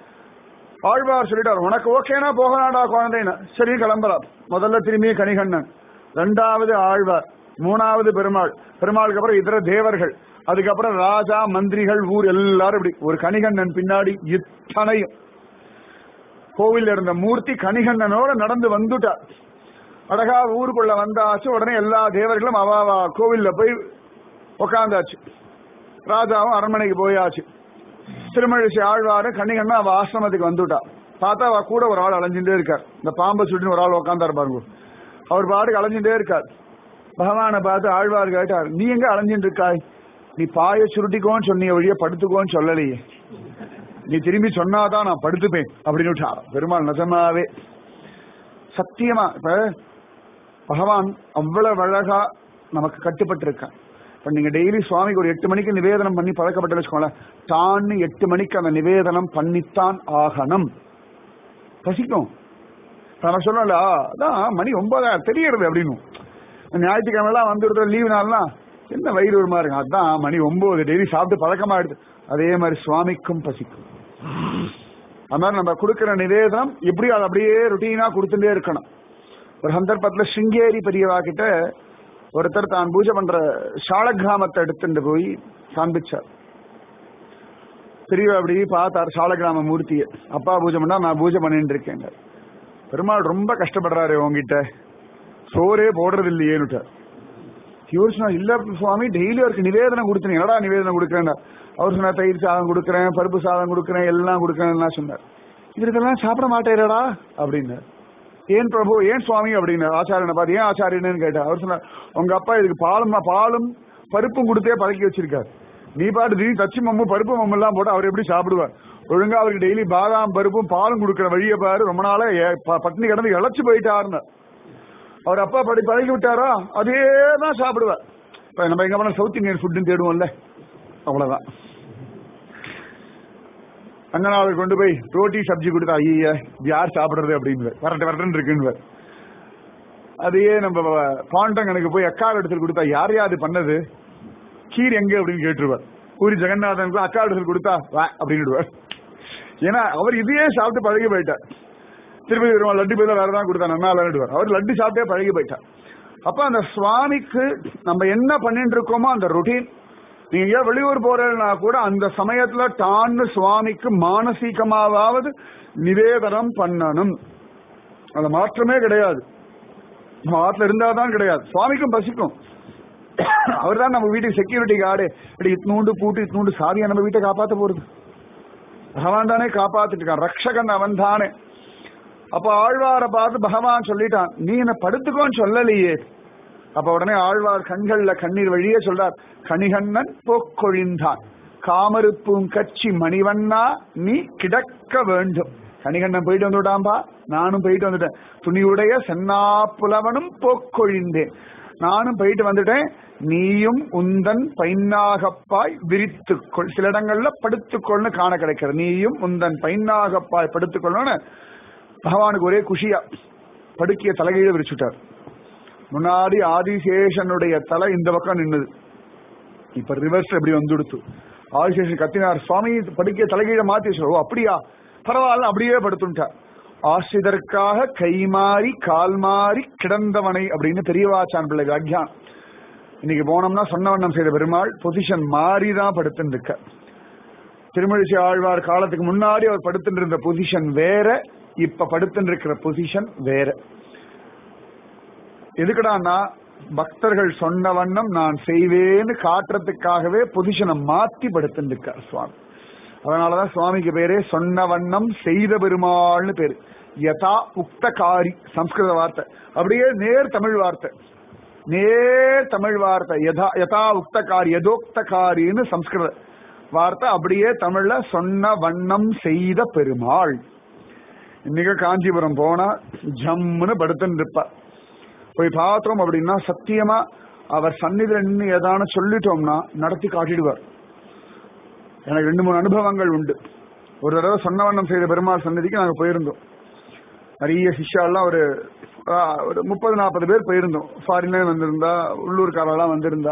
ஆழ்வார் சொல்லிட்டார் உனக்கு ஓகேனா போகலாடா குழந்தைன்னு சரி கிளம்பலாம் முதல்ல திரும்பி கணிகண்ணன் ரெண்டாவது ஆழ்வார் மூணாவது பெருமாள் பெருமாளுக்கு அப்புறம் இதர தேவர்கள் அதுக்கப்புறம் ராஜா மந்திரிகள் ஊர் எல்லாரும் இப்படி ஒரு கணிகண்ணன் பின்னாடி இத்தனையும் கோவில் இருந்த மூர்த்தி கணிகண்ணனோட நடந்து வந்துட்டார் அழகா ஊருக்குள்ள வந்தாச்சு உடனே எல்லா தேவர்களும் அவாவா கோவில்ல போய் உக்காந்தாச்சு ராஜாவும் அரண்மனைக்கு போயாச்சு திருமழிசை ஆழ்வாரு கண்ணிகண்ணா அவ ஆசிரமத்துக்கு வந்துட்டா பார்த்தா அவ கூட ஒரு ஆள் அலைஞ்சுட்டே இருக்கார் இந்த பாம்பை சுட்டின்னு ஒரு ஆள் உட்காந்தாரு பாருங்க அவர் பாட்டுக்கு அலைஞ்சுட்டே இருக்கார் பகவானை பார்த்து ஆழ்வார் கேட்டார் நீ எங்க அலைஞ்சிட்டு இருக்காய் நீ பாய சுருட்டிக்கோன்னு சொன்னிய வழிய படுத்துக்கோன்னு சொல்லலையே நீ திரும்பி சொன்னாதான் நான் படுத்துப்பேன் அப்படின்னு விட்டா பெருமாள் நிஜமாவே சத்தியமா இப்ப பகவான் அவ்வளவு அழகா நமக்கு கட்டுப்பட்டு இருக்கான் இப்ப நீங்க டெய்லி சுவாமிக்கு ஒரு எட்டு மணிக்கு நிவேதனம் பண்ணி பழக்கப்பட்டு வச்சுக்கோங்களேன் தான்னு எட்டு மணிக்கு அந்த நிவேதனம் பண்ணித்தான் ஆகணும் பசிக்கும் இப்ப நம்ம சொல்லல அதான் மணி ஒன்பதாயிரம் தெரியறது அப்படின்னு ஞாயிற்றுக்கிழமை எல்லாம் வந்துடுற லீவு நாள்லாம் என்ன வயிறு வருமா இருக்கு அதான் மணி ஒன்பது டெய்லி சாப்பிட்டு பழக்கமா எடுத்து அதே மாதிரி சுவாமிக்கும் பசிக்கும் அது மாதிரி நம்ம கொடுக்கிற நிவேதனம் எப்படி அது அப்படியே ருட்டீனா கொடுத்துட்டே இருக்கணும் ஒரு சந்தர்ப்பத்துல சிங்கேரி பெரியவா கிட்ட ஒருத்தர் தான் பூஜை பண்ற சாலக்கிராமத்தை எடுத்துட்டு போய் காண்பிச்சார் பெரியவா அப்படி பார்த்தார் சாலக்கிராம மூர்த்தியை அப்பா பூஜை பண்ணா நான் பூஜை பண்ணிட்டு இருக்கேங்க பெருமாள் ரொம்ப கஷ்டப்படுறாரு உங்ககிட்ட சோறே போடுறது இல்லையேன்னுட்டார் இவர் சொன்னார் இல்ல சுவாமி டெய்லி அவருக்கு நிவேதனம் கொடுத்தேன் என்னடா நிவேதனம் கொடுக்குறேன் அவர் சொன்னார் தயிர் சாதம் கொடுக்குறேன் பருப்பு சாதம் கொடுக்குறேன் எல்லாம் கொடுக்குறேன் சொன்னார் இவர் இதெல்லாம் சாப்பிட மாட்டேறடா அப்படின்னார் ஏன் பிரபு ஏன் சுவாமி அப்படின்னு ஆச்சாரியனை பார்த்து ஏன் ஆச்சாரியன்னு கேட்டார் அவர் சொன்னார் உங்க அப்பா இதுக்கு பாலும் பாலும் பருப்பும் கொடுத்தே பழக்கி வச்சிருக்காரு நீ பாட்டு திடீர்னு தச்சு மம்மு பருப்பு மம்மு எல்லாம் போட்டு அவர் எப்படி சாப்பிடுவார் ஒழுங்கா அவருக்கு டெய்லி பாதாம் பருப்பும் பாலும் கொடுக்குற வழியை பாரு ரொம்ப நாளா ஏ- ப- பட்டினி கிடந்து இழைச்சு போயிட்டாருன்னு அவர் அப்பா படி பழகி விட்டாரா அதே தான் சாப்பிடுவார் இப்ப நம்ம எங்க போனா சவுத் இந்தியன் ஃபுட்டுன்னு தேடுவோம்ல அவ்வளவுதான் அங்கனாவில் கொண்டு போய் ரோட்டி சப்ஜி கொடுத்தா ஐய இது யார் சாப்பிடுறது அப்படின்னு வரட்டு வரட்டுன்னு இருக்குன்னு அதையே நம்ம பாண்டங்கனுக்கு போய் அக்கால் எடுத்து கொடுத்தா யார் யார் பண்ணது கீர் எங்க அப்படின்னு கேட்டுருவார் பூரி ஜெகநாதனுக்கு அக்கால் எடுத்து கொடுத்தா வா அப்படின்னுடுவார் ஏன்னா அவர் இதையே சாப்பிட்டு பழகி போயிட்டார் திருப்பதி பெருமாள் லட்டு பதிலாக வேற தான் கொடுத்தா நல்லா விளையாடுவார் அவர் லட்டு சாப்பிட்டே பழகி போயிட்டார் அப்ப அந்த சுவாமிக்கு நம்ம என்ன பண்ணிட்டு இருக்கோமோ அந்த ரொட்டீன் நீங்க எங்கேயோ வெளியூர் போறேன்னா கூட அந்த சமயத்துல டான்னு சுவாமிக்கு மானசீகமாவது நிவேதனம் பண்ணணும் அது மாற்றமே கிடையாது ஆத்துல இருந்தாதான் கிடையாது சுவாமிக்கும் பசிக்கும் அவர் தான் நம்ம வீட்டுக்கு செக்யூரிட்டி கார்டு இப்படி இத்னூண்டு பூட்டு இத்னூண்டு சாதியா நம்ம வீட்டை காப்பாத்த போறது பகவான் தானே காப்பாத்திட்டு இருக்கான் ரக்ஷகன் அவன் தானே அப்ப ஆழ்வாரை பார்த்து பகவான் சொல்லிட்டான் நீ என்ன படுத்துக்கோன்னு சொல்லலையே அப்ப உடனே ஆழ்வார் கண்கள்ல கண்ணீர் வழியே சொல்றார் கணிகண்ணன் போக்கொழிந்தான் காமருப்பும் கட்சி மணிவண்ணா நீ கிடக்க வேண்டும் கணிகண்ணன் போயிட்டு வந்துட்டான்பா நானும் போயிட்டு வந்துட்டேன் துணியுடைய சென்னா புலவனும் போக்கொழிந்தேன் நானும் போயிட்டு வந்துட்டேன் நீயும் உந்தன் பைன்னாகப்பாய் விரித்துக்கொள் சில இடங்கள்ல படுத்துக்கொள்னு காண கிடைக்கிறது நீயும் உந்தன் பைன்னாகப்பாய் படுத்துக்கொள்ளணும்னு பகவானுக்கு ஒரே குஷியா படுக்கைய தலைகீழ விரிச்சுட்டார் முன்னாடி ஆதிசேஷனுடைய தலை இந்த பக்கம் நின்னுது இப்ப ரிவர்ஸ் எப்படி வந்துடுத்து ஆதிசேஷன் கத்தினார் சுவாமி படுக்கைய தலைகீழ மாத்தி வச்சு ஓ அப்படியா பரவாயில்ல அப்படியே படுத்துட்டார் ஆசிரியருக்காக கைமாறி கால் மாறி கிடந்தவனை அப்படின்னு பெரியவாச்சான் பிள்ளை வியாக்கியான் இன்னைக்கு போனோம்னா சொன்ன வண்ணம் செய்த பெருமாள் பொசிஷன் மாறி தான் படுத்துட்டு இருக்க திருமழிசை ஆழ்வார் காலத்துக்கு முன்னாடி அவர் படுத்துட்டு இருந்த பொசிஷன் வேற இப்ப படுத்துட்டு இருக்கிற பொசிஷன் வேற எதுக்குடான்னா பக்தர்கள் சொன்ன வண்ணம் நான் செய்வேன்னு காட்டுறதுக்காகவே பொசிஷனை மாத்தி படுத்துட்டு இருக்கார் சுவாமி அதனாலதான் சுவாமிக்கு பேரே சொன்ன வண்ணம் செய்த பெருமாள்னு பேரு யதா உக்தகாரி சம்ஸ்கிருத வார்த்தை அப்படியே நேர் தமிழ் வார்த்தை நேர் தமிழ் வார்த்தை யதா யதா உக்தகாரி யதோக்தகாரின்னு சம்ஸ்கிருத வார்த்தை அப்படியே தமிழ்ல சொன்ன வண்ணம் செய்த பெருமாள் இன்னைக்கு காஞ்சிபுரம் போனா ஜம்முன்னு படுத்துன்னு இருப்பா போய் பார்த்தோம் அப்படின்னா சத்தியமா அவர் சந்நிதியில நின்று ஏதான சொல்லிட்டோம்னா நடத்தி காட்டிடுவார் எனக்கு ரெண்டு மூணு அனுபவங்கள் உண்டு ஒரு தடவை சொன்ன வண்ணம் செய்த பெருமாள் சன்னதிக்கு நாங்க போயிருந்தோம் நிறைய சிஷ்யாலாம் ஒரு ஆ, ஒரு முப்பது நாற்பது பேர் போயிருந்தோம் ஃபாரின்ல வந்திருந்தா உள்ளூர்காரெல்லாம் வந்திருந்தா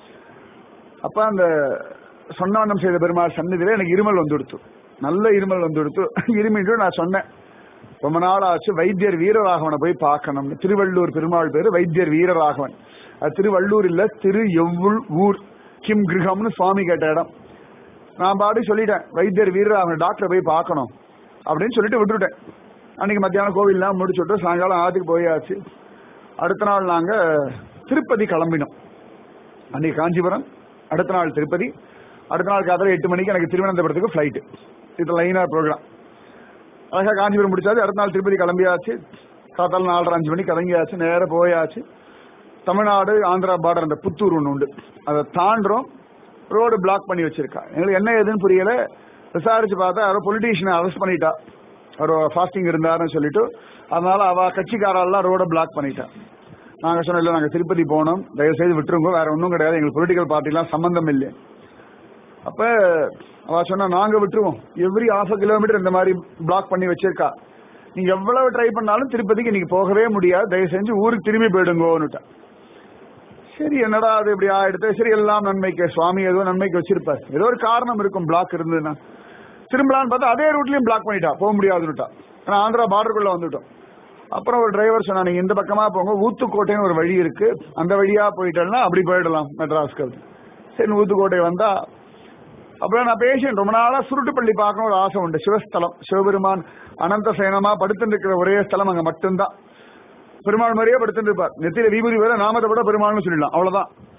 அப்ப அந்த சொன்ன வண்ணம் செய்த பெருமாள் சன்னதியில எனக்கு இருமல் வந்துடுத்து நல்ல இருமல் வந்துடுத்து இருமிட்டு நான் சொன்னேன் ரொம்ப நாள் ஆச்சு வைத்தியர் வீரராகவனை போய் பார்க்கணும்னு திருவள்ளூர் பெருமாள் பேரு வைத்தியர் வீரராகவன் அது திருவள்ளூர் இல்ல திரு எவ்வுள் ஊர் கிம் கிரகம்னு சுவாமி கேட்ட இடம் நான் பாடி சொல்லிட்டேன் வைத்தியர் வீரராகவன் டாக்டரை போய் பார்க்கணும் அப்படின்னு சொல்லிட்டு விட்டுட்டேன் அன்னைக்கு மத்தியானம் கோவில்லாம் முடிச்சுட்டு சாயங்காலம் ஆத்துக்கு போயாச்சு அடுத்த நாள் நாங்க திருப்பதி கிளம்பினோம் அன்னைக்கு காஞ்சிபுரம் அடுத்த நாள் திருப்பதி அடுத்த நாள் காலையில் எட்டு மணிக்கு எனக்கு திருவனந்தபுரத்துக்கு ஃபிளைட்டு இது லைனா ப்ரோக்ராம் அழகா காஞ்சிபுரம் முடிச்சாச்சு அடுத்த நாள் திருப்பதி கிளம்பியாச்சு காத்தால நாலரை அஞ்சு மணிக்கு கிளம்பியாச்சு நேரா போயாச்சு தமிழ்நாடு ஆந்திரா பார்டர் அந்த புத்தூர் ஒன்று உண்டு அதை தாண்டுறோம் ரோடு பிளாக் பண்ணி வச்சிருக்கா எங்களுக்கு என்ன ஏதுன்னு புரியல விசாரிச்சு பார்த்தா யாரோ பொலிட்டீஷியனை அரெஸ்ட் பண்ணிட்டா அவர் ஃபாஸ்டிங் இருந்தாருன்னு சொல்லிட்டு அதனால அவ கட்சிக்காரெல்லாம் ரோட பிளாக் பண்ணிட்டா நாங்க சொன்னோம் இல்ல நாங்க திருப்பதி போனோம் தயவு செய்து விட்டுருங்க வேற ஒன்றும் கிடையாது எங்களுக்கு பொலிட்டிக்கல் பார்ட்டிலாம் சம்பந்தம் இல்லை அப்ப அவ சொன்னா நாங்க விட்டுருவோம் எவ்ரி half a கிலோமீட்டர் இந்த மாதிரி பிளாக் பண்ணி வச்சிருக்கா நீங்க எவ்வளவு ட்ரை பண்ணாலும் திருப்பதிக்கு நீங்க போகவே முடியாது தயவு செஞ்சு ஊருக்கு திரும்பி போயிடுங்கோன்னுட்டா சரி என்னடா அது இப்படி ஆயிடுத்து சரி எல்லாம் நன்மைக்கு சுவாமி ஏதோ நன்மைக்கு வச்சிருப்பார் ஏதோ ஒரு காரணம் இருக்கும் பிளாக் இருந்ததுன்னா திரும்பலான்னு பார்த்தா அதே ரூட்லயும் பிளாக் பண்ணிட்டா போக முடியாதுன்னுட்டா ஆனா ஆந்திரா பார்டருக்குள்ள வந்துட்டோம் அப்புறம் ஒரு டிரைவர் சொன்னா நீங்க இந்த பக்கமா போங்க ஊத்துக்கோட்டைன்னு ஒரு வழி இருக்கு அந்த வழியா போயிட்டேன்னா அப்படி போயிடலாம் மெட்ராஸ்க்கு சரி ஊத்துக்கோட்டை வந்தா அப்புறம் நான் பேசினேன் ரொம்ப நாளா சுருட்டுப்பள்ளி பார்க்கணும் ஒரு ஆசை உண்டு சிவஸ்தலம் சிவபெருமான் அனந்த சேனமா படுத்துட்டு இருக்கிற ஒரே ஸ்தலம் அங்க மட்டும்தான் பெருமாள் மாதிரியே படுத்துட்டு இருப்பார் நெத்தியில விபூதி வேற நாமத்தை விட பெருமாள்னு சொல்லிடலாம் அவ்வளவுதான்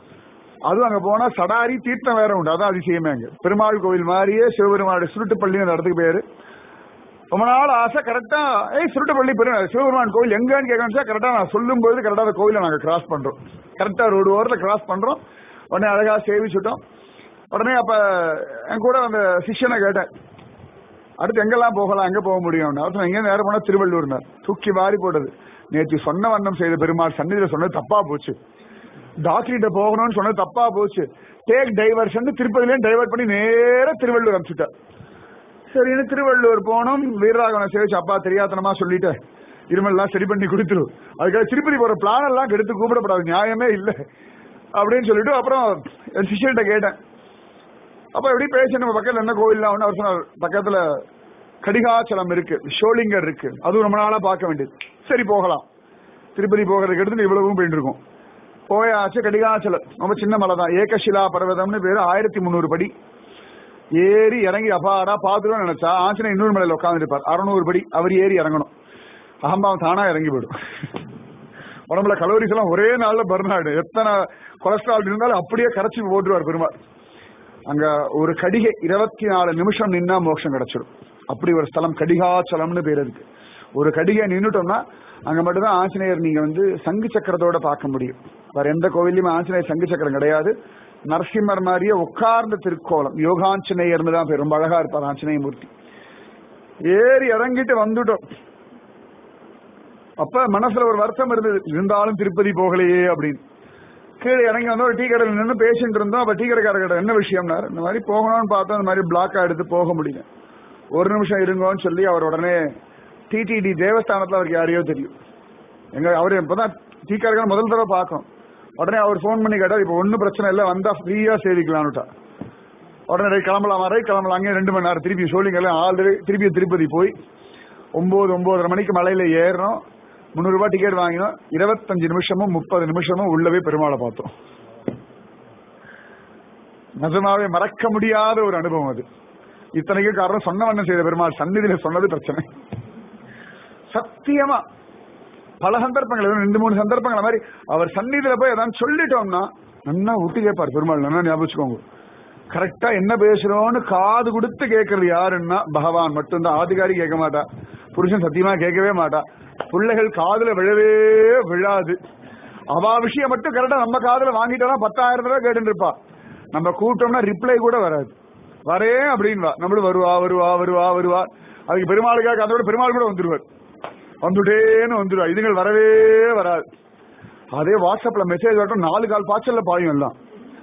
அதுவும் அங்க போனா சடாரி தீர்த்தம் வேற உண்டு அதான் அதிசயமே அங்க பெருமாள் கோவில் மாதிரியே சிவபெருமானுடைய சுருட்டுப்பள்ளி அந்த இடத்துக்கு பேரு ரொம்ப நாள் ஆசை கரெக்டா ஏய் சுருட்டுப்பள்ளி பெரு சிவபெருமான் கோவில் எங்கன்னு கேட்கணும் கரெக்டா நான் சொல்லும் போது கரெக்டா அந்த கோவிலை நாங்க கிராஸ் பண்றோம் கரெக்டா ரோடு ஓரத்தில் கிராஸ் பண்றோம் உடனே அழகா சேவிச்சுட்டோம் உடனே அப்ப என் கூட அந்த சிஷ்யனை கேட்டேன் அடுத்து எங்கெல்லாம் போகலாம் எங்க போக முடியும் அவசரம் எங்க நேரம் போனா திருவள்ளூர்னார் தூக்கி வாரி போட்டது நேற்று சொன்ன வண்ணம் செய்த பெருமாள் சன்னிதியில சொன்னது தப்பா போச்சு டாக்டர்கிட்ட போகணும்னு சொன்னது தப்பா போச்சு டேக் டைவர்ஷன் திருப்பதிலையும் டைவர்ட் பண்ணி நேரா திருவள்ளூர் அனுப்பிச்சுட்டார் சரின்னு திருவள்ளூர் போனோம் வீரராகவனை சேவிச்சு அப்பா தெரியாதனமா சொல்லிட்டு இருமெல்லாம் சரி பண்ணி கொடுத்துரு அதுக்காக திருப்பதி போற பிளான் எல்லாம் கெடுத்து கூப்பிடப்படாது நியாயமே இல்லை அப்படின்னு சொல்லிட்டு அப்புறம் என் சிஷ்யர்கிட்ட கேட்டேன் அப்ப எப்படி பேசி நம்ம பக்கத்துல என்ன கோயில்லாம் ஒண்ணு அவர் சொன்னார் பக்கத்துல கடிகாச்சலம் இருக்கு ஷோலிங்கர் இருக்கு அதுவும் ரொம்ப நாளா பார்க்க வேண்டியது சரி போகலாம் திருப்பதி போகிறதுக்கு எடுத்து இவ்வளவும் போயிட்டு இருக்கோம் போயாச்சு கடிகாச்சலம் ரொம்ப சின்ன மலை தான் ஏகசிலா பர்வதம்னு பேரு ஆயிரத்தி முந்நூறு படி ஏறி இறங்கி அப்பாடா பாத்துருவோம் நினைச்சா ஆஞ்சநேயர் இன்னொரு மலையில உட்காந்துருப்பார் அறுநூறு படி அவர் ஏறி இறங்கணும் அகம்பாவம் தானா இறங்கி போயிடும் உடம்புல கலோரிஸ் எல்லாம் ஒரே நாள்ல பர்னாடு எத்தனை கொலஸ்ட்ரால் இருந்தாலும் அப்படியே கரைச்சி போட்டுருவார் பெருமாள் அங்க ஒரு கடிகை இருபத்தி நாலு நிமிஷம் நின்னா மோட்சம் கிடைச்சிடும் அப்படி ஒரு ஸ்தலம் கடிகாச்சலம்னு பேர் இருக்கு ஒரு கடிகை நின்னுட்டோம்னா அங்க மட்டும்தான் ஆஞ்சநேயர் நீங்க வந்து சங்கு சக்கரத்தோட பார்க்க முடியும் வேற எந்த கோவிலையுமே ஆஞ்சநேயர் சங்கு சக்கரம் கிடையாது நரசிம்மர் மாதிரியே உட்கார்ந்த திருக்கோலம் யோகாஞ்சநேயர்னு தான் பேர் ரொம்ப அழகா இருப்பார் ஆஞ்சநேய மூர்த்தி ஏறி இறங்கிட்டு வந்துட்டோம் அப்ப மனசுல ஒரு வருத்தம் இருந்தது இருந்தாலும் திருப்பதி போகலையே அப்படின்னு கீழே இறங்கி வந்து ஒரு டீ கடையில் நின்று பேசிட்டு இருந்தோம் அப்ப டீ கடைக்கார கடை என்ன விஷயம்னாரு இந்த மாதிரி போகணும்னு பார்த்தா இந்த மாதிரி பிளாக்கா எடுத்து போக முடியல ஒரு நிமிஷம் இருங்கோன்னு சொல்லி அவர் உடனே டிடிடி தேவஸ்தானத்துல அவருக்கு யாரையோ தெரியும் எங்க அவர் இப்பதான் டீ கடைக்கார முதல் தடவை பார்க்கணும் உடனே அவர் ஃபோன் பண்ணி கேட்டார் இப்போ ஒன்றும் பிரச்சனை இல்லை வந்தா ஃப்ரீயா சேவிக்கலான்னுட்டா உடனே ரைட் கிளம்பலாம் ரைட் கிளம்பலாம் அங்கே ரெண்டு மணி நேரம் திருப்பி சோழிங்கல்ல ஆல்ரெடி திருப்பி திருப்பதி போய் ஒன்பது ஒன்பதரை மணிக்கு மலையில ஏறணும் முந்நூறு ரூபாய் டிக்கெட் வாங்கினோம் இருபத்தஞ்சு நிமிஷமும் முப்பது நிமிஷமும் உள்ளவே பெருமாளை பார்த்தோம் நிஜமாவே மறக்க முடியாத ஒரு அனுபவம் அது இத்தனைக்கும் காரணம் சொன்ன வண்ணம் செய்த பெருமாள் சந்நிதியில சொன்னது பிரச்சனை சத்தியமா பல சந்தர்ப்பங்கள் ரெண்டு மூணு சந்தர்ப்பங்கள் மாதிரி அவர் சந்நிதியில போய் ஏதாவது சொல்லிட்டோம்னா நல்லா விட்டு கேட்பார் பெருமாள் நல்லா ஞாபகம் வச்சுக்கோங்க கரெக்டா என்ன பேசுறோம்னு காது கொடுத்து கேட்கறது யாருன்னா பகவான் மட்டும்தான் ஆதிகாரி கேட்க மாட்டா புருஷன் சத்தியமா கேட்கவே மாட்டா பிள்ளைகள் காதுல விழவே விழாது அவா விஷயம் மட்டும் கரெக்டா நம்ம காதுல வாங்கிட்டோம்னா பத்தாயிரம் ரூபாய் கேட்டு இருப்பா நம்ம கூட்டோம்னா ரிப்ளை கூட வராது வரேன் அப்படின்வா நம்மளும் வருவா வருவா வருவா வருவா அதுக்கு பெருமாளுக்காக அதோட பெருமாள் கூட வந்துருவார் வந்துட்டேன்னு வந்துருவா இதுகள் வரவே வராது அதே வாட்ஸ்அப்ல மெசேஜ் வரட்டும் நாலு கால் பாய்ச்சல்ல பாயும் எல்லாம்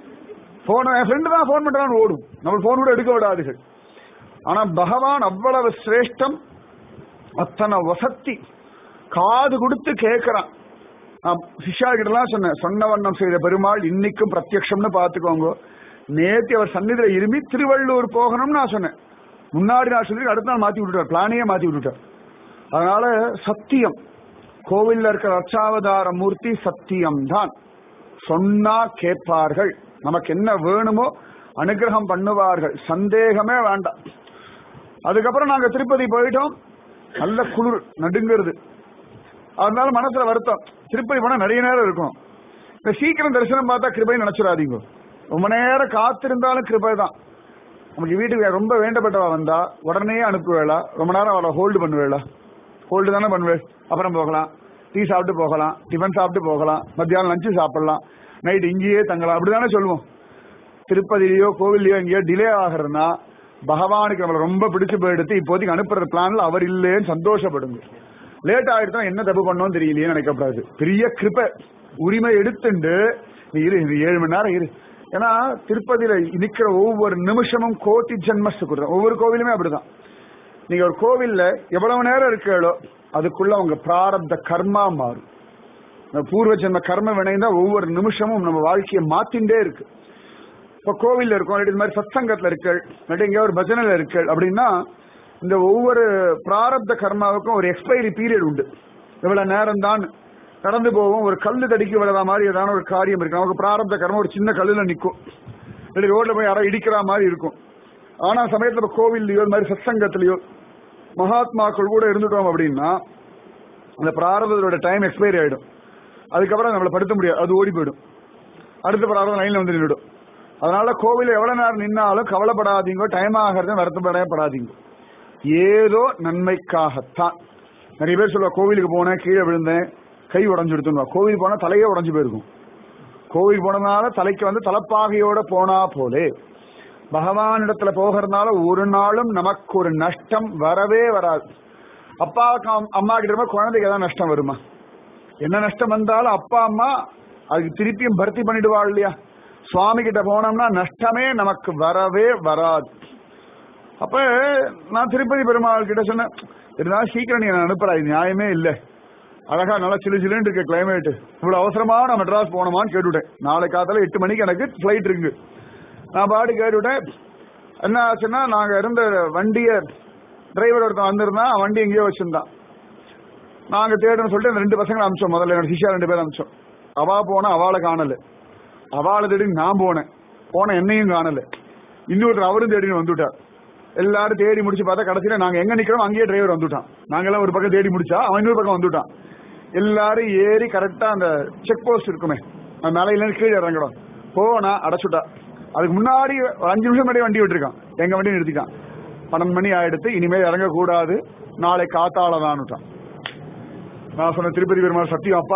போன என் ஃப்ரெண்டு தான் போன் பண்றான்னு ஓடும் நம்ம போன் கூட எடுக்க விடாதுகள் ஆனா பகவான் அவ்வளவு சிரேஷ்டம் அத்தனை வசத்தி காது கொடுத்து கேட்கறான் நான் சிஷ்யா கிட்டலாம் சொன்னேன் சொன்ன வண்ணம் செய்த பெருமாள் இன்னைக்கும் பிரத்யக்ஷம்னு பாத்துக்கோங்க நேத்தி அவர் சந்நிதியில இரும்பி திருவள்ளூர் போகணும்னு நான் சொன்னேன் முன்னாடி நான் சொல்லி அடுத்த நாள் மாத்தி விட்டுட்டார் பிளானையே மாத்தி விட்டுட்டார் அதனால சத்தியம் கோவில்ல இருக்கிற அர்ச்சாவதார மூர்த்தி சத்தியம் தான் சொன்னா கேட்பார்கள் நமக்கு என்ன வேணுமோ அனுகிரகம் பண்ணுவார்கள் சந்தேகமே வேண்டாம் அதுக்கப்புறம் நாங்க திருப்பதி போயிட்டோம் நல்ல குளிர் நடுங்கிறது அதனால மனசுல வருத்தம் திருப்பதி போனா நிறைய நேரம் இருக்கும் இந்த சீக்கிரம் தரிசனம் பார்த்தா கிருபை நினைச்சிடாதீங்க ரொம்ப நேரம் காத்திருந்தாலும் கிருபை தான் நமக்கு வீட்டுக்கு ரொம்ப வேண்டப்பட்டவா வந்தா உடனே அனுப்புவேளா ரொம்ப நேரம் அவளை ஹோல்டு பண்ணுவேளா ஹோல்டு தானே பண்ணுவேன் அப்புறம் போகலாம் டீ சாப்பிட்டு போகலாம் டிஃபன் சாப்பிட்டு போகலாம் மத்தியானம் லஞ்சு சாப்பிடலாம் நைட் இங்கேயே தங்கலாம் அப்படிதானே சொல்லுவோம் திருப்பதியிலயோ கோவில்லையோ எங்கேயோ டிலே ஆகிறதுனா பகவானுக்கு நம்மளை ரொம்ப பிடிச்சு போயிடுத்து இப்போதைக்கு அனுப்புற பிளான்ல அவர் இல்லைன்னு சந்தோஷப்படுங்க லேட் ஆயிடுச்சுன்னா என்ன தப்பு பண்ணோம் தெரியலையே நினைக்கப்படாது பெரிய கிருப்ப உரிமை எடுத்துண்டு நீ இரு இது ஏழு மணி நேரம் இரு ஏன்னா திருப்பதியில நிக்கிற ஒவ்வொரு நிமிஷமும் கோட்டி ஜென்ம சுக்குறோம் ஒவ்வொரு கோவிலுமே அப்படிதான் நீங்க ஒரு கோவில்ல எவ்வளவு நேரம் இருக்கீங்களோ அதுக்குள்ள உங்க பிராரப்த கர்மா மாறும் நம்ம பூர்வ ஜென்ம கர்ம வினைந்தா ஒவ்வொரு நிமிஷமும் நம்ம வாழ்க்கையை மாத்திண்டே இருக்கு இப்ப கோவில்ல இருக்கோம் இல்லாட்டி இந்த மாதிரி சத்சங்கத்துல இருக்கள் இல்லாட்டி எங்கேயாவது ஒரு பஜனையில இருக்கள் அப்படின்னா இந்த ஒவ்வொரு பிராரப்த கர்மாவுக்கும் ஒரு எக்ஸ்பைரி பீரியட் உண்டு இவ்வளவு நேரம் தான் கடந்து போவோம் ஒரு கல்லு தடிக்கு விழற மாதிரி ஏதாவது ஒரு காரியம் இருக்கு நமக்கு பிராரப்த கர்மம் ஒரு சின்ன கல்லுல நிற்கும் இல்லை ரோட்ல போய் யாரோ இடிக்கிற மாதிரி இருக்கும் ஆனா சமயத்துல கோவில்லையோ இந்த மாதிரி சத்சங்கத்திலயோ மகாத்மாக்கள் கூட இருந்துட்டோம் அப்படின்னா அந்த பிராரதத்தோட டைம் எக்ஸ்பைரி ஆயிடும் அதுக்கப்புறம் நம்மளை படுத்த முடியாது அது ஓடி போயிடும் அடுத்த பிரார்த்தனை லைன்ல வந்து நின்றுடும் அதனால கோவில் எவ்வளவு நேரம் நின்னாலும் கவலைப்படாதீங்க டைம் ஆகிறது வருத்தப்படப்படாதீங்க ஏதோ நன்மைக்காகத்தான் நிறைய பேர் சொல்லுவா கோவிலுக்கு போனேன் கீழே விழுந்தேன் கை உடஞ்சு எடுத்துருவா கோவில் போனா தலையே உடஞ்சு போயிருக்கும் கோவில் போனதுனால தலைக்கு வந்து தலைப்பாகையோட போனா போலே பகவானிடத்துல போகிறதுனால ஒரு நாளும் நமக்கு ஒரு நஷ்டம் வரவே வராது அப்பாவுக்கு அம்- அம்மா கிட்ட இருக்கும்போது குழந்தைக்கு ஏதாவது நஷ்டம் வருமா என்ன நஷ்டம் வந்தாலும் அப்பா அம்மா அதுக்கு திருப்பியும் பர்த்தி பண்ணிடுவாள் இல்லையா சுவாமி கிட்ட போனோம்னா நஷ்டமே நமக்கு வரவே வராது அப்ப நான் திருப்பதி பெருமாள் கிட்ட சொன்னேன் இருந்தாலும் சீக்கிரம் நீ என்னை அனுப்புறா இது நியாயமே இல்லை அழகா நல்லா சிலு சிலுன்னு இருக்க கிளைமேட் இவ்வளவு அவசரமா நான் மெட்ராஸ் போனோமான்னு கேட்டுவிட்டேன் நாளை காத்தால எட்டு மணிக்கு எனக்கு ஃபிளைட் இருக்கு நான் பாட்டு கேட்டுவிட்டேன் என்ன ஆச்சுன்னா நாங்க இருந்த வண்டிய டிரைவர் ஒருத்தன் வந்திருந்தான் அவன் வண்டி எங்கேயோ வச்சிருந்தான் நாங்க தேடணும்னு சொல்லிட்டு அந்த ரெண்டு பசங்களை அமிச்சோம் முதல்ல என்னோட சிஷியா ரெண்டு பேரும் அமிச்சோம் அவா போனா அவளை காணல அவளை தேடி நான் போனேன் போன என்னையும் காணல இன்னொருத்தர் அவரும் தேடின்னு வந்துட்டார் எல்லாரும் தேடி முடிச்சு பார்த்தா கடைசியில நாங்க எங்க நிக்கிறோம் அங்கேயே டிரைவர் வந்துட்டான் நாங்கெல்லாம் ஒரு பக்கம் தேடி முடிச்சா அவன் இன்னொரு பக்கம் வந்துட்டான் எல்லாரும் ஏறி கரெக்டா அந்த செக் போஸ்ட் இருக்குமே அந்த மலையில இருந்து கீழே இறங்கணும் போனா அடைச்சுட்டா அதுக்கு முன்னாடி ஒரு அஞ்சு நிமிஷம் முன்னாடி வண்டி விட்டுருக்கான் எங்க வண்டி நிறுத்திட்டான் பன்னெண்டு மணி ஆயிடுத்து இனிமேல் இறங்கக்கூடாது நாளை காத்தால தான்னுட்டான் நான் சொன்ன திருப்பதி பெருமாள் சத்தியம் அப்பா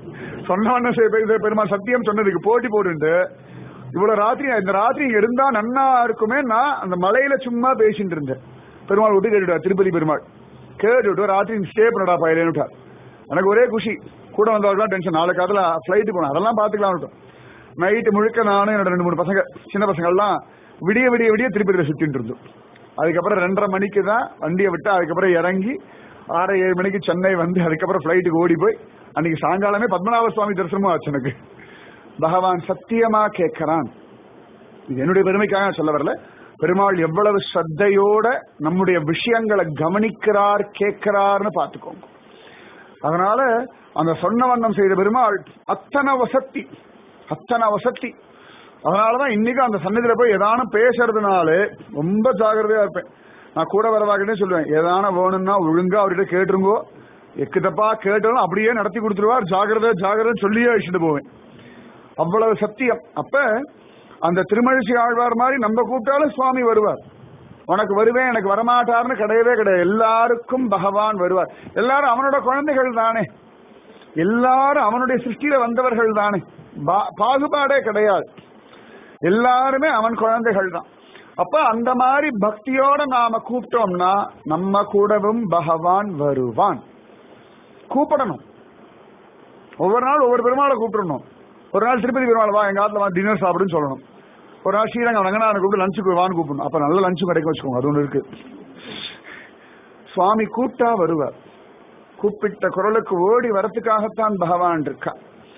சொன்ன பெருமாள் சத்தியம் சொன்னதுக்கு போட்டி போட்டுட்டு இவ்வளவு ராத்திரி இந்த ராத்திரி இங்க இருந்தா நன்னா இருக்குமே நான் அந்த மலையில சும்மா பேசிட்டு இருந்தேன் பெருமாள் விட்டு கேட்டுட்டா திருப்பதி பெருமாள் கேட்டுட்டு ராத்திரி ஸ்டே பண்ணடா பயிலேன்னுட்டா எனக்கு ஒரே குஷி கூட வந்தவர்களாம் டென்ஷன் நாளைக்கு அதுல ஃபிளைட் போனோம் அதெல்லாம் பாத்துக்கலாம் நைட்டு முழுக்க நானும் என்னோட ரெண்டு மூணு பசங்க சின்ன பசங்க எல்லாம் விடிய விடிய விடிய திருப்பதியில சுத்திட்டு இருந்தோம் அதுக்கப்புறம் ரெண்டரை மணிக்கு தான் வண்டியை விட்டு அதுக்கப்புறம் இறங்கி ஆறு ஏழு மணிக்கு சென்னை வந்து அதுக்கப்புறம் ஃபிளைட்டுக்கு ஓடி போய் அன்னைக்கு சாயங்காலமே பத்மநாப சுவாமி தரிசனமும் ஆச்சு எனக்கு பகவான் சத்தியமா கேட்கிறான் இது என்னுடைய பெருமைக்காக சொல்ல வரல பெருமாள் எவ்வளவு ஸ்ரத்தையோட நம்முடைய விஷயங்களை கவனிக்கிறார் கேட்கிறார்னு பார்த்துக்கோங்க அதனால அந்த சொன்ன வண்ணம் செய்த பெருமாள் அத்தனை வசத்தி அத்தனை வசத்தி அதனாலதான் இன்னைக்கு அந்த சன்னதியில போய் ஏதானும் பேசுறதுனால ரொம்ப ஜாகிரதையா இருப்பேன் நான் கூட வரவாக்கிட்டே சொல்லுவேன் ஏதான வேணும்னா ஒழுங்கா அவர்கிட்ட கேட்டுருங்கோ எக்கு தப்பா கேட்டாலும் அப்படியே நடத்தி கொடுத்துருவார் ஜாகிரதை ஜாகிரதை சொல்லியே அழிச்சுட்டு போவேன் அவ்வளவு சத்தியம் அப்ப அந்த திருமழிசை ஆழ்வார் மாதிரி நம்ம கூப்பிட்டாலும் சுவாமி வருவார் உனக்கு வருவேன் எனக்கு வரமாட்டார்னு கிடையவே கிடையாது எல்லாருக்கும் பகவான் வருவார் எல்லாரும் அவனோட குழந்தைகள் தானே எல்லாரும் அவனுடைய சிருஷ்டியில வந்தவர்கள் தானே பா- பாகுபாடே கிடையாது எல்லாருமே அவன் குழந்தைகள் தான் அப்ப அந்த மாதிரி பக்தியோட நாம கூப்பிட்டோம்னா நம்ம கூடவும் பகவான் வருவான் கூப்பிடணும் ஒவ்வொரு நாள் ஒவ்வொரு பெருமாளை கூப்பிடணும் ஒரு நாள் திருப்பதி பெருமாள் வா எங்க ஆத்துல வா டின்னர் சாப்பிடுன்னு சொல்லணும் ஒரு நாள் ஸ்ரீரங்கம் ரங்கநாதனை கூப்பிட்டு லஞ்சுக்கு வான்னு கூப்பிடணும் அப்ப நல்ல லஞ்சும் கிடைக்கும் வச்சுக்கோங்க அது ஒண்ணு இருக்கு சுவாமி கூப்பிட்டா வருவார் கூப்பிட்ட குரலுக்கு ஓடி வரத்துக்காகத்தான் பகவான் இருக்கா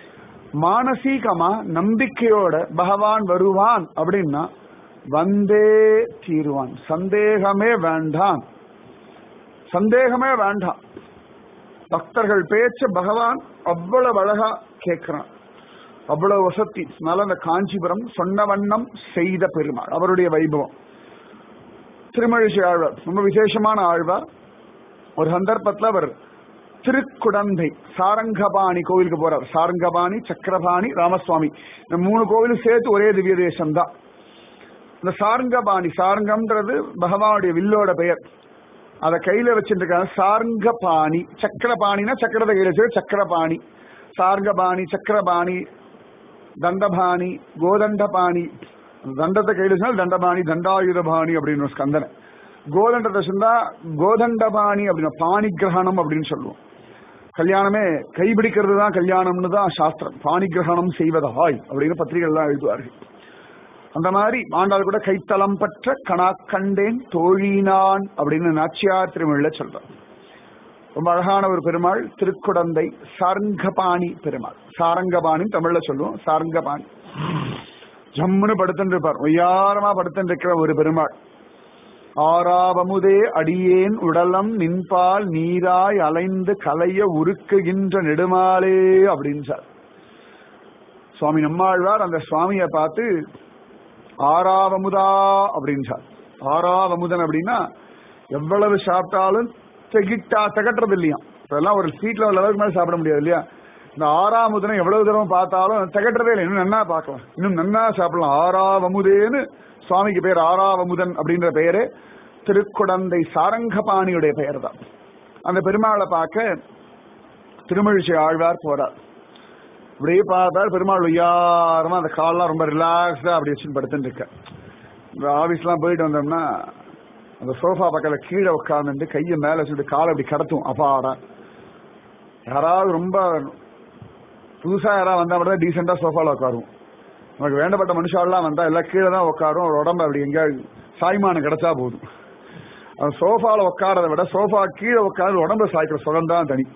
மானசீகமா நம்பிக்கையோட பகவான் வருவான் அப்படின்னா வந்தே தீருவான் சந்தேகமே வேண்டாம் சந்தேகமே வேண்டாம் பக்தர்கள் பேச்ச பகவான் அவ்வளவு அழகா கேட்கிறான் அவ்வளவு வசதி அதனால அந்த காஞ்சிபுரம் சொன்ன வண்ணம் செய்த பெருமாள் அவருடைய வைபவம் திருமழிசை ஆழ்வார் ரொம்ப விசேஷமான ஆழ்வார் ஒரு சந்தர்ப்பத்துல அவர் திருக்குடந்தை சாரங்கபாணி கோவிலுக்கு போறார் சாரங்கபாணி சக்கரபாணி ராமசுவாமி இந்த மூணு கோவிலும் சேர்த்து ஒரே திவ்ய தேசம் தான் இந்த சாரங்கபாணி சாரங்கம்ன்றது பகவானுடைய வில்லோட பெயர் அத கையில வச்சிருக்காங்க சார்ங்கபாணி சக்கரபாணினா சக்கரத்தை கையில வச்சு சக்கரபாணி சார்ங்கபாணி சக்கரபாணி தண்டபாணி கோதண்டபாணி தண்டத்தை கையில வச்சா தண்டபாணி தண்டாயுதபாணி அப்படின்னு ஒரு ஸ்கந்தனை கோதண்டத்தை சொன்னா கோதண்டபாணி அப்படின்னா பாணி கிரகணம் அப்படின்னு சொல்லுவோம் கல்யாணமே கைபிடிக்கிறது தான் கல்யாணம்னு தான் சாஸ்திரம் பாணி கிரகணம் செய்வதாய் அப்படின்னு பத்திரிகைகள் எல்லாம் எழுதுவார்கள் அந்த மாதிரி ஆண்டாள் கூட கைத்தலம் பற்ற கணா கண்டேன் தோழினான் அப்படின்னு நாச்சியார் திருமொழியில சொல்றார் ரொம்ப அழகான ஒரு பெருமாள் திருக்குடந்தை சாரங்கபாணி பெருமாள் சாரங்கபாணி தமிழ்ல சொல்லுவோம் சாரங்கபாணி ஜம்முன்னு படுத்துட்டு இருப்பார் ஒய்யாரமா படுத்துட்டு இருக்கிற ஒரு பெருமாள் ஆறாவமுதே அடியேன் உடலம் நின்பால் நீராய் அலைந்து கலைய உருக்குகின்ற நெடுமாலே அப்படின்னு சார் சுவாமி நம்மாழ்வார் அந்த சுவாமியை பார்த்து ஆறாவமுதா அப்படின்னு சார் ஆறாவமுதன் அப்படின்னா எவ்வளவு சாப்பிட்டாலும் திகிட்டா திகட்டுறது இல்லையா இப்பெல்லாம் ஒரு ஸ்வீட்ல ஒரு லெவலுக்கு மேல சாப்பிட முடியாது இல்லையா இந்த ஆறாமுதனை எவ்வளவு தூரம் பார்த்தாலும் திகட்டுறதே இல்லை இன்னும் நன்னா பார்க்கலாம் இன்னும் நன்னா சாப்பிடலாம் ஆறாவமுதேன்னு சுவாமிக்கு பேர் ஆறாவமுதன் அப்படின்ற பெயரு திருக்குடந்தை சாரங்கபாணியுடைய பெயர் தான் அந்த பெருமாளை பார்க்க திருமழிசை ஆழ்வார் போறார் இப்படியே பார்த்தார் பெருமாள் ஒய்யாரமா அந்த கால்லாம் ரொம்ப ரிலாக்ஸ்டா அப்படி வச்சு படுத்துட்டு இருக்க இந்த ஆபீஸ்லாம் போயிட்டு வந்தோம்னா அந்த சோஃபா பக்கத்துல கீழே உட்காந்துட்டு கையை மேல வச்சுட்டு காலை அப்படி கடத்தும் அப்பாடா யாராவது ரொம்ப புதுசா யாராவது வந்தா மட்டும் டீசெண்டா சோஃபால உட்காரும் நமக்கு வேண்டப்பட்ட மனுஷாலாம் வந்தா எல்லாம் கீழே தான் உட்காரும் ஒரு உடம்பு அப்படி எங்கேயாவது சாய்மானம் கிடைச்சா போதும் அந்த சோஃபால உட்காரதை விட சோஃபா கீழே உட்காந்து உடம்பு சாய்க்கிற சுகம் தான் தனி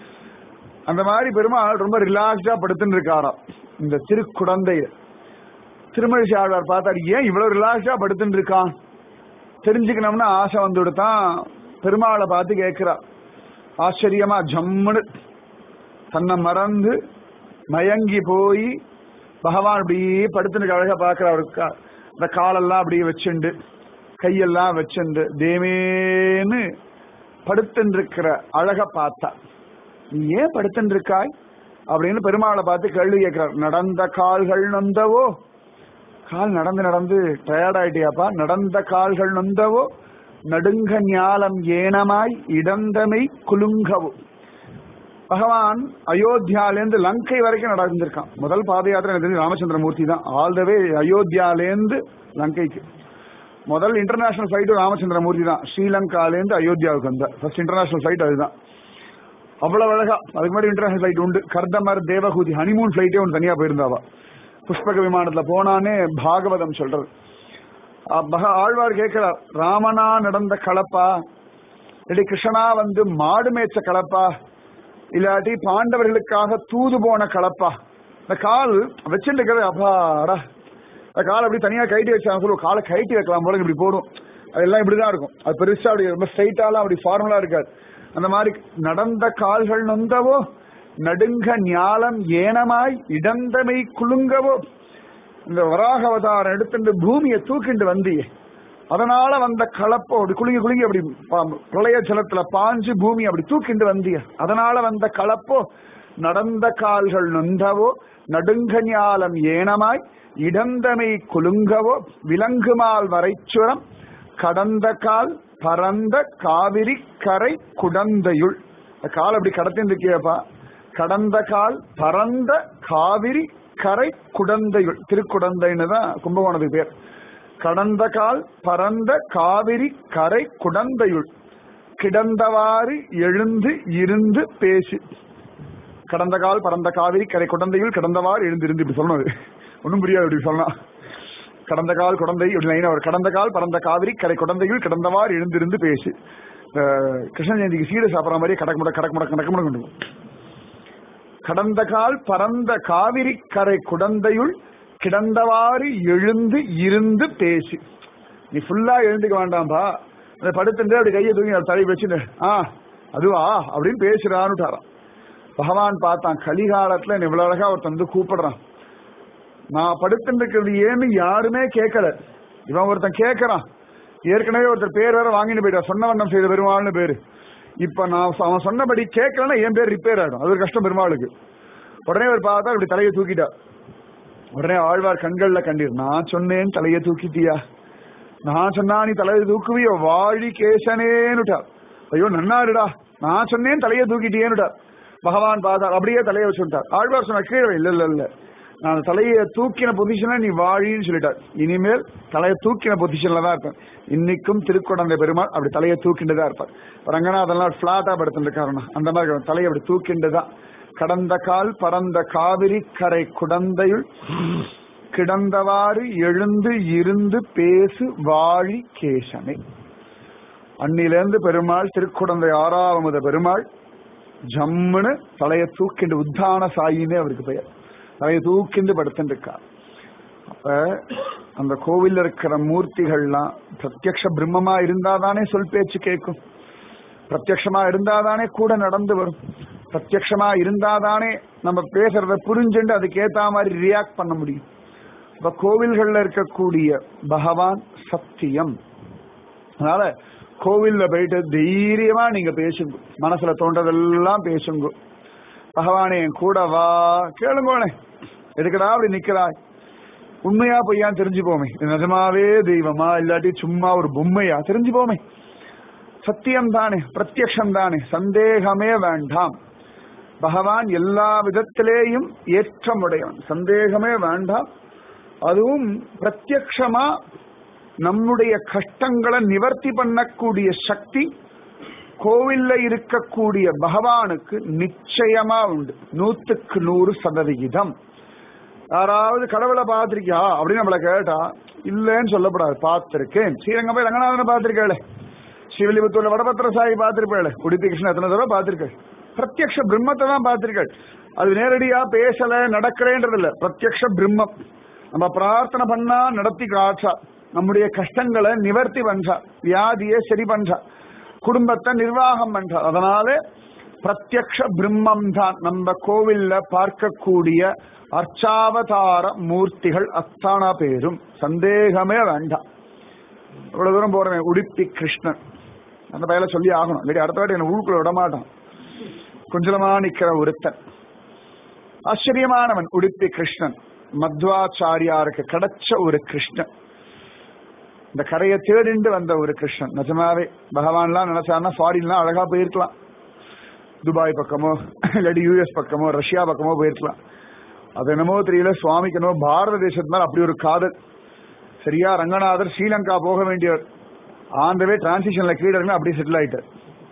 அந்த மாதிரி பெருமாள் ரொம்ப ரிலாக்ஸ்டா படுத்துன்னு இருக்காராம் இந்த திருக்குடந்தைய திருமழிசை ஆழ்வார் பார்த்தாரு ஏன் இவ்வளவு ரிலாக்ஸ்டா படுத்துன்னு இருக்கான் தெரிஞ்சுக்கணும்னு ஆசை வந்துட்டு தான் பெருமாளை பார்த்து கேட்கிறா ஆச்சரியமா ஜம்முன்னு தன்னை மறந்து மயங்கி போய் பகவான் அப்படியே படுத்துன்னு அழகா பார்க்கிற அவருக்கு இந்த காலெல்லாம் அப்படியே வச்சுண்டு கையெல்லாம் வச்சுண்டு தேமேன்னு படுத்துன்னு இருக்கிற அழக பார்த்தா நீ ஏன் படுத்துன்னு இருக்காய் அப்படின்னு பெருமாளை பார்த்து கேள்வி கேட்கிறார் நடந்த கால்கள் நொந்தவோ கால் நடந்து நடந்து டயர்ட் ஆயிட்டியாப்பா நடந்த கால்கள் நொந்தவோ நடுங்க ஞாலம் ஏனமாய் இடந்தமை குலுங்கவோ பகவான் அயோத்தியாலேருந்து லங்கை வரைக்கும் நடந்திருக்கான் முதல் பாத யாத்திரை எனக்கு தெரிஞ்சு ராமச்சந்திரமூர்த்தி தான் ஆல் த வே அயோத்தியாலேருந்து லங்கைக்கு முதல் இன்டர்நேஷனல் ஃபிளைட்டு ராமச்சந்திரமூர்த்தி தான் ஸ்ரீலங்காலேருந்து அயோத்தியாவுக்கு வந்த ஃபர்ஸ்ட் இன்டர்நேஷனல் ஃபிளைட் அதுதான் அவ்வளவு அழகா அதுக்கு முன்னாடி இன்டர்நேஷனல் ஃபிளைட் உண்டு கர்தமர் தேவகூதி ஹனிமூன் ஃபிளைட்டே ஒன்று தனியா போயிருந்தாவா புஷ்பக விமானத்துல போனானே பாகவதம் சொல்றது பக- ஆழ்வார் கேட்கிறார் ராமனா நடந்த கலப்பா இல்லாட்டி கிருஷ்ணனா வந்து மாடு மேய்ச்ச கலப்பா இல்லாட்டி பாண்டவர்களுக்காக தூது போன கலப்பா இந்த கால் வச்சுட்டு இருக்கிறது அப்பாடா இந்த கால் அப்படி தனியா கைட்டி வச்சாங்க சொல்லுவோம் காலை கைட்டி வைக்கலாம் போல இப்படி போடும் அதெல்லாம் இப்படிதான் இருக்கும் அது பெருசா அப்படி ரொம்ப ஸ்ட்ரைட்டாலாம் அப்படி ஃபார்முலா இருக்காது அந்த மாதிரி நடந்த கால்கள் நொந்தவோ நடுங்க ஞாலம் ஏனமாய் இடந்தமை குலுங்கவோ இந்த வராக அவதாரம் எடுத்துட்டு பூமியை தூக்கிண்டு வந்தியே அதனால வந்த கலப்போ அப்படி குலுங்கி குலுங்கி அப்படி பா- பிரளய ஜலத்துல பாஞ்சு பூமி அப்படி தூக்கிண்டு வந்திய அதனால வந்த கலப்போ நடந்த கால்கள் நொந்தவோ நடுங்க ஞாலம் ஏனமாய் இடந்தமை குலுங்கவோ விலங்குமால் வரைச்சுரம் கடந்த கால் பரந்த காவிரி கரை குடந்தையுள் இந்த கால் அப்படி கடத்தின்னு இருக்கியப்பா கடந்த கால் பரந்த காவிரி கரை குடந்தையுள் திருக்குடந்தைன்னு தான் கும்பகோணத்துக்கு பேர் கடந்த கால் பரந்த காவிரி கரை குடந்தையுள் கிடந்தவாறு எழுந்து இருந்து பேசி கடந்த கால் பரந்த காவிரி கரை குடந்தையுள் கிடந்தவாறு எழுந்து இருந்து இப்படி சொல்லணும் அது ஒன்றும் புரியாது இப்படி சொல்லலாம் கடந்த கால் குடந்தை இப்படி லைனா வரும் கடந்த கால் பரந்த காவிரி கரை குடந்தையுள் கிடந்தவாறு எழுந்திருந்து பேசி இந்த கிருஷ்ண ஜெயந்திக்கு சீடு சாப்பிட்ற மாதிரியே கடக்க முட கடக்க முட கடக்க முட கொண்டு போகும். கடந்த கால் பரந்த காவிரி கரை குடந்தையுள் கிடந்தவாறு எழுந்து இருந்து பேசி நீ ஃபுல்லா எழுந்துக்க வேண்டாம்பா அந்த படுத்துட்டு அப்படி கையை தூக்கி அப்படி தலை வச்சுட்டு ஆ அதுவா அப்படின்னு பேசுறான்னுட்டாராம் பகவான் பார்த்தான் கலிகாலத்துல நீ இவ்வளவு அழகா ஒருத்தன் வந்து கூப்பிடுறான் நான் படுத்துட்டு இருக்கிறது ஏன்னு யாருமே கேட்கல இவன் ஒருத்தன் கேட்கறான் ஏற்கனவே ஒருத்தர் பேர் வேற வாங்கிட்டு போயிட்டா சொன்ன வண்ணம் செய்த பெருமாள்னு பேரு இப்ப நான் சொ- அவன் சொன்னபடி கேட்கலன்னா என் பேர் ரிப்பேர் ஆயிடும் அது ஒரு கஷ்டம் பெருமாளுக்கு உடனே ஒரு பார்த்தா இப்படி தலையை தூக்கிட்டா உடனே ஆழ்வார் கண்கள்ல கண்டீர் நான் சொன்னேன் தலையை தூக்கிட்டியா நான் சொன்னா நீ தலையை தூக்குவியோ வாழி கேசனேன்னுட்டா ஐயோ நன்னாருடா நான் சொன்னேன் தலையை தூக்கிட்டியேன்னுட்டா பகவான் பார்த்தார் அப்படியே தலையை வச்சுட்டார் ஆழ்வார் சொன்ன கீழே இல்ல இல்ல இல்ல நான் அந்த தலையை தூக்கின பொசிஷன்ல நீ வாழின்னு சொல்லிட்டார் இனிமேல் தலையை தூக்கின பொசிஷன்ல தான் இருப்பேன் இன்னைக்கும் திருக்குடந்தை பெருமாள் அப்படி தலையை தூக்கிட்டு தான் இருப்பார் ரங்கநாதெல்லாம் பிளாட்டா படுத்துட்டு காரணம் அந்த மாதிரி இருக்கணும். தலையை அப்படி தூக்கிண்டு தான் கடந்த கால் பரந்த காவிரி கரை குடந்தையுள் கிடந்தவாறு எழுந்து இருந்து பேசு வாழி கேசனை அன்னிலிருந்து பெருமாள் திருக்குடந்தை ஆறாவமுத பெருமாள் ஜம்முன்னு தலையை தூக்கிண்டு உத்தான சாயினே அவருக்கு பெயர் தலையை தூக்கிண்டு படுத்துட்டு இருக்கார் அப்ப அந்த கோவில்ல இருக்கிற மூர்த்திகள்லாம் பிரத்யக்ஷ பிரம்மமா இருந்தாதானே சொல் பேச்சு கேட்கும் பிரத்யக்ஷமா இருந்தாதானே கூட நடந்து வரும் பிரத்யக்ஷமா இருந்தாதானே நம்ம பேசுறத புரிஞ்சுண்டு அதுக்கு ஏத்த மாதிரி ரியாக்ட் பண்ண முடியும் இப்ப கோவில்கள்ல இருக்கக்கூடிய பகவான் சத்தியம் அதனால கோவில்ல போயிட்டு தைரியமா நீங்க பேசுங்க மனசுல தோன்றதெல்லாம் பேசுங்க பகவானே என் கூட வா கேளுங்கோனே எதுக்கடா அப்படி நிக்கிறாய் உண்மையா பொய்யான்னு தெரிஞ்சு போமே இது நிஜமாவே தெய்வமா இல்லாட்டி சும்மா ஒரு பொம்மையா தெரிஞ்சு போமே சத்தியம் தானே பிரத்யக்ஷம் தானே சந்தேகமே வேண்டாம் பகவான் எல்லா விதத்திலேயும் ஏற்றமுடையவன் சந்தேகமே வேண்டாம் அதுவும் பிரத்யக்ஷமா நம்முடைய கஷ்டங்களை நிவர்த்தி பண்ணக்கூடிய சக்தி கோவில்ல இருக்கக்கூடிய பகவானுக்கு நிச்சயமா உண்டு நூத்துக்கு நூறு சதவிகிதம் யாராவது கடவுளை பார்த்திருக்கியா அப்படின்னு நம்மள கேட்டா இல்லைன்னு சொல்லப்படாது பார்த்திருக்கேன் ஸ்ரீரங்கம் போய் ரங்கநாதனை பார்த்திருக்கேளே ஸ்ரீவில்லிபுத்தூர்ல வடபத்திர சாயி பார்த்திருப்பேளே உடுப்பி கிருஷ்ணன் எத்தனை தடவை பார்த்திருக்கேன் பிரத்யக்ஷ பிரம்மத்தை தான் பார்த்திருக்கேன் அது நேரடியா பேசல நடக்கிறேன்றது இல்ல பிரத்யக்ஷ பிரம்மம் நம்ம பிரார்த்தனை பண்ணா நடத்தி காற்றா நம்முடைய கஷ்டங்களை நிவர்த்தி பண்றா வியாதியை சரி பண்றா குடும்பத்தை நிர்வாகம் பண்றா அதனால பிரத்யக்ஷ பிரம்மம் தான் நம்ம கோவில்ல பார்க்கக்கூடிய அர்ச்சாவதார மூர்த்திகள் அத்தானா பேரும் சந்தேகமே வேண்டாம் இவ்வளவு தூரம் போறேன் உடுப்பி கிருஷ்ணன் அந்த பையில சொல்லி ஆகணும் இல்லாட்டி அடுத்த வாட்டி என்ன ஊருக்குள்ள விட மாட்டான் குஞ்சலமா நிக்கிற ஒருத்தன் ஆச்சரியமானவன் உடுப்பி கிருஷ்ணன் மத்வாச்சாரியாருக்கு கிடைச்ச ஒரு கிருஷ்ணன் இந்த கரையை தேடிண்டு வந்த ஒரு கிருஷ்ணன் நிஜமாவே பகவான்லாம் நினைச்சாருன்னா ஃபாரின்லாம் அழகா போயிருக்கலாம் துபாய் பக்கமோ இல்லாட்டி யூஎஸ் பக்கமோ ரஷ்யா பக்கமோ போயிருக்கலாம் அது என்னமோ தெரியல சுவாமிக்கு என்னமோ பாரத தேசத்து மேல அப்படி ஒரு காதல் சரியா ரங்கநாதர் ஸ்ரீலங்கா போக வேண்டியவர் ஆந்தவே டிரான்சிஷன்ல கீழே இருந்து அப்படியே செட்டில் ஆயிட்டார்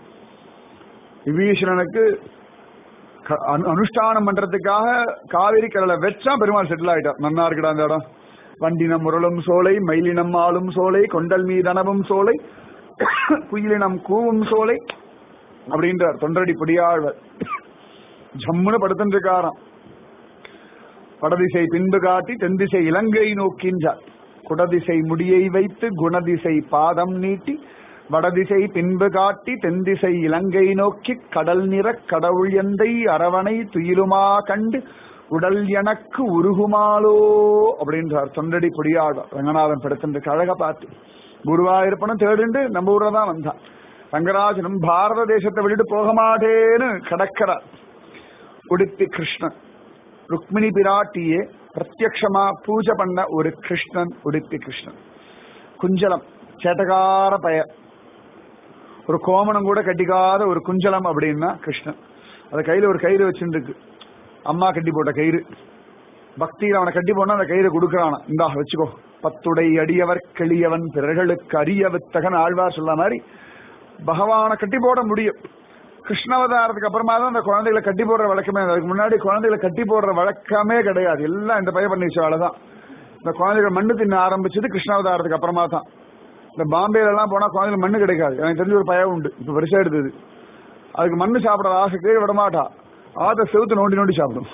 விபீஷணனுக்கு க- அனு- அனுஷ்டானம் பண்றதுக்காக காவிரி கடலை வச்சா பெருமாள் செட்டில் ஆயிட்டார் நன்னா இருக்குடா அந்த இடம் வண்டினம் முரளும் சோலை மயிலினம் ஆளும் சோலை கொண்டல் மீதனவும் சோலை குயிலினம் கூவும் சோலை அப்படின்றார் தொண்டரடி பொடியாழ்வர் ஜம்முன்னு படுத்துட்டு இருக்காராம் வடதிசை பின்பு காட்டி தென்திசை இலங்கை நோக்கின்றார் குடதிசை முடியை வைத்து குணதிசை பாதம் நீட்டி வடதிசை பின்பு காட்டி தென்திசை இலங்கை நோக்கி கடல் நிற கடவுள் எந்தை அரவணை துயிலுமா கண்டு உடல் எனக்கு உருகுமாலோ அப்படின்றார் தொண்டடி பொடியாழ்வார் ரங்கநாதன் படுத்துட்டு அழக பார்த்து குருவாயிருப்பனும் தேடுண்டு நம்ம ஊர்ல தான் வந்தான் ரங்கராஜனும் பாரத தேசத்தை விட்டுட்டு போக மாட்டேன்னு கடக்கிறார் உடுப்பி கிருஷ்ணன் ருக்மிணி பிராட்டியே பிரத்யக்ஷமா பூஜை பண்ண ஒரு கிருஷ்ணன் உடுப்பி கிருஷ்ணன் குஞ்சலம் சேட்டகார பெயர் ஒரு கோமணம் கூட கட்டிக்காத ஒரு குஞ்சலம் அப்படின்னா கிருஷ்ணன் அது கையில ஒரு கயிறு வச்சுருக்கு அம்மா கட்டி போட்ட கயிறு பக்தியில் அவனை கட்டி போனா அந்த கயிறு கொடுக்கறான இந்தா வச்சுக்கோ பத்துடை அடியவர் கிளியவன் பிறர்களுக்கு அரிய வித்தகன் ஆழ்வார் சொல்ல மாதிரி பகவானை கட்டி போட முடியும் கிருஷ்ணாவதாரத்துக்கு அப்புறமா தான் அந்த குழந்தைகளை கட்டி போடுற வழக்கமே அதுக்கு முன்னாடி குழந்தைகளை கட்டி போடுற வழக்கமே கிடையாது எல்லாம் இந்த பையன் பண்ணி வச்ச தான் இந்த குழந்தைகள் மண்ணு தின்ன ஆரம்பிச்சது கிருஷ்ணாவதாரத்துக்கு அப்புறமா தான் இந்த பாம்பேல எல்லாம் போனா குழந்தைகள் மண்ணு கிடைக்காது எனக்கு தெரிஞ்ச ஒரு பயம் உண்டு இப்ப பெருசா எடுத்தது அதுக்கு மண்ணு சாப்பிட ஆசை கீழே விட மாட்டா ஆத்த செவுத்து நோண்டி நோண்டி சாப்பிடும்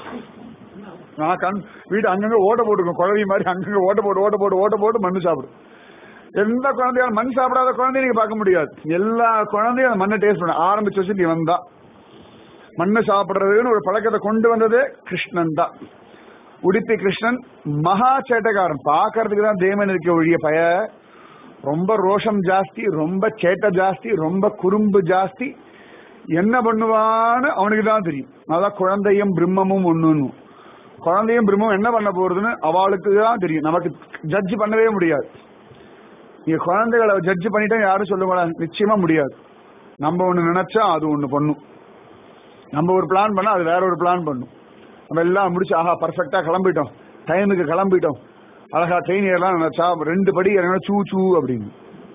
நான் கண் வீடு அங்கங்க ஓட்ட போட்டுருக்கோம் குழவி மாதிரி அங்கங்க ஓட்ட போட்டு ஓட்ட போட்டு ஓட்ட போட்டு மண்ணு சாப்பிடும் எந்த குழந்தையாலும் மண் சாப்பிடாத குழந்தைய நீங்க பார்க்க முடியாது எல்லா குழந்தையும் அந்த மண்ணை டேஸ்ட் பண்ண ஆரம்பிச்சு வச்சு நீ வந்தா மண்ணு சாப்பிடுறதுன்னு ஒரு பழக்கத்தை கொண்டு வந்ததே கிருஷ்ணன் தான் உடுப்பி கிருஷ்ணன் மகா சேட்டைக்காரன் பாக்குறதுக்கு தான் தேமன் இருக்க ஒழிய பய ரொம்ப ரோஷம் ஜாஸ்தி ரொம்ப சேட்டை ஜாஸ்தி ரொம்ப குறும்பு ஜாஸ்தி என்ன பண்ணுவான்னு அவனுக்கு தான் தெரியும் அதான் குழந்தையும் பிரம்மமும் ஒண்ணுன்னு குழந்தையும் பிரம்மமும் என்ன பண்ண போறதுன்னு அவளுக்கு தான் தெரியும் நமக்கு ஜட்ஜ் பண்ணவே முடியாது நீங்க குழந்தைகளை ஜட்ஜ் பண்ணிட்டா யாரும் சொல்லுவாங்க நிச்சயமா முடியாது நம்ம ஒண்ணு நினைச்சா அது ஒண்ணு பண்ணும் நம்ம ஒரு பிளான் பண்ணா அது வேற ஒரு பிளான் பண்ணும் நம்ம எல்லாம் முடிச்சு ஆஹா பர்ஃபெக்டா கிளம்பிட்டோம் டைமுக்கு கிளம்பிட்டோம் அழகா ட்ரெயின் ஏறலாம் நினைச்சா ரெண்டு படி இறங்கினா சூ சூ அப்படின்னு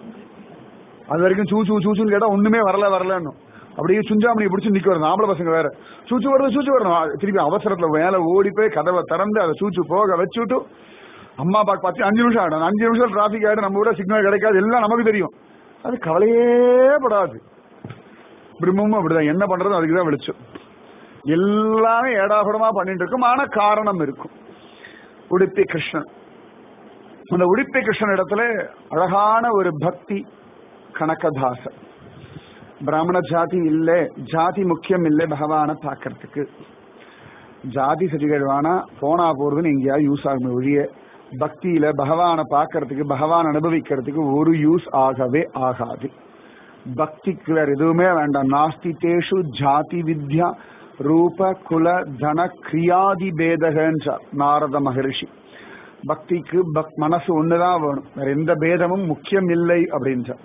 அது வரைக்கும் சூ சூ சூச்சுன்னு கேட்டா ஒண்ணுமே வரல வரலன்னு அப்படியே சுஞ்சாமணியை பிடிச்சி நிக்க வரணும் ஆம்பளை பசங்க வேற சூச்சு வருது சூச்சு வரணும் ஆ, திருப்பி அவசரத்துல மேல ஓடி போய் கதவை திறந்து அதை சூச்சு போக வச்சுட்டு அம்மா அப்பா பார்த்து அஞ்சு நிமிஷம் ஆயிடும் அஞ்சு நிமிஷம் டிராபிக் ஆயிடும் நம்ம கூட சிக்னல் கிடைக்காது எல்லாம் நமக்கு தெரியும் அது கவலையே படாது பிரம்மமும் அப்படிதான் என்ன பண்றது அதுக்கு தான் வெளிச்சம் எல்லாமே ஏடாகுடமா பண்ணிட்டு இருக்கும் ஆனா காரணம் இருக்கும் உடுப்பி கிருஷ்ணன் அந்த உடுப்பி கிருஷ்ணன் இடத்துல அழகான ஒரு பக்தி கனகதாசர் பிராமண ஜாதி இல்ல ஜாதி முக்கியம் இல்லை பகவான பாக்கிறதுக்கு ஜாதி சரிகழ்வானா போனா போறதுன்னு எங்கேயாவது யூஸ் ஆகுமே ஒழிய பக்தியில பகவானை பார்க்கறதுக்கு பகவான் அனுபவிக்கிறதுக்கு ஒரு யூஸ் ஆகவே ஆகாது பக்திக்கு வேற எதுவுமே வேண்டாம் நாஸ்தி தேஷு ஜாதி வித்யா ரூப குல தன கிரியாதி பேதகன்றார் நாரத மகரிஷி பக்திக்கு பக் மனசு ஒண்ணுதான் வேணும் வேற எந்த பேதமும் முக்கியம் இல்லை அப்படின்றார்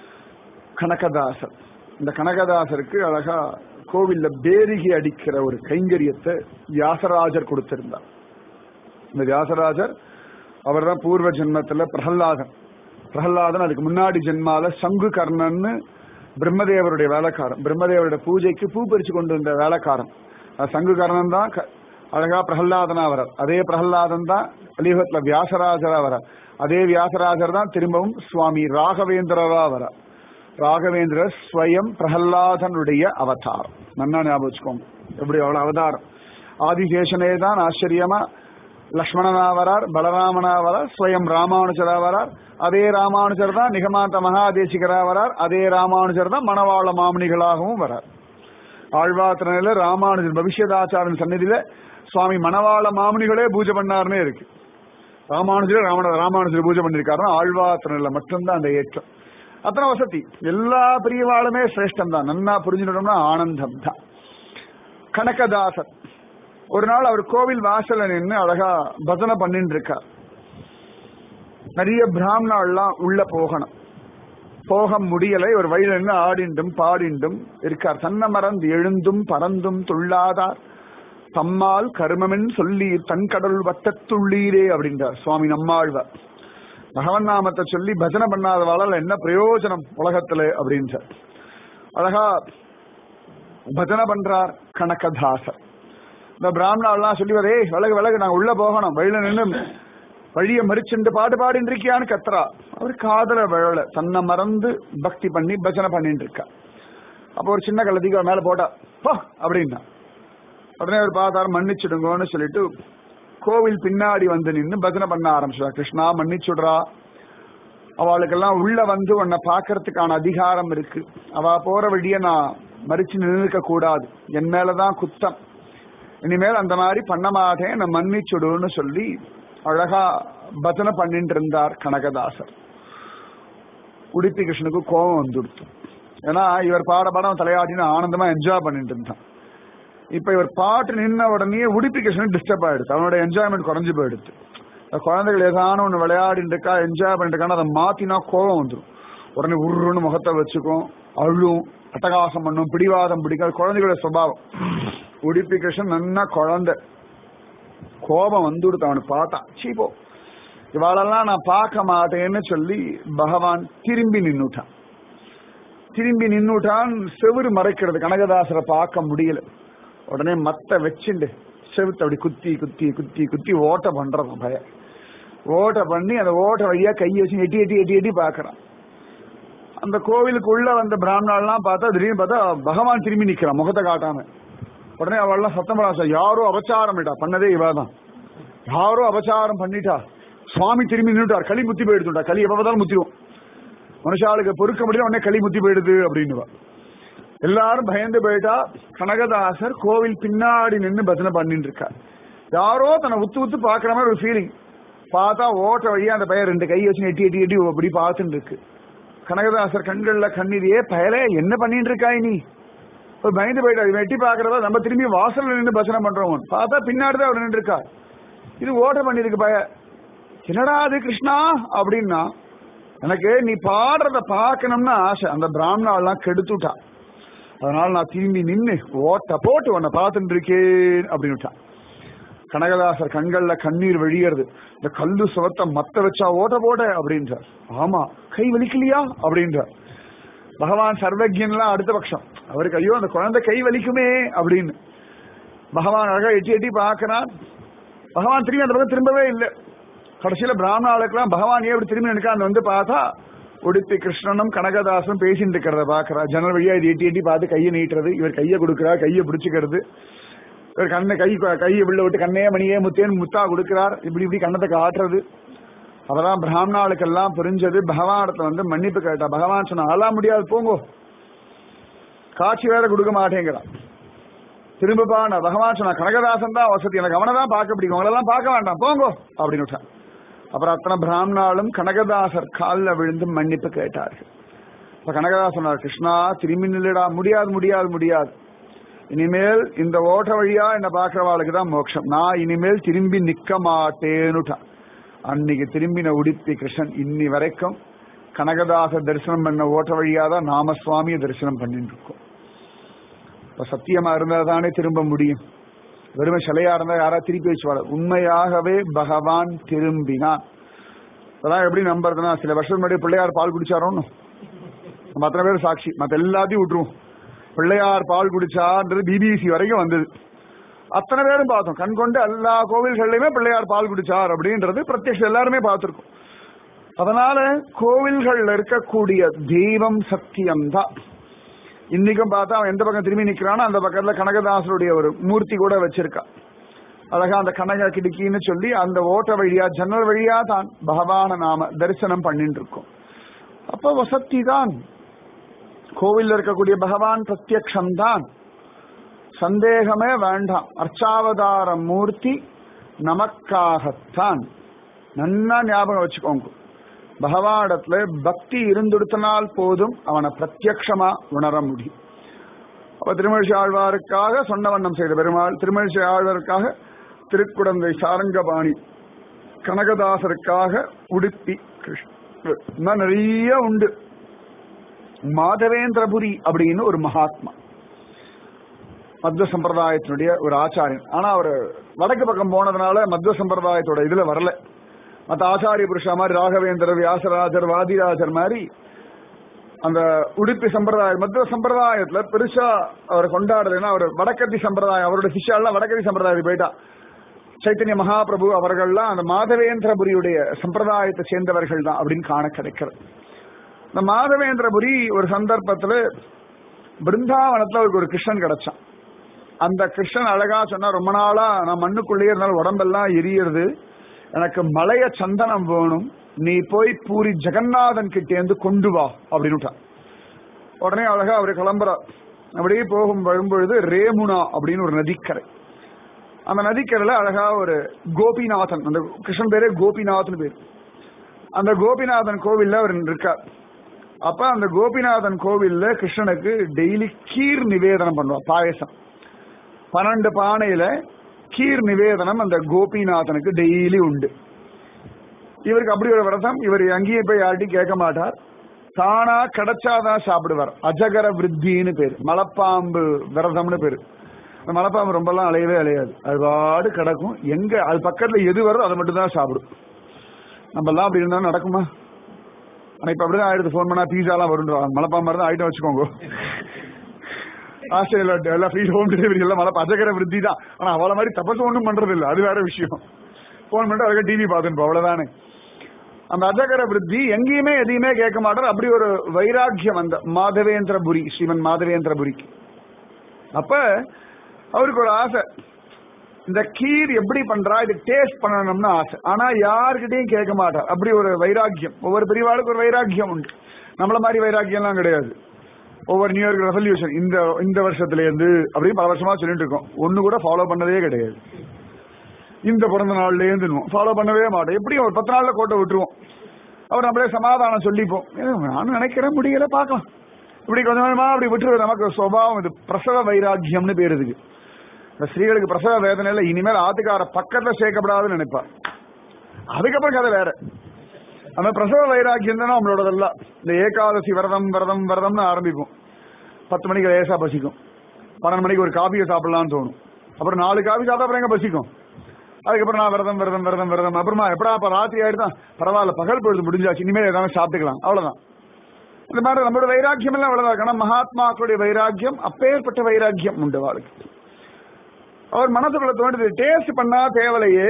கனகதாசர் இந்த கனகதாசருக்கு அழகா கோவில்ல பேரிகை அடிக்கிற ஒரு கைங்கரியத்தை வியாசராஜர் கொடுத்திருந்தார் இந்த வியாசராஜர் அவர் தான் பூர்வ ஜென்மத்துல பிரகல்லாதன் பிரகல்லாதன் அதுக்கு முன்னாடி ஜென்மால சங்கு கர்ணன்னு பிரம்மதேவருடைய வேலைக்காரன் பிரம்மதேவருடைய பூஜைக்கு பூ பறிச்சு கொண்டு வந்த வேலைக்காரன் அது சங்கு கர்ணன் தான் க- அழகா பிரகல்லாதனா வரார் அதே பிரகல்லாதன் தான் கலியுகத்துல வியாசராஜரா வரார் அதே வியாசராஜர் தான் திரும்பவும் சுவாமி ராகவேந்திரரா வரார் ராகவேந்திரர் ஸ்வயம் பிரகல்லாதனுடைய அவதாரம் நன்னா ஞாபகம் வச்சுக்கோங்க எப்படி அவ்வளவு அவதாரம் ஆதிசேஷனே தான் ஆச்சரியமா லக்ஷ்மணனா வரார் பலராமனா வரார் ஸ்வயம் ராமானுஜரா வரார் அதே ராமானுஜர் தான் நிகமாந்த மகாதேசிகரா வரார் அதே ராமானுஜர் தான் மணவாள மாமணிகளாகவும் வரார் ஆழ்வாத்திரனில ராமானுஜர் பவிஷ்யதாச்சாரன் சந்நிதியில சுவாமி மணவாள மாமுனிகளே பூஜை பண்ணாருன்னே இருக்கு ராமானுஜர் ராமண ராமானுஜர் பூஜை பண்ணிருக்காருன்னா ஆழ்வாத்திரனில மட்டும்தான் அந்த ஏற்றம் அத்தனை வசதி எல்லா பிரியவாளுமே சிரேஷ்டம் தான் நன்னா புரிஞ்சுட்டோம்னா ஆனந்தம் தான் கனகதாசர் ஒரு நாள் அவர் கோவில் வாசல்ல நின்று அழகா பஜனை பண்ணிட்டு இருக்கார் நிறைய பிராமணாள்லாம் உள்ள போகணும் போக முடியலை ஒரு வழியில நின்று ஆடிண்டும் பாடிண்டும் இருக்கார் தன்ன மறந்து எழுந்தும் பறந்தும் துள்ளாதார் தம்மால் கருமமென் சொல்லி தன் கடல் வட்டத்துள்ளீரே அப்படின்றார் சுவாமி நம்மாழ்வார் பகவன் நாமத்தை சொல்லி பஜனை பண்ணாதவாளால் என்ன பிரயோஜனம் உலகத்துல அப்படின்றார் அழகா பஜனை பண்றார் கனகதாசர் இந்த பிராமணாலாம் சொல்லி வரே விலகு விலகு நாங்க உள்ள போகணும் வழியில நின்று வழிய மறிச்சுண்டு பாட்டு பாடின்னு இருக்கியான்னு கத்துறா அவர் காதல விழல தன்னை மறந்து பக்தி பண்ணி பஜனை பண்ணிட்டு இருக்கா அப்போ ஒரு சின்ன கள்ளதிக்கு அவன் மேல போட்டா போ அப்படின்னா உடனே அவர் பார்த்தாரு மன்னிச்சுடுங்கன்னு சொல்லிட்டு கோவில் பின்னாடி வந்து நின்று பஜனை பண்ண ஆரம்பிச்சா கிருஷ்ணா மன்னிச்சுடுறா அவளுக்கெல்லாம் உள்ள வந்து உன்னை பார்க்கறதுக்கான அதிகாரம் இருக்கு அவ போற வழிய நான் மறிச்சு நின்றுக்க கூடாது என் மேலதான் குத்தம் இனிமேல் அந்த மாதிரி பண்ண மாட்டேன் நான் மன்னிச்சுடுன்னு சொல்லி அழகா பஜனை பண்ணிட்டு இருந்தார் கனகதாசர் உடுப்பி கிருஷ்ணனுக்கு கோபம் வந்துடுத்து ஏன்னா இவர் பாட பாடம் தலையாட்டின்னு ஆனந்தமா என்ஜாய் பண்ணிட்டு இருந்தான் இப்ப இவர் பாட்டு நின்ன உடனே உடுப்பி கிருஷ்ணன் டிஸ்டர்ப் ஆயிடுது அவனோட என்ஜாய்மெண்ட் குறைஞ்சு போயிடுது இந்த குழந்தைகள் ஏதான ஒன்று விளையாடிட்டு இருக்கா என்ஜாய் பண்ணிட்டு இருக்கான்னு அதை மாத்தினா கோபம் வந்துடும் உடனே உருன்னு முகத்தை வச்சுக்கும் அழும் அட்டகாசம் பண்ணும் பிடிவாதம் பிடிக்கும் அது குழந்தைகளோட சுபாவம் உடுப்பி கிருஷ்ணன் நன்னா குழந்தை கோபம் வந்துடுது அவனுக்கு பார்த்தான் சீப்போ இவாளெல்லாம் நான் பார்க்க மாட்டேன்னு சொல்லி பகவான் திரும்பி நின்னுட்டான் திரும்பி நின்னுட்டான் செவுரு மறைக்கிறது கனகதாசரை பார்க்க முடியல உடனே மத்த வச்சுண்டு செவுத்து அப்படி குத்தி குத்தி குத்தி குத்தி ஓட்ட பண்றான் பய ஓட்ட பண்ணி அந்த ஓட்ட வழியா கையை வச்சு எட்டி எட்டி எட்டி எட்டி பாக்குறான் அந்த கோவிலுக்கு உள்ள வந்த பிராமணாலாம் பார்த்தா திடீர்னு பார்த்தா பகவான் திரும்பி நிக்கிறான் முகத்தை காட்டாம உடனே அவள்லாம் சத்தம் பண்ணா சார் யாரோ அபச்சாரம் பண்ணிட்டா பண்ணதே இவாதான் யாரோ அபச்சாரம் பண்ணிட்டா சுவாமி திரும்பி நின்றுட்டார் களி முத்தி போயிடுச்சுட்டா களி எப்ப பார்த்தாலும் முத்திரும் மனுஷாளுக்கு பொறுக்க முடியல உடனே களி முத்தி போயிடுது அப்படின்னுவா எல்லாரும் பயந்து போயிட்டா கனகதாசர் கோவில் பின்னாடி நின்று பஜனை பண்ணிட்டு இருக்கார் யாரோ தன்னை உத்து உத்து பாக்குற மாதிரி ஒரு ஃபீலிங் பார்த்தா ஓட்ட வழியா அந்த பையன் ரெண்டு கை வச்சு எட்டி எட்டி எட்டி அப்படி பார்த்துட்டு இருக்கு கனகதாசர் கண்கள்ல கண்ணீர் ஏ பயலே என்ன பண்ணிட்டு இருக்காய் நீ ஒரு பயந்து போயிட்டா இவன் எட்டி பாக்குறதா நம்ம திரும்பி வாசல்ல நின்று பஜனை பண்றோம் பார்த்தா பின்னாடி தான் அவர் நின்று இருக்கா இது ஓட்ட பண்ணிருக்கு பய என்னடா அது கிருஷ்ணா அப்படின்னா எனக்கு நீ பாடுறத பார்க்கணும்னு ஆசை அந்த பிராமணாலாம் கெடுத்துட்டா அதனால நான் திரும்பி நின்னு ஓட்ட போட்டு உன்னை பார்த்துட்டு இருக்கேன் அப்படின்னு கனகதாசர் கண்கள்ல கண்ணீர் வழியறது இந்த கல்லு சுவத்தை மத்த வச்சா ஓட்ட போட அப்படின்றார் ஆமா கை வலிக்கலையா அப்படின்றார் பகவான் சர்வஜன்லாம் அடுத்த பட்சம் அவருக்கு ஐயோ அந்த குழந்தை கை வலிக்குமே அப்படின்னு பகவான் அழகா எட்டி எட்டி பார்க்கறான் பகவான் திரும்பி அந்த பக்கம் திரும்பவே இல்லை கடைசியில பிராமணாளுக்கெல்லாம் பகவான் ஏன் இப்படி திரும்பி நினைக்கான்னு வந்து பார்த்தா உடுப்பி கிருஷ்ணனும் கனகதாசும் பேசிட்டு இருக்கிறத பாக்குறா ஜன்னல் வழியா இது எட்டி எட்டி பார்த்து கையை நீட்டுறது இவர் கையை கொடுக்கிறா கையை பிடிச்சுக்கிறது இவர் கண்ணை கை கையை உள்ள விட்டு கண்ணே மணியே முத்தேன்னு முத்தா கொடுக்கிறார் இப்படி இப்படி கண்ணத்தை காட்டுறது அப்பதான் பிராமணாளுக்கெல்லாம் புரிஞ்சது பகவானத்துல வந்து மன்னிப்பு கேட்டா பகவான் சொன்னா அதெல்லாம் முடியாது போங்கோ காட்சி வேற கொடுக்க மாட்டேங்கிறான் திரும்பப்பா நான் பகவான் சொன்ன கனகதாசன் தான் வசதி எனக்கு அவனை தான் பார்க்க பிடிக்கும் அவங்களெல்லாம் பார்க்க வேண்டாம் போங்கோ அப்படின்னு விட்டான் அப்புறம் அத்தனை பிராமணாலும் கனகதாசர் காலில் விழுந்து மன்னிப்பு கேட்டார்கள் இப்ப கனகதாசன் சொன்னார் கிருஷ்ணா திரும்பி நில்லுடா முடியாது முடியாது முடியாது இனிமேல் இந்த ஓட்ட வழியா என்ன பாக்குறவாளுக்கு தான் மோட்சம் நான் இனிமேல் திரும்பி நிக்க மாட்டேன்னுட்டான் அன்னைக்கு திரும்பின உடுப்பி கிருஷ்ணன் இன்னி வரைக்கும் கனகதாச தரிசனம் பண்ண ஓட்ட வழியா தான் நாம சுவாமியை தரிசனம் பண்ணிட்டு இருக்கோம் இப்ப சத்தியமா இருந்தா தானே திரும்ப முடியும் வெறுமை சிலையா இருந்தா யாரா திருப்பி வச்சுவாங்க உண்மையாகவே பகவான் திரும்பினான் அதான் எப்படி நம்புறதுன்னா சில வருஷம் முன்னாடி பிள்ளையார் பால் குடிச்சாரோன்னு நம்ம அத்தனை பேர் சாட்சி மத்த எல்லாத்தையும் விட்டுருவோம் பிள்ளையார் பால் குடிச்சான்றது பிபிசி வரைக்கும் வந்தது அத்தனை பேரும் பார்த்தோம் கண் கொண்டு எல்லா கோவில்கள்லயுமே பிள்ளையார் பால் குடிச்சார் அப்படின்றது பிரத்யட்சம் எல்லாருமே பார்த்திருக்கோம் அதனால கோவில்கள்ல இருக்கக்கூடிய தெய்வம் சத்தியம்தான் இன்னைக்கும் பார்த்தா அவன் எந்த பக்கம் திரும்பி நிக்கிறானோ அந்த பக்கத்துல கனகதாசருடைய ஒரு மூர்த்தி கூட வச்சிருக்கா அழகா அந்த கனக கிடுக்கின்னு சொல்லி அந்த ஓட்ட வழியா ஜன்னல் வழியா தான் பகவான நாம தரிசனம் பண்ணிட்டு இருக்கோம் அப்ப வசத்தி தான் கோவில்ல இருக்கக்கூடிய பகவான் பிரத்யக்ஷம் தான் சந்தேகமே வேண்டாம் அர்ச்சாவதார மூர்த்தி நமக்காகத்தான் நன்னா ஞாபகம் வச்சுக்கோங்க பகவானிடத்துல பக்தி இருந்துடுத்தினால் போதும் அவனை பிரத்யக்ஷமா உணர முடியும் அப்ப திருமழிசை ஆழ்வாருக்காக சொன்ன வண்ணம் செய்த பெருமாள் திருமழிசை ஆழ்வாருக்காக திருக்குடந்தை சாரங்கபாணி கனகதாசருக்காக உடுப்பி கிருஷ்ணர் இன்னும் நிறைய உண்டு மாதவேந்திரபுரி அப்படின்னு ஒரு மகாத்மா மத்வ சம்பிரதாயத்தினுடைய ஒரு ஆச்சாரியன் ஆனா அவர் வடக்கு பக்கம் போனதுனால மத்வ சம்பிரதாயத்தோட இதுல வரல மத்த ஆச்சாரிய புருஷா மாதிரி ராகவேந்தர் வியாசராஜர் வாதிராஜர் மாதிரி அந்த உடுப்பி சம்பிரதாயம் மத்வ சம்பிரதாயத்துல பெருசா அவர் கொண்டாடுறதுன்னா அவர் வடக்கத்தி சம்பிரதாயம் அவரோட சிஷ்யாலாம் வடக்கத்தி சம்பிரதாயத்துக்கு போயிட்டா சைத்தன்ய மகாபிரபு அவர்கள்லாம் அந்த மாதவேந்திரபுரியுடைய சம்பிரதாயத்தை சேர்ந்தவர்கள் தான் அப்படின்னு காண கிடைக்கிறது இந்த மாதவேந்திரபுரி ஒரு சந்தர்ப்பத்துல பிருந்தாவனத்துல அவருக்கு ஒரு கிருஷ்ணன் கிடைச்சான் அந்த கிருஷ்ணன் அழகா சொன்னா ரொம்ப நாளா நான் மண்ணுக்குள்ளேயே இருந்தாலும் உடம்பெல்லாம் எரியறது எனக்கு மலைய சந்தனம் வேணும் நீ போய் பூரி ஜெகநாதன் கிட்டேந்து கொண்டு வா அப்படின்னு உடனே அழகா அவரு கிளம்புறார் அப்படியே போகும் வரும்பொழுது ரேமுனா அப்படின்னு ஒரு நதிக்கரை அந்த நதிக்கரையில அழகா ஒரு கோபிநாதன் அந்த கிருஷ்ணன் பேரே கோபிநாதன் பேர் அந்த கோபிநாதன் கோவில்ல அவர் இருக்கார் அப்ப அந்த கோபிநாதன் கோவில்ல கிருஷ்ணனுக்கு டெய்லி கீர் நிவேதனம் பண்ணுவா பாயசம் பன்னெண்டு பானையில கீர் நிவேதனம் அந்த கோபிநாதனுக்கு டெய்லி உண்டு இவருக்கு அப்படி ஒரு விரதம் இவர் அங்கேயே போய் யார்ட்டையும் கேட்க மாட்டார் தானா கிடைச்சாதான் சாப்பிடுவார் அஜகர விருத்தின்னு பேரு மலைப்பாம்பு விரதம்னு பேரு அந்த மலைப்பாம்பு ரொம்பலாம் அலையவே அலையாது அது பாடு கிடக்கும் எங்க அது பக்கத்துல எது வருதோ அதை மட்டும் தான் சாப்பிடும் நம்ம எல்லாம் அப்படி இருந்தாலும் நடக்குமா ஆனா இப்ப அப்படிதான் ஆயிடுது போன் பண்ணா பீஸா எல்லாம் வரும் மலைப்பாம்பு இருந்தா ஐட்டம் வச்சுக்கோங்க ஆஸ்திரேலியா எல்லாம் ஃப்ரீ ஹோம் டெலிவரி எல்லாம் மழை அஜகர விருத்தி தான் ஆனா அவள மாதிரி தப்பசு ஒன்றும் பண்றது இல்லை அது வேற விஷயம் போன் பண்ணிட்டு அதுக்கு டிவி பார்த்துட்டு அவ்வளவுதானே அந்த அஜகர விருத்தி எங்கேயுமே எதையுமே கேட்க மாட்டார் அப்படி ஒரு வைராக்கியம் அந்த மாதவேந்திரபுரி ஸ்ரீமன் மாதவேந்திரபுரிக்கு அப்ப அவருக்கு ஒரு ஆசை இந்த கீர் எப்படி பண்றா இது டேஸ்ட் பண்ணணும்னு ஆசை ஆனா யாருக்கிட்டையும் கேட்க மாட்டார் அப்படி ஒரு வைராக்கியம் ஒவ்வொரு பிரிவாளுக்கு ஒரு வைராக்கியம் உண்டு நம்மள மாதிரி வைராக்கியம்லாம் கிடையாது ஒவ்வொரு நியூ இயர்க் ரெசல்யூஷன் இந்த இந்த வருஷத்துல இருந்து அப்படின்னு பல வருஷமா சொல்லிட்டு இருக்கோம் ஒண்ணு கூட ஃபாலோ பண்ணதே கிடையாது இந்த பிறந்த நாள்ல இருந்து ஃபாலோ பண்ணவே மாட்டோம் எப்படியும் ஒரு பத்து நாள்ல கோட்டை விட்டுருவோம் அவர் நம்மளே சமாதானம் சொல்லிப்போம் நானும் நினைக்கிறேன் முடியல பார்க்கலாம் இப்படி கொஞ்சம் கொஞ்சமா அப்படி விட்டுருவது நமக்கு சுபாவம் இது பிரசவ வைராக்கியம்னு பேர் இதுக்கு இந்த ஸ்திரீகளுக்கு பிரசவ வேதனையில இனிமேல் ஆத்துக்கார பக்கத்துல சேர்க்கப்படாதுன்னு நினைப்பார் அதுக்கப்புறம் கதை வேற அந்த பிரசவ வைராக்கியம் தான் நம்மளோடதெல்லாம் இந்த ஏகாதசி விரதம் விரதம் விரதம்னு ஆரம்பிக்கும் பத்து மணிக்கு லேசா பசிக்கும் பன்னெண்டு மணிக்கு ஒரு காபியை சாப்பிடலாம்னு தோணும் அப்புறம் நாலு காபி சாப்பிட்டா அப்புறம் எங்க பசிக்கும் அதுக்கப்புறம் நான் விரதம் விரதம் விரதம் விரதம் அப்புறமா எப்படா அப்ப ராத்திரி ஆயிடுதான் பரவாயில்ல பகல் பொழுது முடிஞ்சாச்சு இனிமேல் ஏதாவது சாப்பிட்டுக்கலாம் அவ்வளவுதான் இந்த மாதிரி நம்மளோட வைராக்கியம் எல்லாம் அவ்வளவுதான் ஆனா மகாத்மாக்களுடைய வைராக்கியம் அப்பேற்பட்ட வைராக்கியம் உண்டு வாழ்க்கை அவர் மனசுக்குள்ள தோன்றது டேஸ்ட் பண்ணா தேவலையே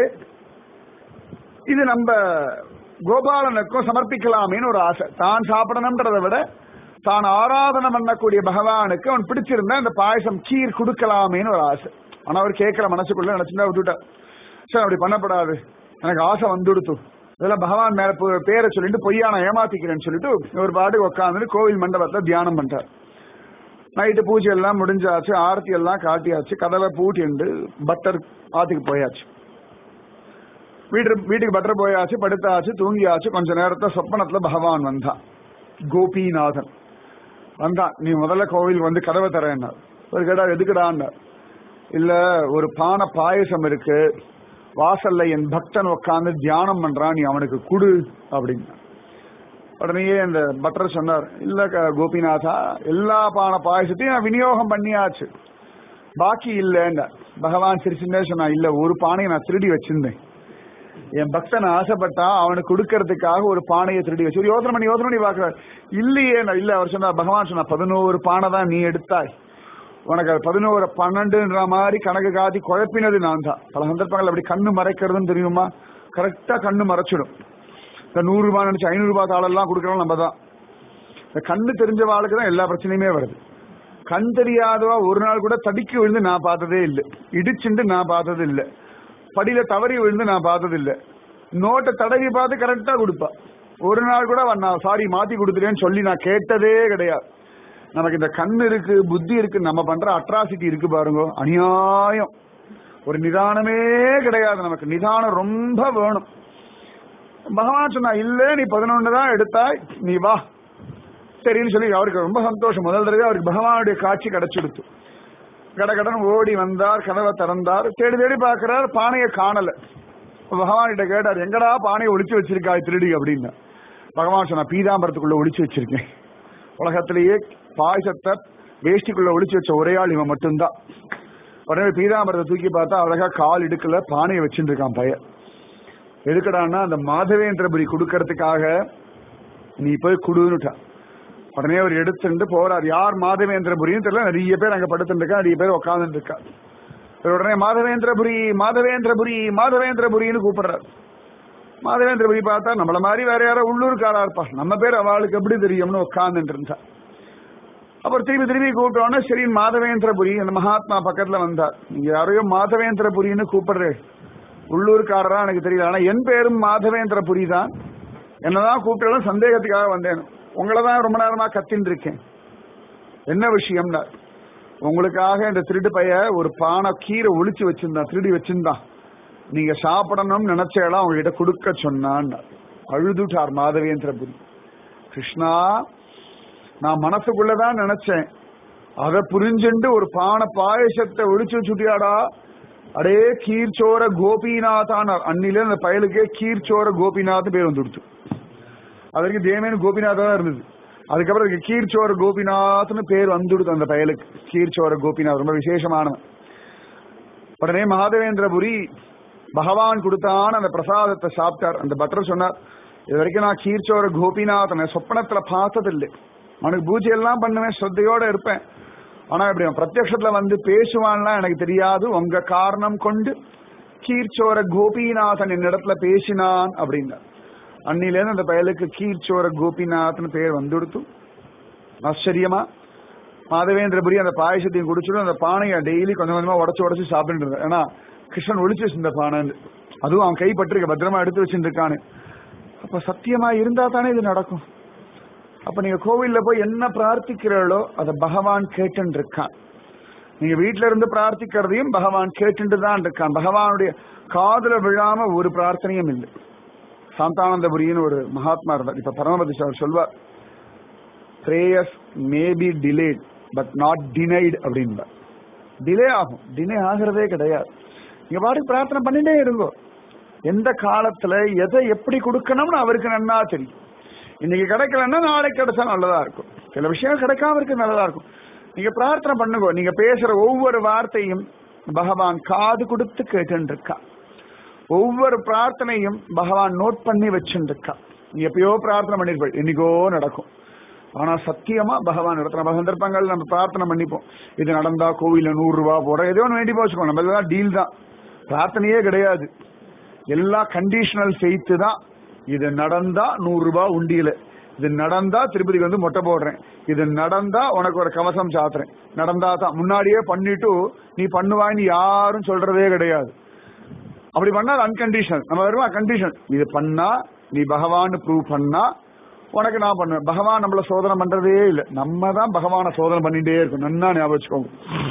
இது நம்ம கோபாலனுக்கும் சமர்ப்பிக்கலாமேன்னு ஒரு ஆசை தான் சாப்பிடணும்ன்றதை விட தான் ஆராதனை பண்ணக்கூடிய பகவானுக்கு அவன் பிடிச்சிருந்தா இந்த பாயசம் கீர் கொடுக்கலாமேன்னு ஒரு ஆசை ஆனா அவர் கேட்கிற மனசுக்குள்ள நினைச்சுட்டா விட்டுட்டார் சார் அப்படி பண்ணப்படாது எனக்கு ஆசை வந்துடுத்து இதெல்லாம் பகவான் மேல பேரை சொல்லிட்டு பொய்யா நான் ஏமாத்திக்கிறேன்னு சொல்லிட்டு ஒரு பாட்டுக்கு உட்காந்துட்டு கோவில் மண்டபத்துல தியானம் பண்றார் நைட்டு பூஜை எல்லாம் முடிஞ்சாச்சு ஆரத்தி எல்லாம் காட்டியாச்சு கதவை பூட்டிண்டு பட்டர் ஆத்துக்கு போயாச்சு வீட்டு வீட்டுக்கு பட்டர் போயாச்சு படுத்தாச்சு தூங்கியாச்சு கொஞ்ச நேரத்தை சொப்பனத்துல பகவான் வந்தான் கோபிநாதன் வந்தான் நீ முதல்ல கோவில் வந்து கதவை தரேன்னார் ஒரு கேட்டா எதுக்குடான்னு இல்ல ஒரு பானை பாயசம் இருக்கு வாசல்ல என் பக்தன் உட்காந்து தியானம் பண்றான் நீ அவனுக்கு குடு அப்படின்னு உடனேயே இந்த பட்டர் சொன்னார் இல்ல க- கோபிநாதா எல்லா பானை பாயசத்தையும் நான் விநியோகம் பண்ணியாச்சு பாக்கி இல்லைன்னு பகவான் சிரிச்சுட்டே சொன்னா இல்ல ஒரு பானையை நான் திருடி வச்சிருந்தேன் என் பக்தன் ஆசைப்பட்டா அவனுக்கு கொடுக்கறதுக்காக ஒரு பானையை திருடி வச்சு ஒரு யோசனை பண்ணி யோசனை பண்ணி பாக்குறாரு இல்லையே நான் இல்ல அவர் சொன்னார் பகவான் சொன்னா பதினோரு பானை தான் நீ எடுத்தாய் உனக்கு அது பதினோரு பன்னெண்டுன்ற மாதிரி கணக்கு காட்டி குழப்பினது நான் தான் பல சந்தர்ப்பங்கள் அப்படி கண்ணு மறைக்கிறதுன்னு தெரியுமா கரெக்டா கண்ணு மறைச்சிடும் இந்த நூறு ரூபாய் நினைச்சு ஐநூறு ரூபாய் தாளெல்லாம் கொடுக்கறோம் நம்ம தான் இந்த கண்ணு தெரிஞ்ச வாழ்க்கை தான் எல்லா பிரச்சனையுமே வருது கண் தெரியாதவா ஒரு நாள் கூட தடிக்கி விழுந்து நான் பார்த்ததே இல்லை இடிச்சுண்டு நான் பார்த்தது இல்லை படியில தவறி விழுந்து நான் பார்த்தது இல்லை நோட்டை தடவி பார்த்து கரெக்டா கொடுப்பா ஒரு நாள் கூட அவ நான் சாரி மாத்தி கொடுத்துட்டேன்னு சொல்லி நான் கேட்டதே கிடையாது நமக்கு இந்த கண் இருக்கு புத்தி இருக்கு நம்ம பண்ற அட்ராசிட்டி இருக்கு பாருங்க அநியாயம் ஒரு நிதானமே கிடையாது நமக்கு நிதானம் ரொம்ப வேணும் பகவான் சொன்னா இல்ல நீ பதினொன்னு தான் எடுத்தாய் நீ வா சரின்னு சொல்லி அவருக்கு ரொம்ப சந்தோஷம் முதல் தடவை அவருக்கு பகவானுடைய காட்சி கிடைச்சிடுத்து கடகடன் ஓடி வந்தார் கதவை திறந்தார் தேடி தேடி பார்க்கிறார் பானையை காணல பகவான் கிட்ட கேட்டார் எங்கடா பானையை ஒளிச்சு வச்சிருக்காய் திருடி அப்படின்னு பகவான் சொன்னா பீதாம்பரத்துக்குள்ள ஒளிச்சு வச்சிருக்கேன் உலகத்திலேயே பாயசத்தை வேஷ்டிக்குள்ள ஒளிச்சு வச்ச ஒரே ஆள் இவன் மட்டும்தான் உடனே பீதாம்பரத்தை தூக்கி பார்த்தா அழகா கால் இடுக்கல பானையை வச்சுட்டு இருக்கான் பையன் எதுக்கடான்னா அந்த மாதவேந்திரபுரி கொடுக்கறதுக்காக நீ போய் குடுன்னுட்டான் உடனே அவர் எடுத்துட்டு போறார் யார் மாதவேந்திரபுரின்னு தெரியல நிறைய பேர் அங்க படுத்துட்டு இருக்கா நிறைய பேர் உட்காந்துட்டு இருக்கா இவர் உடனே மாதவேந்திரபுரி மாதவேந்திரபுரி மாதவேந்திரபுரின்னு கூப்பிடுறார் மாதவேந்திரபுரி பார்த்தா நம்மள மாதிரி வேற யாரோ உள்ளூர்காரா இருப்பா நம்ம பேர் அவளுக்கு எப்படி தெரியும்னு உட்காந்துட்டு இருந்தா அப்புறம் திரும்பி திரும்பி கூப்பிட்டோன்னே சரி மாதவேந்திரபுரி அந்த மகாத்மா பக்கத்துல வந்தார் நீங்க யாரையோ மாதவேந்திரபுரின்னு கூப்பிடுறேன் உள்ளூர்காரரா எனக்கு தெரியல ஆனா என் பேரும் மாதவேந்திரபுரி தான் என்னதான் கூப்பிட்டாலும் சந்தேகத்துக்காக வந்தேன் உங்களை தான் ரொம்ப நேரமா கத்தின்னு இருக்கேன் என்ன விஷயம்னா உங்களுக்காக இந்த திருட்டு பைய ஒரு பானை கீரை ஒளிச்சு வச்சிருந்தான் திருடி வச்சிருந்தான் நீங்க சாப்பிடணும்னு நினைச்சேலாம் உங்ககிட்ட கொடுக்க சொன்னான் அழுதுட்டார் மாதவேந்திரபுரி கிருஷ்ணா நான் மனசுக்குள்ளதான் நினைச்சேன் அதை புரிஞ்சுண்டு ஒரு பானை பாயசத்தை ஒளிச்சு வச்சுட்டியாடா அடே கீர்ச்சோர கோபிநாதான் அன்னில அந்த பயலுக்கே கீர்ச்சோர கோபிநாத் பேர் வந்துடுச்சு அது வரைக்கும் தேமேனு கோபிநாதா தான் இருந்தது அதுக்கப்புறம் அதுக்கு கீர்ச்சோர கோபிநாத்னு பேர் வந்துடுது அந்த பயலுக்கு கீர்ச்சோர கோபிநாத் ரொம்ப விசேஷமானவன் உடனே மகாதேவேந்திரபுரி பகவான் கொடுத்தான அந்த பிரசாதத்தை சாப்பிட்டார் அந்த பட்டர் சொன்னார் இது வரைக்கும் நான் கீர்ச்சோர கோபிநாதனை சொப்பனத்துல பார்த்ததில்லை அவனுக்கு பூஜை எல்லாம் பண்ணுவேன் ஸ்ரத்தையோட இருப்பேன் ஆனா இப்படி அவன் பிரத்யக்ஷத்துல வந்து பேசுவான்லாம் எனக்கு தெரியாது உங்க காரணம் கொண்டு கீர்ச்சோர கோபிநாதன் என்னிடத்துல பேசினான் அப்படின்னார் அன்னிலேருந்து அந்த பயலுக்கு கீர்ச்சோர கோபிநாத்னு பேர் வந்துடுத்து ஆச்சரியமா மாதவேந்திரபுரி அந்த பாயசத்தையும் குடிச்சுட்டு அந்த பானையை டெய்லி கொஞ்சம் கொஞ்சமா உடச்சு உடச்சு சாப்பிட்டு இருந்தார் ஏன்னா கிருஷ்ணன் ஒளிச்சு வச்சிருந்த பானை அதுவும் அவன் கைப்பற்றிருக்க பத்திரமா எடுத்து வச்சிருக்கானு அப்ப சத்தியமா இருந்தா தானே இது நடக்கும் அப்ப நீங்க கோவில்ல போய் என்ன பிரார்த்திக்கிறீர்களோ அதை பகவான் கேட்டுன்னு இருக்கான் நீங்க வீட்ல இருந்து பிரார்த்திக்கிறதையும் பகவான் கேட்டுட்டு தான் இருக்கான் பகவானுடைய காதுல விழாம ஒரு பிரார்த்தனையும் இல்லை சாந்தானந்தபுரின்னு ஒரு மகாத்மா இருந்தார் இப்ப பரமபதி சார் சொல்வார் prayers may be delayed but not denied அப்படின்பார் டிலே ஆகும் டிலே ஆகிறதே கிடையாது நீங்க பாட்டுக்கு பிரார்த்தனை பண்ணிட்டே இருங்கோ எந்த காலத்துல எதை எப்படி கொடுக்கணும்னு அவருக்கு நன்னா தெரியும் இன்னைக்கு கிடைக்கலன்னா நாளைக்கு கிடைச்சா நல்லதா இருக்கும் சில விஷயம் கிடைக்காம இருக்கு நல்லதா இருக்கும் நீங்க பிரார்த்தனை பண்ணுங்க நீங்க பேசுற ஒவ்வொரு வார்த்தையும் பகவான் காது கொடுத்து கேட்டு இருக்கா ஒவ்வொரு பிரார்த்தனையும் பகவான் நோட் பண்ணி வச்சுட்டு இருக்கா நீ எப்பயோ பிரார்த்தனை பண்ணிருப்ப இன்னைக்கோ நடக்கும் ஆனா சத்தியமா பகவான் இடத்துல நம்ம சந்தர்ப்பங்கள் நம்ம பிரார்த்தனை பண்ணிப்போம் இது நடந்தா கோவில்ல நூறு ரூபாய் போட ஏதோ ஒன்று வேண்டி போச்சுக்கோ நம்ம இதெல்லாம் டீல் தான் பிரார்த்தனையே கிடையாது எல்லா கண்டிஷனல் ஃபெய்த்து தான் இது நடந்தா நூறு ரூபாய் உண்டியல இது நடந்தா திருப்பதிக்கு வந்து மொட்டை போடுறேன் இது நடந்தா உனக்கு ஒரு கவசம் சாத்துறேன் நடந்தா தான் முன்னாடியே பண்ணிட்டு நீ பண்ணுவான்னு யாரும் சொல்றதே கிடையாது அப்படி பண்ணா அன்கண்டிஷனல் நம்ம வருமா கண்டிஷன் இது பண்ணா நீ பகவான் ப்ரூவ் பண்ணா உனக்கு நான் பண்ணுவேன் பகவான் நம்மள சோதனை பண்றதே இல்லை நம்ம தான் பகவான சோதனை பண்ணிட்டே இருக்கும் நன்னா ஞாபகம் வச்சுக்கோங்க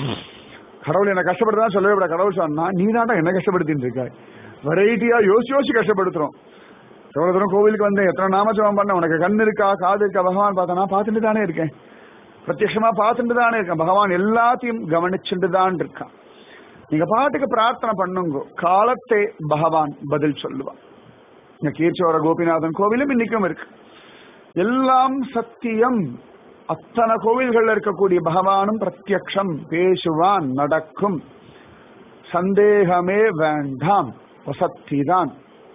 கடவுள் என்ன கஷ்டப்படுறதா சொல்லவே விட கடவுள் சொன்னா நீ தாண்டா என்ன கஷ்டப்படுத்திட்டு இருக்காய் வெரைட்டியா யோசிச்சு யோசிச்சு கஷ்டப்படுத்துறோம் எவ்வளவு தூரம் கோவிலுக்கு வந்தேன் எத்தனை நாமஜபம் பண்ண உனக்கு கண் இருக்கா காது இருக்கா பகவான் பார்த்தா நான் பார்த்துட்டு தானே இருக்கேன் பிரத்யட்சமா பார்த்துட்டு தானே இருக்கான் பகவான் எல்லாத்தையும் கவனிச்சுட்டு தான் இருக்கான் நீங்க பாட்டுக்கு பிரார்த்தனை பண்ணுங்க காலத்தை பகவான் பதில் சொல்லுவான் இங்க கீர்ச்சோர கோபிநாதன் கோவிலும் இன்னைக்கும் இருக்கு எல்லாம் சத்தியம் அத்தனை கோவில்கள்ல இருக்கக்கூடிய பகவானும் பிரத்யக்ஷம் பேசுவான் நடக்கும் சந்தேகமே வேண்டாம் வசத்திதான்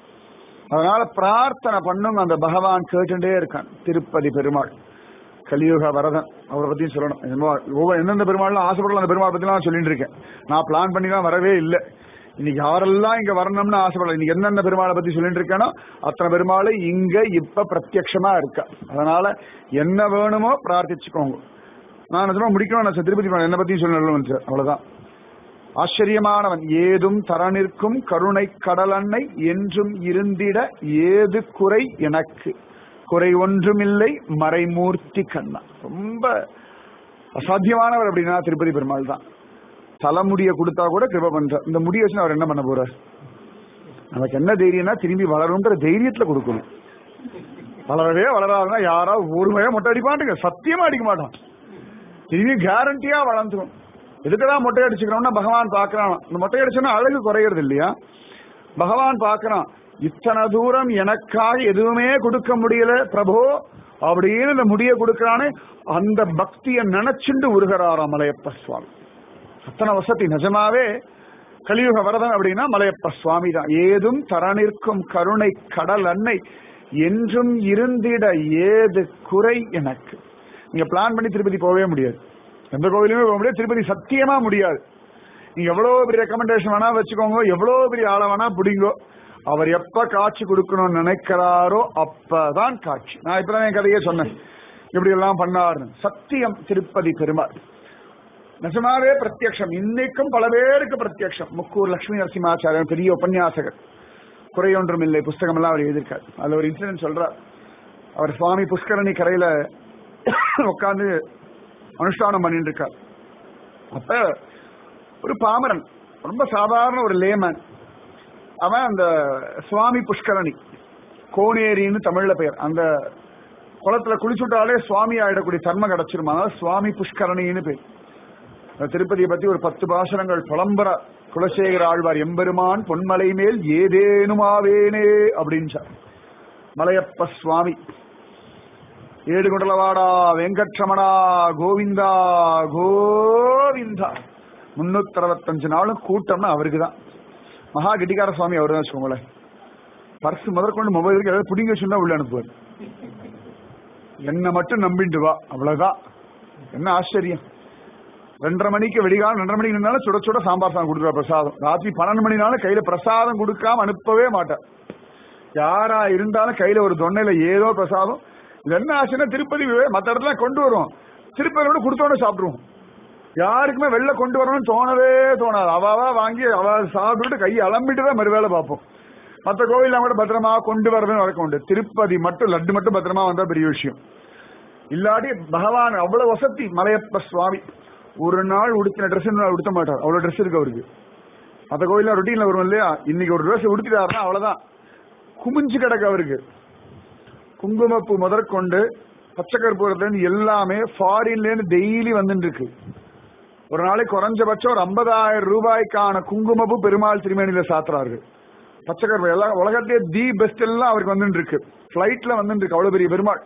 அதனால பிரார்த்தனை பண்ணுங்க அந்த பகவான் கேட்டுட்டே இருக்கான் திருப்பதி பெருமாள் கலியுக வரதன் அவரை பத்தியும் சொல்லணும் என்னமோ ஒவ்வொரு எந்தெந்த பெருமாள்லாம் ஆசைப்படலாம் அந்த பெருமாள் பத்தி நான் சொல்லிட்டு இருக்கேன் நான் பிளான் பண்ணி தான் வரவே இல்லை இன்னைக்கு யாரெல்லாம் இங்க வரணும்னு ஆசைப்படல இன்னைக்கு எந்தெந்த பெருமாளை பத்தி சொல்லிட்டு இருக்கேனோ அத்தனை பெருமாள் இங்க இப்ப பிரத்யக்ஷமா இருக்கா அதனால என்ன வேணுமோ பிரார்த்திச்சுக்கோங்க நான் நிஜமா முடிக்கணும் நான் திருப்பதி பெருமாள் என்ன பத்தியும் சொல்லணும் அவ்வளவுதான் ஆச்சரியமானவன் ஏதும் தரனிற்கும் கருணை கடலன்னை என்றும் இருந்திட ஏது குறை எனக்கு குறை ஒன்றுமில்லை மறைமூர்த்தி கண்ணா ரொம்ப அசாத்தியமானவர் அப்படின்னா திருப்பதி பெருமாள் தான் தலைமுடிய கொடுத்தா கூட கிருப பண்ற இந்த முடிய வச்சு அவர் என்ன பண்ண போறார் நமக்கு என்ன தைரியம்னா திரும்பி வளரும்ன்ற தைரியத்துல கொடுக்கணும் வளரவே வளராதுன்னா யாரா ஒரு முறையா மொட்டை அடிப்பான்ட்டுங்க சத்தியமா அடிக்க மாட்டான் திரும்பி கேரண்டியா வளர்ந்துரும் எதுக்குதான் மொட்டை அடிச்சுக்கிறோம்னா பகவான் பாக்குறான் இந்த மொட்டை அடிச்சோன்னா அழகு குறையறது இல்லையா பகவான் பாக்குறான் இத்தனை தூரம் எனக்காக எதுவுமே கொடுக்க முடியல பிரபு அப்படின்னு இந்த முடிய கொடுக்கறானே அந்த பக்தியை நினைச்சுண்டு உருகிறாராம் மலையப்ப சுவாமி அத்தனை வசதி நிஜமாவே கலியுக வரதன் அப்படின்னா மலையப்ப சுவாமி தான் ஏதும் தரனிற்கும் கருணை கடல் அன்னை என்றும் இருந்திட ஏது குறை எனக்கு நீங்க பிளான் பண்ணி திருப்பதி போகவே முடியாது எந்த கோவிலுமே போக முடியாது திருப்பதி சத்தியமா முடியாது நீங்க எவ்வளவு பெரிய ரெக்கமெண்டேஷன் வேணா வச்சுக்கோங்க எவ்வளவு பெரிய ஆளை வேணா பிடிங்கோ அவர் எப்ப காட்சி கொடுக்கணும்னு நினைக்கிறாரோ அப்பதான் காட்சி நான் இப்பதான் என் கதையே சொன்னேன் இப்படி எல்லாம் பண்ணாருன்னு சத்தியம் திருப்பதி பெருமாள் நிஜமாவே பிரத்யக்ஷம் இன்னைக்கும் பல பேருக்கு பிரத்யக்ஷம் முக்கூர் லட்சுமி நரசிம்மாச்சாரியன் பெரிய உபன்யாசகர் குறையொன்றும் இல்லை புஸ்தகம் எல்லாம் அவர் எழுதியிருக்கார் அதுல ஒரு இன்சிடென்ட் சொல்றார் அவர் சுவாமி புஷ்கரணி கரையில உட்கார்ந்து அனுஷ்டானம் பண்ணிட்டு இருக்கார் அப்ப ஒரு பாமரன் ரொம்ப சாதாரண ஒரு லேமன் அவன் அந்த சுவாமி புஷ்கரணி கோனேரின்னு தமிழ்ல பெயர் அந்த குளத்துல குளிச்சுட்டாலே சுவாமி ஆயிடக்கூடிய தர்மம் கிடைச்சிருமா சுவாமி புஷ்கரணின்னு பேர் திருப்பதியை பத்தி ஒரு பத்து பாசனங்கள் புலம்பர குலசேகர ஆழ்வார் எம்பெருமான் பொன்மலை மேல் ஏதேனுமாவேனே அப்படின்னு மலையப்ப சுவாமி ஏடுகுண்டலவாடா வெங்கட்ரமணா கோவிந்தா கோவிந்தா முன்னூத்தி அறுபத்தஞ்சு நாளும் கூட்டம்னா அவருக்கு தான் மகா கெட்டிக்கார சுவாமி அவர் தான் வச்சுக்கோங்களேன் பர்ஸ் முதற்கொண்டு மொபைல் இருக்கு ஏதாவது பிடிங்க வச்சுருந்தா உள்ள அனுப்புவார் என்ன மட்டும் நம்பிட்டு வா அவ்வளவுதான் என்ன ஆச்சரியம் ரெண்டரை மணிக்கு வெடிகாலம் ரெண்டரை மணிக்கு நின்னாலும் சுட சுட சாம்பார் சாதம் கொடுத்துருவா பிரசாதம் ராத்திரி பன்னெண்டு மணினாலும் கையில பிரசாதம் கொடுக்காம அனுப்பவே மாட்டேன் யாரா இருந்தாலும் கையில ஒரு தொன்னையில ஏதோ பிரசாதம் இது என்ன ஆச்சுன்னா திருப்பதி மற்ற இடத்துல கொண்டு வருவோம் திருப்பதி கூட கொடுத்தோட சாப்பிடுவோம் யாருக்குமே வெளில கொண்டு வரணும்னு தோணவே தோணாது அவாவா வாங்கி அவ சாப்பிட்டுட்டு கையை அலம்பிட்டு தான் மறுவேளை பார்ப்போம் மற்ற கோவில்லாம் கூட பத்திரமா கொண்டு வரதுன்னு வழக்கம் உண்டு திருப்பதி மட்டும் லட்டு மட்டும் பத்திரமா வந்தா பெரிய விஷயம் இல்லாட்டி பகவான் அவ்வளவு வசதி மலையப்ப சுவாமி ஒரு நாள் உடுத்தின ட்ரெஸ் நாள் உடுத்த மாட்டார் அவ்வளவு ட்ரெஸ் இருக்கு அவருக்கு மற்ற கோயில ரொட்டீன்ல வரும் இல்லையா இன்னைக்கு ஒரு ட்ரெஸ் உடுத்திட்டாருன்னா அவ்வளவுதான் குமிஞ்சு கிடக்கு அவருக்கு குங்குமப்பூ முதற்கொண்டு பச்சை கற்பூரத்துல இருந்து எல்லாமே ஃபாரின்ல இருந்து டெய்லி வந்துட்டு இருக்கு ஒரு நாளைக்கு குறைஞ்சபட்சம் ஒரு ஐம்பதாயிரம் ரூபாய்க்கான குங்குமப்பூ பெருமாள் திருமேனியில சாத்துறாரு பச்சை கற்பூரம் எல்லாம் உலகத்திலே தி பெஸ்ட் எல்லாம் அவருக்கு வந்துட்டு இருக்கு பிளைட்ல வந்துட்டு இருக்கு அவ்வளவு பெரிய பெருமாள்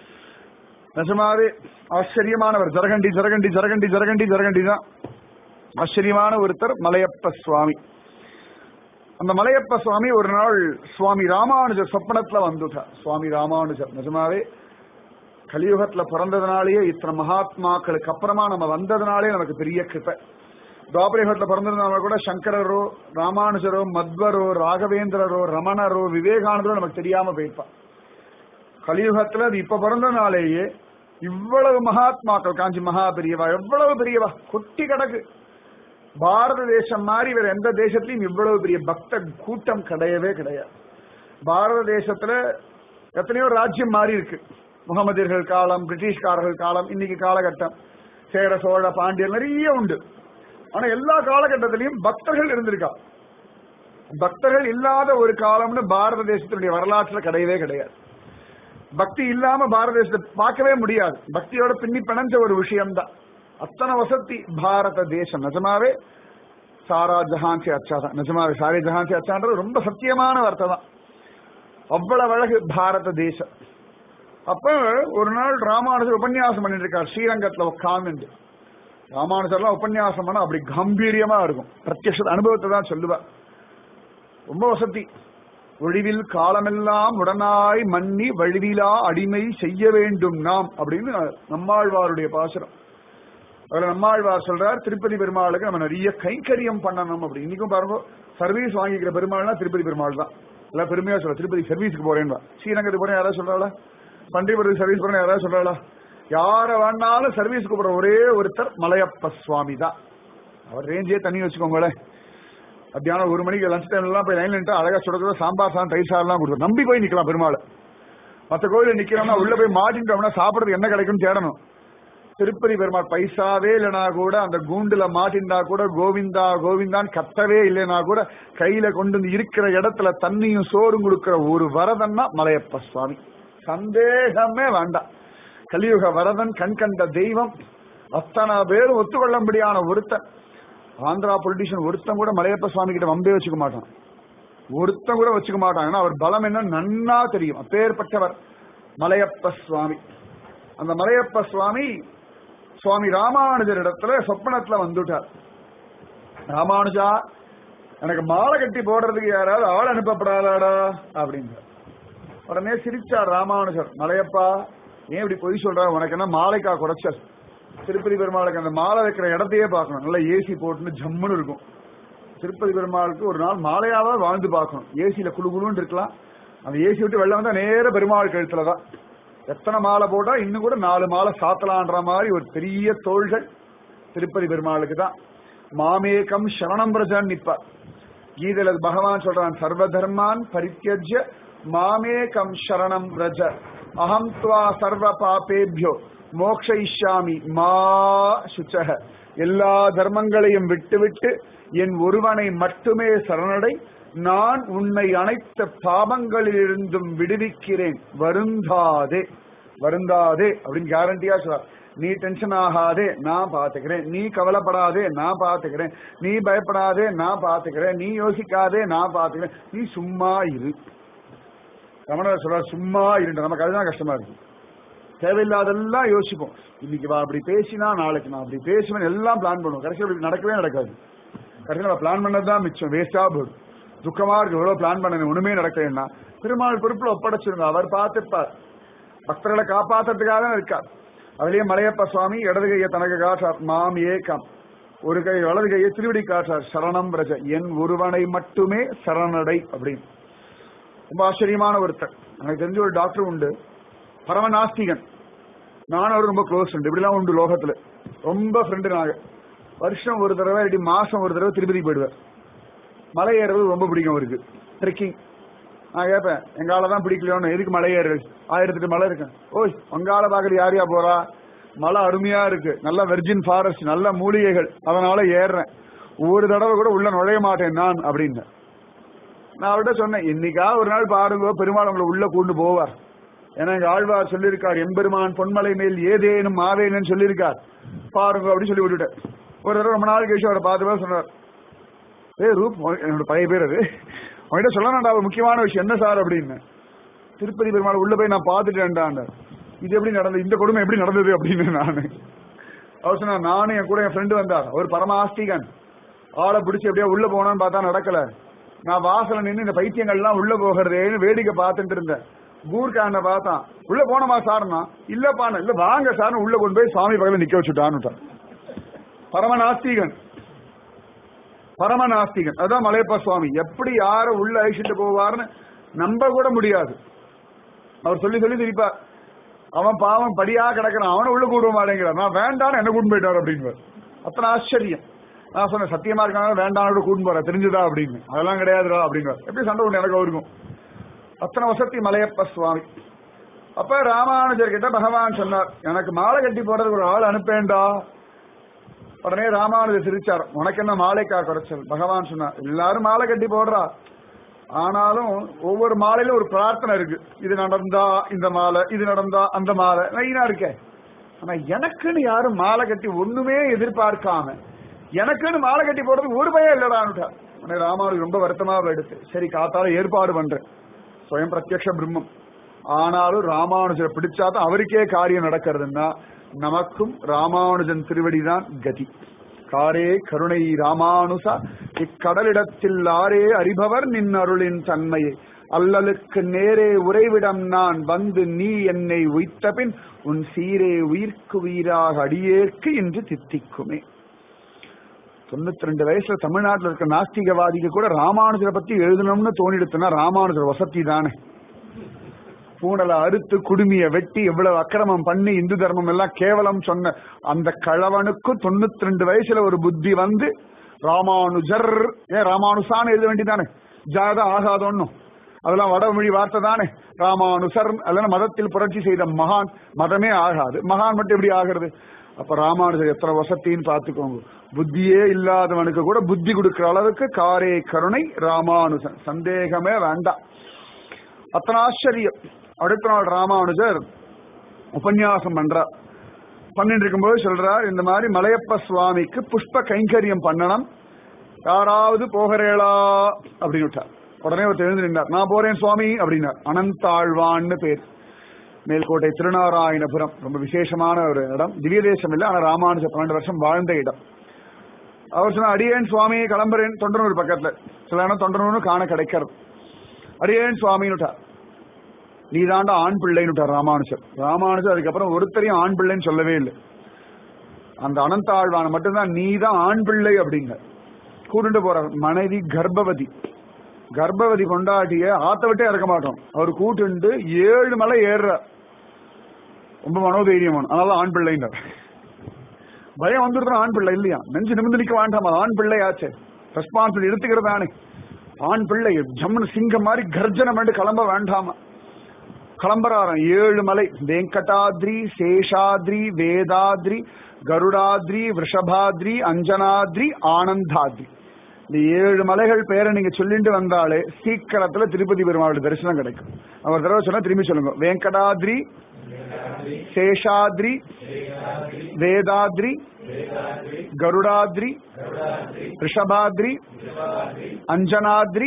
நிஜமாவே ஆச்சரியமானவர் ஜரகண்டி ஜரகண்டி ஜரகண்டி ஜரகண்டி ஜரகண்டி தான் ஆச்சரியமான ஒருத்தர் மலையப்ப சுவாமி அந்த மலையப்ப சுவாமி ஒரு நாள் சுவாமி ராமானுஜர் சொப்பனத்துல வந்துட்டார் சுவாமி ராமானுஜர் நிஜமாவே கலியுகத்துல பிறந்ததுனாலேயே இத்தனை மகாத்மாக்களுக்கு அப்புறமா நம்ம வந்ததுனாலே நமக்கு பெரிய கிருப்பை துவாபரயுகத்துல பிறந்ததுனால கூட சங்கரரோ ராமானுஜரோ மத்வரோ ராகவேந்திரரோ ரமணரோ விவேகானந்தரோ நமக்கு தெரியாம போயிருப்பான் கலியுகத்துல அது இப்ப பிறந்தனாலேயே இவ்வளவு மகாத்மாக்கள் காஞ்சி மகா பெரியவா எவ்வளவு பெரியவா கொட்டி கிடக்கு பாரத தேசம் மாதிரி வேற எந்த தேசத்திலையும் இவ்வளவு பெரிய பக்த கூட்டம் கிடையவே கிடையாது பாரத தேசத்துல எத்தனையோ ராஜ்யம் மாறி இருக்கு முகமதியர்கள் காலம் பிரிட்டிஷ்காரர்கள் காலம் இன்னைக்கு காலகட்டம் சேர சோழ பாண்டியர் நிறைய உண்டு ஆனா எல்லா காலகட்டத்திலையும் பக்தர்கள் இருந்திருக்கா பக்தர்கள் இல்லாத ஒரு காலம்னு பாரத தேசத்தினுடைய வரலாற்றுல கிடையவே கிடையாது பக்தி இல்லாம பாரத தேசத்தை பார்க்கவே முடியாது பக்தியோட பின்னி பிணைஞ்ச ஒரு விஷயம்தான் அத்தனை வசதி பாரத தேசம் நிஜமாவே சாரா ஜஹான் சே அச்சா தான் நிஜமாவே சாரே ஜஹான் சே அச்சான்றது ரொம்ப சத்தியமான வார்த்தை தான் அவ்வளவு அழகு பாரத தேசம் அப்ப ஒரு நாள் ராமானுஜர் உபன்யாசம் பண்ணிட்டு இருக்கார் ஸ்ரீரங்கத்துல உட்கார்ந்து ராமானுஜர்லாம் உபன்யாசம் பண்ணா அப்படி கம்பீரியமா இருக்கும் பிரத்யக்ஷ அனுபவத்தை தான் சொல்லுவார் ரொம்ப வசதி ஒழிவில் காலமெல்லாம் உடனாய் மன்னி வழிவிலா அடிமை செய்ய வேண்டும் நாம் அப்படின்னு நம்மாழ்வாருடைய பாசுரம் அதுல நம்மாழ்வார் சொல்றார் திருப்பதி பெருமாளுக்கு நம்ம நிறைய கைங்கரியம் பண்ணணும் அப்படி இன்னைக்கும் பாருங்க சர்வீஸ் வாங்கிக்கிற பெருமாள்னா திருப்பதி பெருமாள் தான் எல்லாம் பெருமையா சொல்ல திருப்பதி சர்வீஸ்க்கு போறேன் ஸ்ரீரங்கத்துக்கு போறேன் யாராவது சொல்றாளா பண்டிபுரத்துக்கு சர்வீஸ் போறேன் யாராவது சொல்றாளா யார வேணாலும் சர்வீஸ்க்கு போற ஒரே ஒருத்தர் மலையப்ப சுவாமி தான் அவர் ரேஞ்சே தண்ணி வச்சுக்கோங்களேன் மத்தியானம் ஒரு மணிக்கு லஞ்ச் டைம்ல எல்லாம் போய் லைன்ல நின்று அழகா சுடக்கூட சாம்பார் சாதம் தயிர் சாதம் எல்லாம் கொடுத்து நம்பி போய் நிக்கலாம் பெருமாள் மற்ற கோயில நிக்கிறோம்னா உள்ள போய் மாட்டிட்டோம்னா சாப்பிடறதுக்கு என்ன கிடைக்கும் தேடணும் திருப்பதி பெருமாள் பைசாவே இல்லைனா கூட அந்த கூண்டுல மாட்டிண்டா கூட கோவிந்தா கோவிந்தான்னு கத்தவே இல்லைனா கூட கையில கொண்டு வந்து இருக்கிற இடத்துல தண்ணியும் சோறும் கொடுக்கிற ஒரு வரதன்னா மலையப்ப சுவாமி சந்தேகமே வேண்டாம் கலியுக வரதன் கண் கண்ட தெய்வம் அத்தனை பேரும் ஒத்துக்கொள்ளும்படியான ஒருத்தன் ஆந்திரா பொலிட்டிஷியன் ஒருத்தன் கூட மலையப்ப சுவாமி கிட்ட வம்பே வச்சுக்க மாட்டான் ஒருத்தன் கூட வச்சுக்க மாட்டான் ஏன்னா அவர் பலம் என்ன நன்னா தெரியும் அப்பேற்பட்டவர் மலையப்ப சுவாமி அந்த மலையப்ப சுவாமி சுவாமி ராமானுஜர் இடத்துல சொப்பனத்துல வந்துட்டார் ராமானுஜா எனக்கு மாலை கட்டி போடுறதுக்கு யாராவது ஆள் அனுப்பப்படாதாடா அப்படின்றார் உடனே சிரிச்சார் ராமானுஜர் மலையப்பா ஏன் இப்படி பொய் சொல்ற உனக்கு என்ன மாலைக்கா குறைச்சல் திருப்பதி பெருமாளுக்கு அந்த மாலை வைக்கிற இடத்தையே பார்க்கணும் நல்லா ஏசி போட்டுன்னு ஜம்முன்னு இருக்கும் திருப்பதி பெருமாளுக்கு ஒரு நாள் மாலையாவா வாழ்ந்து பார்க்கணும் ஏசியில குழு குழுன்னு இருக்கலாம் அந்த ஏசி விட்டு வெளில வந்தா நேர பெருமாள் கழுத்துல தான் எத்தனை மாலை போட்டா இன்னும் கூட நாலு மாலை சாத்தலான்ற மாதிரி ஒரு பெரிய தோள்கள் திருப்பதி பெருமாளுக்கு தான் மாமேகம் சரணம் பிரஜான் நிப்பார் கீதையில பகவான் சொல்றான் சர்வ தர்மான் பரித்தியஜ்ய மாமேகம் சரணம் ரஜ அகம் துவா சர்வ பாபேபியோ மோக்ஷயிஷ்யாமி மா சுச்சக எல்லா தர்மங்களையும் விட்டுவிட்டு என் ஒருவனை மட்டுமே சரணடை நான் உன்னை அனைத்து பாவங்களிலிருந்தும் விடுவிக்கிறேன் வருந்தாதே வருந்தாதே அப்படின்னு கேரண்டியா சொல்றார் நீ டென்ஷன் ஆகாதே நான் பாத்துக்கிறேன் நீ கவலைப்படாதே நான் பாத்துக்கிறேன் நீ பயப்படாதே நான் பாத்துக்கிறேன் நீ யோசிக்காதே நான் பாத்துக்கிறேன் நீ சும்மா இரு ரமணர் சொல்றார் சும்மா இருந்த நமக்கு அதுதான் கஷ்டமா இருக்கு தேவையில்லாதெல்லாம் யோசிப்போம் இன்னைக்கு வா அப்படி பேசினா நாளைக்கு நான் அப்படி பேசுவேன் எல்லாம் பிளான் பண்ணுவோம் கடைசியில் அப்படி நடக்கவே நடக்காது கடைசியில் நம்ம பிளான் பண்ணது தான் மிச்சம் வேஸ்டா போடும் துக்கமா இருக்கு எவ்வளவு பிளான் பண்ண ஒண்ணுமே நடக்கலன்னா பெருமாள் பொறுப்புல ஒப்படைச்சிருங்க அவர் பார்த்துப்பார் பக்தர்களை காப்பாத்துறதுக்காக தான் இருக்கார் அதுலயே மலையப்ப சுவாமி இடது கையை தனக்கு காட்டார் மாம் ஏக்கம் ஒரு கை வலது கையை திருவடி காட்டார் சரணம் ரஜ என் ஒருவனை மட்டுமே சரணடை அப்படின்னு ரொம்ப ஆச்சரியமான ஒருத்தர் எனக்கு தெரிஞ்ச ஒரு டாக்டர் உண்டு பரமநாஸ்திகன் நானும் அவர் ரொம்ப க்ளோஸ் ஃப்ரெண்ட் இப்படிலாம் உண்டு லோகத்துல ரொம்ப ஃப்ரெண்டு நாங்க வருஷம் ஒரு தடவை இல்லாட்டி மாசம் ஒரு தடவை திருப்பதி போயிடுவார் மலை ஏறுறது ரொம்ப பிடிக்கும் அவருக்கு ட்ரெக்கிங் நான் கேட்பேன் எங்கால தான் பிடிக்கலையோன்னு எதுக்கு மலை ஏறுறது ஆயிரத்தி எட்டு மலை இருக்கேன் ஓய் உங்கால பாக்குறது யார் யா போறா மலை அருமையா இருக்கு நல்ல வெர்ஜின் ஃபாரஸ்ட் நல்ல மூலிகைகள் அதனால ஏறுறேன் ஒரு தடவை கூட உள்ள நுழைய மாட்டேன் நான் அப்படின்னு நான் அவர்கிட்ட சொன்னேன் இன்னைக்கா ஒரு நாள் பாருங்க பெருமாள் உங்களை உள்ள கூண்டு போவார் ஏன்னா எங்க ஆழ்வார் சொல்லியிருக்கார் எம்பெருமான் பொன்மலை மேல் ஏதேனும் ஆவேன்னு சொல்லியிருக்கார் பாருங்க அப்படின்னு சொல்லி விட்டுட்டேன் ஒரு தடவை ரொம்ப நாள் கழிச்சு அவரை பார்த்து சொன்னார் ஏ ரூப் என்னோட பழைய பேர் அது உங்ககிட்ட சொல்லணும்டா ஒரு முக்கியமான விஷயம் என்ன சார் அப்படின்னு திருப்பதி பெருமாள் உள்ள போய் நான் பார்த்துட்டேன்டான் இது எப்படி நடந்தது இந்த கொடுமை எப்படி நடந்தது அப்படின்னு நானு அவர் சொன்னார் நானும் என் கூட என் ஃப்ரெண்டு வந்தார் அவர் பரமாஸ்திகன் ஆளை பிடிச்சி எப்படியா உள்ள போனான்னு பார்த்தா நடக்கல நான் வாசல நின்று இந்த பைத்தியங்கள்லாம் உள்ள போகிறதேன்னு வேடிக்கை பார்த்துட்டு இருந்தேன் கூர்காண்ட பார்த்தான் உள்ள போனமா சார்னா இல்லப்பான்னு இல்ல வாங்க சார்னு உள்ள கொண்டு போய் சுவாமி பக்கத்துல நிக்க வச்சுட்டான்னு பரமநாஸ்திகன் பரமநாஸ்திகன் அதான் மலையப்ப சுவாமி எப்படி யார உள்ள அழிச்சிட்டு போவார்னு நம்ப கூட முடியாது அவர் சொல்லி சொல்லி சிரிப்பார் அவன் பாவம் படியா கிடக்கிறான் அவனை உள்ள கூடுவ மாட்டேங்கிறான் நான் வேண்டான்னு என்ன கூட்டு போயிட்டார் அப்படின்னு அத்தனை ஆச்சரியம் நான் சொன்னேன் சத்தியமா இருக்காங்க வேண்டாம் கூட்டு போறேன் தெரிஞ்சுதா அப்படின்னு அதெல்லாம் கிடையாதுடா அப்படின்னு எப்படி சண்டை உண்டு எனக்கு அவருக்கும் அத்தனை வசதி மலையப்ப சுவாமி அப்ப ராமானுஜர் கிட்ட பகவான் சொன்னார் எனக்கு மாலை கட்டி போடுறதுக்கு ஒரு ஆள் அனுப்பேண்டா உடனே ராமானுஜர் சிரிச்சார் உனக்கு என்ன மாலைக்கா குறைச்சல் பகவான் சொன்னார் எல்லாரும் மாலை கட்டி போடுறா ஆனாலும் ஒவ்வொரு மாலையிலும் ஒரு பிரார்த்தனை இருக்கு இது நடந்தா இந்த மாலை இது நடந்தா அந்த மாலை லைனா இருக்கே ஆனா எனக்குன்னு யாரும் மாலை கட்டி ஒண்ணுமே எதிர்பார்க்காம எனக்குன்னு மாலை கட்டி போடுறதுக்கு ஒரு பயம் இல்லடான்னுட்டா உடனே ராமானுக்கு ரொம்ப வருத்தமா எடுத்து சரி காத்தால ஏற்பாடு பண்றேன் சுயம் பிரத்யக்ஷ பிரம்மம் ஆனாலும் ராமானுஜரை பிடிச்சாதான் அவருக்கே காரியம் நடக்கிறதுன்னா நமக்கும் ராமானுஜன் திருவடிதான் கதி காரே கருணை ராமானுசா இக்கடலிடத்தில் ஆரே அறிபவர் நின் அருளின் தன்மையை அல்லலுக்கு நேரே உறைவிடம் நான் வந்து நீ என்னை உய்த்த பின் உன் சீரே உயிர்க்கு உயிராக அடியேற்கு என்று தித்திக்குமே தொண்ணூத்தி ரெண்டு வயசுல தமிழ்நாட்டில் இருக்க நாஸ்திகவாதிக்கு கூட ராமானுஜரை பத்தி எழுதணும்னு தோணிடுத்துனா ராமானுஜர் வசதி தானே பூனலை அறுத்து குடுமிய வெட்டி எவ்வளவு அக்கிரமம் பண்ணி இந்து தர்மம் எல்லாம் கேவலம் சொன்ன அந்த கழவனுக்கு தொண்ணூத்தி ரெண்டு வயசுல ஒரு புத்தி வந்து ராமானுஜர் ஏன் ராமானுசான்னு எழுத வேண்டியதானே ஜாதா ஆகாதோன்னும் அதெல்லாம் வடமொழி வார்த்தை தானே ராமானுசர் அதெல்லாம் மதத்தில் புரட்சி செய்த மகான் மதமே ஆகாது மகான் மட்டும் எப்படி ஆகிறது அப்ப ராமானுஜர் எத்தனை வசத்தின்னு பார்த்துக்கோங்க புத்தியே இல்லாதவனுக்கு கூட புத்தி கொடுக்கிற அளவுக்கு காரே கருணை ராமானுஜன் சந்தேகமே வேண்டாம் அத்தனை ஆச்சரியம் அடுத்த நாள் ராமானுஜர் உபன்யாசம் பண்றார் பண்ணிட்டு இருக்கும்போது சொல்றார் இந்த மாதிரி மலையப்ப சுவாமிக்கு புஷ்ப கைங்கரியம் பண்ணணும் யாராவது போகிறேளா அப்படின்னு விட்டார் உடனே அவர் எழுந்து நின்றார் நான் போறேன் சுவாமி அப்படின்னார் அனந்தாழ்வான்னு பேர் மேல்கோட்டை திருநாராயணபுரம் ரொம்ப விசேஷமான ஒரு இடம் திவ்ய தேசம் இல்லை ஆனா ராமானுஜர் பன்னெண்டு வருஷம் வாழ்ந்த இடம் அவர் சொன்னா அடியேன் சுவாமி கிளம்புறேன் தொண்டனூர் பக்கத்துல சில இடம் தொண்டனூர்னு காண கிடைக்கிறது அடியேன் சுவாமின்னுட்டார் நீ தாண்டா ஆண் பிள்ளைன்னுட்டார் ராமானுஜர் ராமானுஜர் அதுக்கப்புறம் ஒருத்தரையும் ஆண் பிள்ளைன்னு சொல்லவே இல்லை அந்த அனந்தாழ்வான மட்டும்தான் நீ தான் ஆண் பிள்ளை அப்படிங்க கூட்டுட்டு போற மனைவி கர்ப்பவதி கர்ப்பவதி கொண்டாட்டிய ஆத்த விட்டே இறக்க மாட்டோம் அவர் கூட்டுண்டு ஏழு மலை ஏறுற ரொம்ப மனோதைரியம் அதனால ஆண் பிள்ளைங்க பயம் வந்துருந்தா ஆண் பிள்ளை இல்லையா நெஞ்சு நிமிந்து நிக்க வேண்டாமா ஆண் பிள்ளை ஆச்சு ரெஸ்பான்சிபிள் எடுத்துக்கிறதானே ஆண் பிள்ளை ஜம்முன்னு சிங்கம் மாதிரி கர்ஜனம் பண்ணி கிளம்ப வேண்டாமா கிளம்புறாராம் ஏழு மலை வெங்கடாத்ரி சேஷாத்ரி வேதாத்ரி கருடாத்ரி விஷபாத்ரி அஞ்சனாத்ரி ஆனந்தாத்ரி இந்த ஏழு மலைகள் பேரை நீங்க சொல்லிட்டு வந்தாலே சீக்கிரத்துல திருப்பதி பெருமாளுடைய தரிசனம் கிடைக்கும் அவர் தடவை சொன்னா திரும்பி சொல்லுங்க வெங்கடாத்ரி சேஷாத்ரி வேதாத்ரி கருடாத்ரி ரிஷபாத்ரி அஞ்சனாத்ரி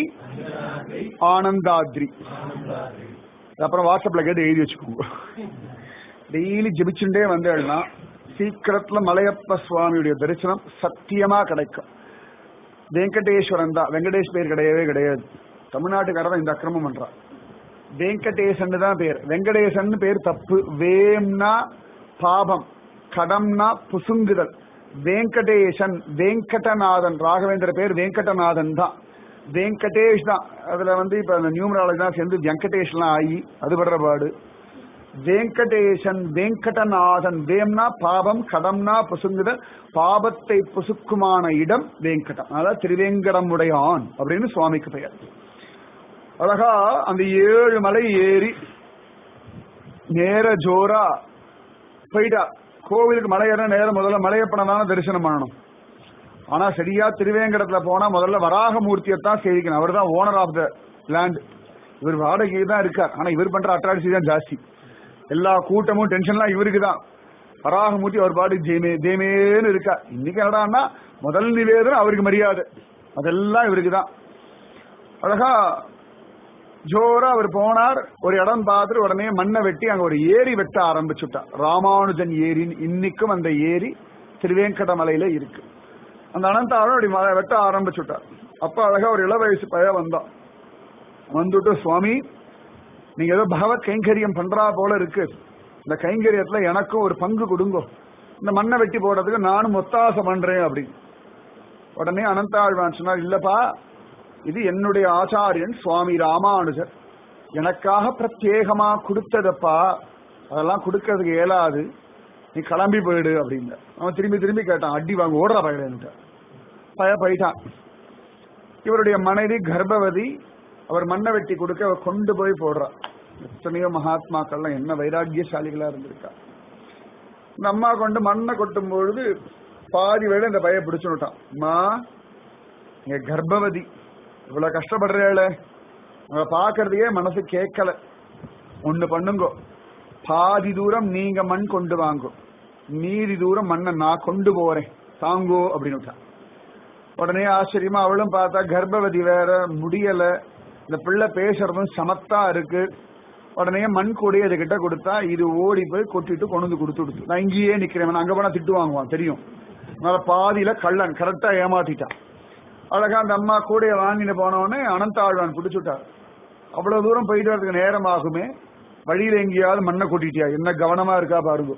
ஆனந்தாத்ரி அப்புறம் வாட்ஸ்அப்ல கேட்டு எழுதி வச்சுக்கோங்க டெய்லி ஜெபிச்சுட்டே வந்தேன்னா சீக்கிரத்துல மலையப்ப சுவாமியுடைய தரிசனம் சத்தியமா கிடைக்கும் வெங்கடேஸ்வரன் தான் வெங்கடேஷ் பேர் கிடையவே கிடையாது தமிழ்நாட்டுக்காரன் இந்த அக்கிரமம் பண்றான் வெங்கடேசன் தான் பேர் வெங்கடேசன் பேர் தப்பு வேம்னா பாபம் கடம்னா புசுங்குதல் வெங்கடேசன் வெங்கடநாதன் ராகவேந்திர பேர் வெங்கடநாதன் தான் வெங்கடேஷ் தான் அதுல வந்து இப்ப அந்த நியூமராலஜி தான் சேர்ந்து வெங்கடேஷ்லாம் ஆகி அது படுற பாடு வெங்கடேசன் வெங்கடநாதன் வேம்னா பாபம் கடம்னா புசுங்குதல் பாபத்தை புசுக்குமான இடம் வெங்கடம் அதாவது திருவேங்கடம் உடையான் அப்படின்னு சுவாமிக்கு பெயர் அழகா அந்த ஏழு மலை ஏறி நேர ஜோரா போயிட்டா கோவிலுக்கு மலை ஏற நேரம் முதல்ல மலையப்பனதான தரிசனம் பண்ணணும் ஆனா சரியா திருவேங்கடத்துல போனா முதல்ல வராகமூர்த்தியத்தான் சேவிக்கணும் அவர் தான் ஓனர் ஆஃப் த லேண்ட் இவர் வாடகை தான் இருக்கார் ஆனா இவர் பண்ற அட்ராக்சி தான் ஜாஸ்தி எல்லா கூட்டமும் டென்ஷன்லாம் இவருக்கு தான் வராகமூர்த்தி அவர் பாடு ஜெயமே தேமேன்னு இருக்கா இன்னைக்கு என்னடான்னா முதல் நிவேதனம் அவருக்கு மரியாதை அதெல்லாம் இவருக்கு தான் அழகா ஜோரா அவர் போனார் ஒரு இடம் பார்த்துட்டு உடனே மண்ணை வெட்டி அங்க ஒரு ஏரி வெட்ட ஆரம்பிச்சுட்டார் ராமானுஜன் ஏரின்னு இன்னைக்கும் அந்த ஏரி திருவேங்கடமலையில இருக்கு அந்த அனந்தாரம் அப்படி மலை வெட்ட ஆரம்பிச்சுட்டார் அப்ப அழகா ஒரு இள வயசு பய வந்தான் வந்துட்டு சுவாமி நீங்க ஏதோ பகவத் கைங்கரியம் பண்றா போல இருக்கு இந்த கைங்கரியத்துல எனக்கும் ஒரு பங்கு கொடுங்கோ இந்த மண்ணை வெட்டி போடுறதுக்கு நானும் ஒத்தாசை பண்றேன் அப்படின்னு உடனே அனந்தாழ்வான் சொன்னார் இல்லப்பா இது என்னுடைய ஆச்சாரியன் சுவாமி ராமானுஜர் எனக்காக பிரத்யேகமா கொடுத்ததப்பா அதெல்லாம் கொடுக்கறதுக்கு இயலாது நீ கிளம்பி போயிடு அப்படின்னு அவன் திரும்பி திரும்பி கேட்டான் அடி வாங்க ஓடுறா பயில பய போயிட்டான் இவருடைய மனைவி கர்ப்பவதி அவர் மண்ணை வெட்டி கொடுக்க அவர் கொண்டு போய் போடுறா எத்தனையோ மகாத்மாக்கள்லாம் என்ன வைராக்கியசாலிகளா இருந்திருக்கா இந்த அம்மா கொண்டு மண்ணை கொட்டும் பொழுது பாதி வேலை இந்த பைய பிடிச்சு விட்டான் அம்மா நீங்க கர்ப்பவதி இவ்வளவு கஷ்டப்படுறேள அதை பாக்குறதையே மனசு கேட்கல ஒண்ணு பண்ணுங்கோ பாதி தூரம் நீங்க மண் கொண்டு வாங்கோ மீதி தூரம் மண்ணை நான் கொண்டு போறேன் தாங்கோ அப்படின்னு விட்டா. உடனே ஆச்சரியமா அவளும் பார்த்தா கர்ப்பவதி வேற முடியல இந்த பிள்ளை பேசுறதும் சமத்தா இருக்கு உடனே மண் கூடையை அதுகிட்ட கொடுத்தா இது ஓடி போய் கொட்டிட்டு கொண்டு வந்து கொடுத்து கொடுத்து நான் இங்கேயே நிக்கிறேன் அங்க போனா திட்டு வாங்குவான் தெரியும் அதனால பாதியில கள்ளன் கரெக்டா ஏமாத்திட்டான் அழகா அந்த அம்மா கூடைய வாங்கிட்டு போனவொடனே அனந்தாழ்வான் பிடிச்சுட்டார் அவ்வளவு தூரம் போயிட்டு வரதுக்கு நேரம் ஆகுமே வழியில எங்கேயாவது மண்ணை கொட்டிட்டியா என்ன கவனமா இருக்கா பாருங்க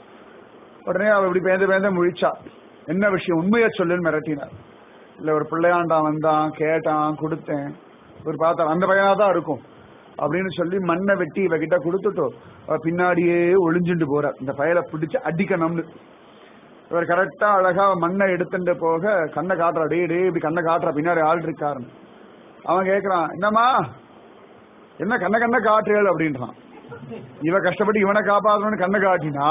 உடனே அவ இப்படி பேந்த பேந்த முழிச்சா என்ன விஷயம் உண்மையை சொல்லுன்னு மிரட்டினார் இல்ல ஒரு பிள்ளையாண்டான் வந்தான் கேட்டான் கொடுத்தேன் ஒரு பார்த்தா அந்த பையனா தான் இருக்கும் அப்படின்னு சொல்லி மண்ணை வெட்டி இவகிட்ட கொடுத்துட்டோ அவ பின்னாடியே ஒளிஞ்சுட்டு போறார் இந்த பயலை பிடிச்சு அடிக்கணும்னு இவர் கரெக்டா அழகா மண்ணை எடுத்துட்டு போக கண்ணை காட்டுறா டே டே இப்படி கண்ணை காட்டுறா பின்னாடி ஆள் இருக்காருன்னு அவன் கேக்குறான் என்னம்மா என்ன கண்ண கண்ண காட்டுறேள் அப்படின்றான் இவ கஷ்டப்பட்டு இவனை காப்பாற்றணும்னு கண்ணை காட்டினா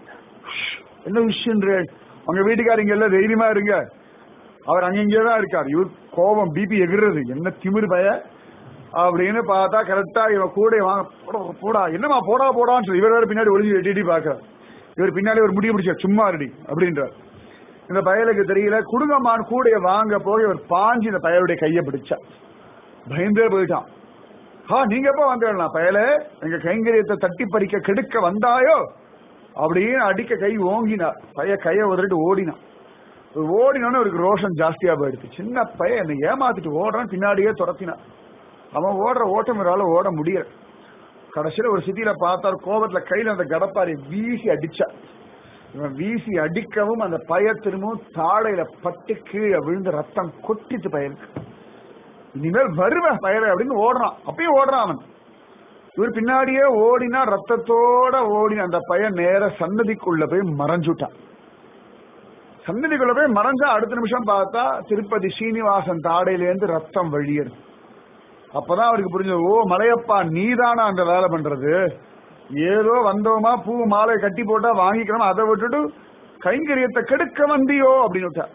என்ன விஷயன்றேள் உங்க வீட்டுக்காரங்க எல்லாம் தைரியமா இருங்க அவர் அங்கங்கே தான் இருக்கார் இவர் கோபம் பிபி எகிறது என்ன திமிரு பய அப்படின்னு பார்த்தா கரெக்டா இவன் கூட வாங்க போடா, போடா என்னமா போடா போடான்னு சொல்லி இவர் வேற பின்னாடி ஒளிஞ்சு எட்டி பாக்குறார் இவர் பின்னாடி ஒரு முடிய பிடிச்சா சும்மா ரெடி அப்படின்றார் இந்த பயலுக்கு தெரியல குடுங்கம்மான் கூடைய வாங்க போய் இவர் பாஞ்சு இந்த பயலுடைய கையை பிடிச்சா பயந்தே போயிட்டான் ஆ நீங்க எப்ப வந்தேன் பயல எங்க கைங்கரியத்தை தட்டி பறிக்க கெடுக்க வந்தாயோ அப்படின்னு அடிக்க கை ஓங்கினார் பைய கைய உதறிட்டு ஓடினான் ஓடினோன்னு அவருக்கு ரோஷம் ஜாஸ்தியா போயிடுச்சு சின்ன பையன் என்னை ஏமாத்திட்டு ஓடுறான் பின்னாடியே துரத்தினான் அவன் ஓடுற ஓட்டம் இவரால ஓட முடியல கடைசியில ஒரு சிட்டியில பார்த்தார் கோபத்துல கையில அந்த கடப்பாரி வீசி அடிச்சா இவன் வீசி அடிக்கவும் அந்த பய திரும்பவும் தாடையில பட்டு கீழே விழுந்து ரத்தம் கொட்டிட்டு பையனுக்கு இனிமேல் வருவேன் பயரை அப்படின்னு ஓடுறான் அப்பயும் ஓடுறான் அவன் இவர் பின்னாடியே ஓடினா ரத்தத்தோட ஓடின அந்த பையன் நேர சன்னதிக்குள்ள போய் மறைஞ்சுட்டான் சன்னதிக்குள்ள போய் மறைஞ்சா அடுத்த நிமிஷம் பார்த்தா திருப்பதி ஸ்ரீனிவாசன் தாடையிலேருந்து ரத்தம் வழியது அப்பதான் அவருக்கு புரிஞ்சது ஓ மலையப்பா நீதானா அந்த வேலை பண்றது ஏதோ வந்தோமா பூ மாலை கட்டி போட்டா வாங்கிக்கிறோம் அதை விட்டுட்டு கைங்கரியத்தை கெடுக்க வந்தியோ அப்படின்னு விட்டா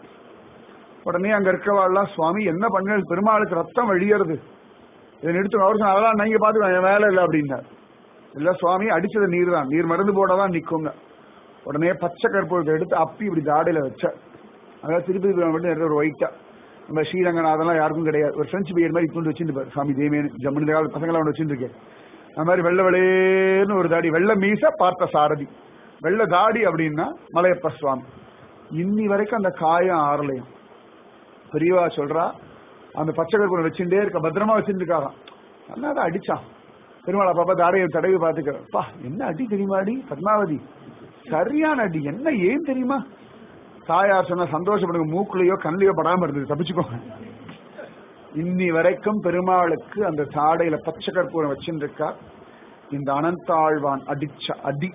உடனே அங்க இருக்கவாள்லாம் சுவாமி என்ன பண்ண பெருமாளுக்கு ரத்தம் வழியறது இதை நிறுத்தும் அவர் சொன்னார், அதெல்லாம் நீங்க பாத்துக்கலாம் என் வேலை இல்லை அப்படின்னார் இல்ல சுவாமி அடிச்சது நீர் தான் நீர் மருந்து போட்டாதான் நிக்குங்க உடனே பச்சை கற்பூரத்தை எடுத்து அப்பி இப்படி தாடையில வச்ச அதாவது திருப்பதி பெருமாள் மட்டும் நிறைய ஒரு ஒயிட்டா நம்ம ஸ்ரீரங்கநாதெல்லாம் யாருக்கும் கிடையாது ஒரு ஃப்ரெஞ்சு பியர் மாதிரி கொண்டு வச்சிருப்பாரு சாமி தேமேனு ஜம்மு இந்த காலத்து பசங்களாம் ஒன்று வச்சிருக்கேன் அந்த மாதிரி வெள்ளை வெளேன்னு ஒரு தாடி வெள்ளை மீச பார்த்த சாரதி வெள்ளை தாடி அப்படின்னா மலையப்ப சுவாமி இன்னி வரைக்கும் அந்த காயம் ஆறலையும் பெரியவா சொல்றா அந்த பச்சை கற்பூரம் வச்சுட்டே இருக்க பத்திரமா வச்சுட்டு இருக்காராம் நல்லா தான் அடிச்சான் பெருமாள் அப்பப்ப தாடையை தடவி பார்த்துக்கிறேன் பா என்ன அடி தெரியுமா அடி பத்மாவதி சரியான அடி என்ன ஏன் தெரியுமா தாயார் சொன்ன சந்தோஷப்படுங்க மூக்குலயோ கண்ணிலையோ படாம இருந்தது தப்பிச்சுக்கோங்க இன்னி வரைக்கும் பெருமாளுக்கு அந்த தாடையில பச்சை கற்பூரம் வச்சுருக்கா இந்த அனந்தாழ்வான் அடிச்ச அடி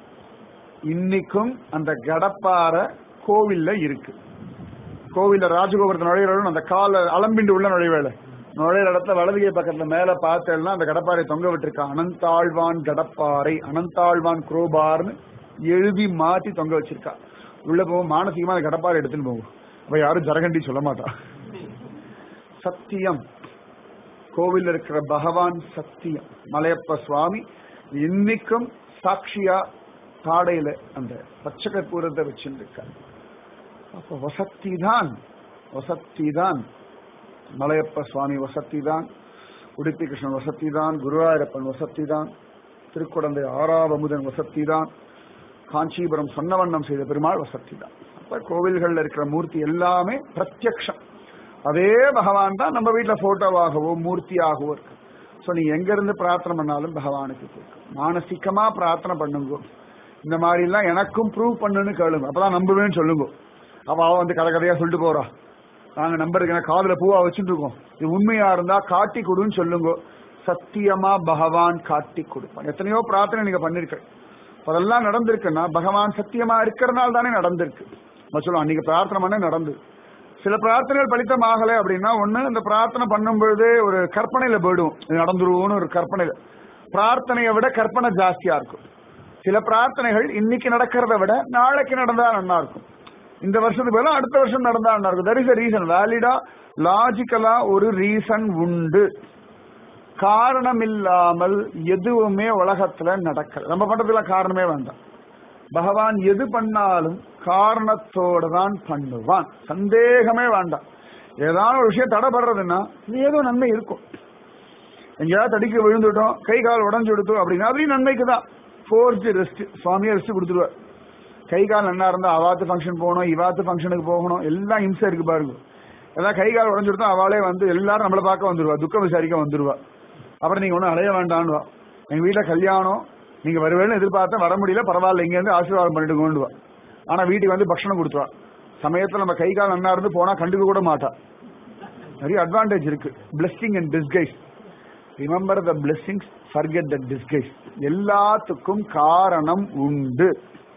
இன்னைக்கும் அந்த கடப்பாறை கோவில்ல இருக்கு கோவில்ல ராஜகோபுரத்தை நுழையிறோம் அந்த கால அலம்பிண்டு உள்ள நுழைவேல நுழையிற இடத்துல வலதுகை பக்கத்துல மேல பார்த்தேன்னா அந்த கடப்பாறை தொங்க விட்டுருக்கா அனந்தாழ்வான் கடப்பாறை அனந்தாழ்வான் குரோபார்னு எழுதி மாத்தி தொங்க வச்சிருக்கா உள்ள போகும் மானசீகமா அந்த கடப்பாறை எடுத்துன்னு போகும் அப்ப யாரும் ஜரகண்டி சொல்ல மாட்டா சத்தியம் கோவில் இருக்கிற பகவான் சத்தியம் மலையப்ப சுவாமி இன்னைக்கும் சாட்சியா தாடையில அந்த பச்சை கற்பூரத்தை வச்சிருக்கார் அப்ப வசத்தி தான் வசத்தி தான் மலையப்ப சுவாமி வசத்தி தான் உடுப்பி கிருஷ்ணன் வசத்தி தான் குருவாயூரப்பன் வசத்தி தான் திருக்குடந்தை ஆறாவமுதன் வசத்தி தான் காஞ்சிபுரம் சொன்னவண்ணம் செய்த பெருமாள் வசத்தி தான் அப்ப கோவில்கள்ல இருக்கிற மூர்த்தி எல்லாமே பிரத்யக்ஷம் அதே பகவான் தான் நம்ம வீட்டுல போட்டோவாகவோ மூர்த்தியாகவோ இருக்கு ஸோ நீ எங்க இருந்து பிரார்த்தனை பண்ணாலும் பகவானுக்கு கேட்கும் மானசிகமா பிரார்த்தனை பண்ணுங்க இந்த மாதிரி எல்லாம் எனக்கும் ப்ரூவ் பண்ணுன்னு கேளுங்க அப்பதான் நம்புவேன்னு சொல்லுங்க அவ அவ வந்து கதை கதையா சொல்லிட்டு போறா நாங்க நம்பருக்கு எனக்கு காதுல பூவா வச்சுட்டு இருக்கோம் இது உண்மையா இருந்தா காட்டி கொடுன்னு சொல்லுங்க சத்தியமா பகவான் காட்டி கொடுப்பான் எத்தனையோ பிரார்த்தனை நீங்க பண்ணிருக்க அதெல்லாம் நடந்திருக்குன்னா பகவான் சத்தியமா இருக்கிறதுனால தானே நடந்திருக்கு நம்ம சொல்லுவோம் அன்னைக்கு பிரார்த்தனை பண்ண நடந்து சில பிரார்த்தனைகள் பலித்தமாகலை அப்படின்னா ஒண்ணு இந்த பிரார்த்தனை பண்ணும் பொழுதே ஒரு கற்பனையில போயிடும் இது நடந்துருவோம்னு ஒரு கற்பனையில பிரார்த்தனையை விட கற்பனை ஜாஸ்தியா இருக்கும் சில பிரார்த்தனைகள் இன்னைக்கு நடக்கிறத விட நாளைக்கு நடந்தா நல்லா இருக்கும் இந்த வருஷத்துக்கு பதிலா அடுத்த வருஷம் நடந்தா நல்லா இருக்கும் தர் இஸ் அ ரீசன் வேலிடா லாஜிக்கலா ஒரு ரீசன் உண்டு காரணம் இல்லாமல் எதுவுமே உலகத்துல நடக்கல நம்ம பண்றதுல காரணமே வேண்டாம் பகவான் எது பண்ணாலும் காரணத்தோட தான் பண்ணுவான் சந்தேகமே வேண்டாம் ஏதாவது ஒரு விஷயம் தடைப்படுறதுன்னா ஏதோ நன்மை இருக்கும் எங்கேயாவது தடிக்க விழுந்துட்டோம் கை கால் உடஞ்சு கொடுத்தோம் அப்படின்னா அதுலயும் நன்மைக்கு தான் ஃபோர்த்து ரெஸ்ட் சுவாமியை ரெஸ்ட் கொடுத்துருவார் கை கால் நல்லா இருந்தா அவாத்து ஃபங்க்ஷன் போகணும் இவாத்து ஃபங்க்ஷனுக்கு போகணும் எல்லாம் இம்சை இருக்கு பாருங்க எல்லாம் கை கால் உடஞ்சு கொடுத்தா அவளே வந்து எல்லாரும் நம்மளை பார்க்க வந்துருவா துக்கம் விசாரிக்க வந்துருவா அப்புறம் நீங்க ஒன்றும் அலைய வேண்டான்வா எங்க வீட்டுல கல்யாணம் நீங்க வருவேன்னு எதிர்பார்த்தா வர முடியல பரவாயில்ல இங்க இருந்து ஆசீர்வாதம் பண்ணிட்டு கொண்டுவா ஆனா வீட்டுக்கு வந்து பக்ஷணம் கொடுத்துவா சமயத்துல நம்ம கை கால் நல்லா இருந்து போனா கண்டுக்க கூட மாட்டா நிறைய அட்வான்டேஜ் இருக்கு blessing and disguise remember the blessings forget the disguise எல்லாத்துக்கும் காரணம் உண்டு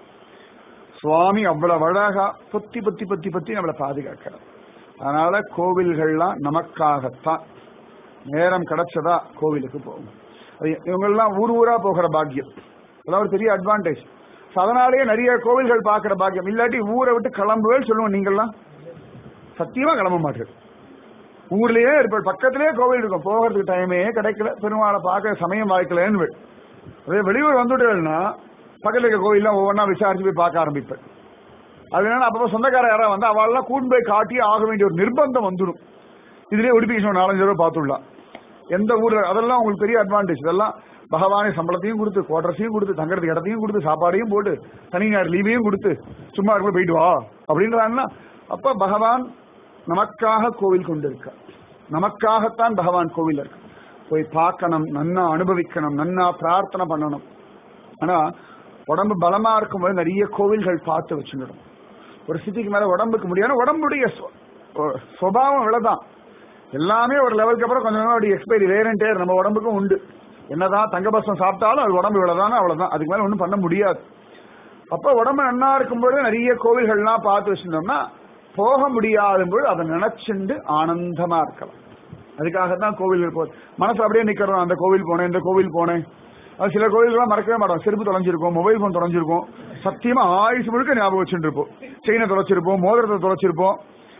சுவாமி அவ்வளவு அழகா பொத்தி பொத்தி பொத்தி பொத்தி நம்மளை பாதுகாக்கிறார் அதனால கோவில்கள்லாம் நமக்காகத்தான் நேரம் கிடைச்சதா கோவிலுக்கு போகும் அது இவங்கெல்லாம் ஊர் ஊரா போகிற பாக்கியம் அதெல்லாம் ஒரு பெரிய அட்வான்டேஜ் அதனாலேயே நிறைய கோவில்கள் பார்க்கிற பாக்கியம் இல்லாட்டி ஊரை விட்டு கிளம்புவேன்னு சொல்லுவோம் நீங்கள்லாம் சத்தியமா கிளம்ப மாட்டேன் ஊர்லயே இருப்ப பக்கத்திலேயே கோவில் இருக்கும் போகிறதுக்கு டைமே கிடைக்கல பெருமாளை பார்க்க சமயம் வாய்க்கலன்னு அதே வெளியூர் வந்துட்டேன்னா பக்கத்துல இருக்க கோயில்லாம் ஒவ்வொன்றா விசாரிச்சு போய் பார்க்க ஆரம்பிப்பேன் அதனால அப்பப்போ சொந்தக்கார யாராவது வந்து அவளெல்லாம் கூண்டு போய் காட்டி ஆக வேண்டிய ஒரு நிர்பந்தம் வந்துடும் இதுலயே உடுப்பி நாலஞ்சு தடவை பார்த்துடலாம் எந்த ஊர்ல அதெல்லாம் உங்களுக்கு பெரிய அட்வான்டேஜ் இதெல்லாம் பகவானே சம்பளத்தையும் கொடுத்து குவார்டர்ஸையும் கொடுத்து தங்கறதுக்கு இடத்தையும் கொடுத்து சாப்பாடையும் போட்டு தனி நேரம் லீவையும் கொடுத்து சும்மா இருக்க போயிட்டு வா அப்படின்றாங்கன்னா அப்ப பகவான் நமக்காக கோவில் கொண்டு இருக்க நமக்காகத்தான் பகவான் கோவில் இருக்கு போய் பார்க்கணும் நன்னா அனுபவிக்கணும் நன்னா பிரார்த்தனை பண்ணணும் ஆனா உடம்பு பலமா இருக்கும்போது நிறைய கோவில்கள் பார்த்து வச்சுக்கணும் ஒரு சிட்டிக்கு மேல உடம்புக்கு முடியாது உடம்புடைய சொ- ஒ- சுபாவம் இவ்வளவுதான் எல்லாமே ஒரு லெவலுக்கு அப்புறம் கொஞ்சம் கொஞ்சமா அப்படி எக்ஸ்பைரி வேறன்ட்டே நம்ம உடம்புக்கும் உண்டு என்னதான் தங்கபஸ்மம் சாப்பிட்டாலும் அது உடம்பு இவ்வளவுதானே அவ்வளவுதான் அதுக்கு மேல ஒன்றும் பண்ண முடியாது அப்ப உடம்பு நன்னா இருக்கும்போது நிறைய கோவில்கள்லாம் பார்த்து வச்சிருந்தோம்னா போக முடியாத போது அதை நினைச்சுண்டு ஆனந்தமா இருக்கலாம் அதுக்காக தான் கோவில் போகுது மனசு அப்படியே நிக்கிறோம் அந்த கோவில் போனேன் இந்த கோவில் போனேன் அது சில கோவில்கள்லாம் மறக்கவே மாட்டோம் செருப்பு தொலைஞ்சிருக்கும் மொபைல் போன் தொலைஞ்சிருக்கும் சத்தியமா ஆயுசு முழுக்க ஞாபகம் வச்சுட்டு இருப்போம் செயினை தொலைச்சிருப்போம் மோதிரத்தை தொலைச்சிருப்போம்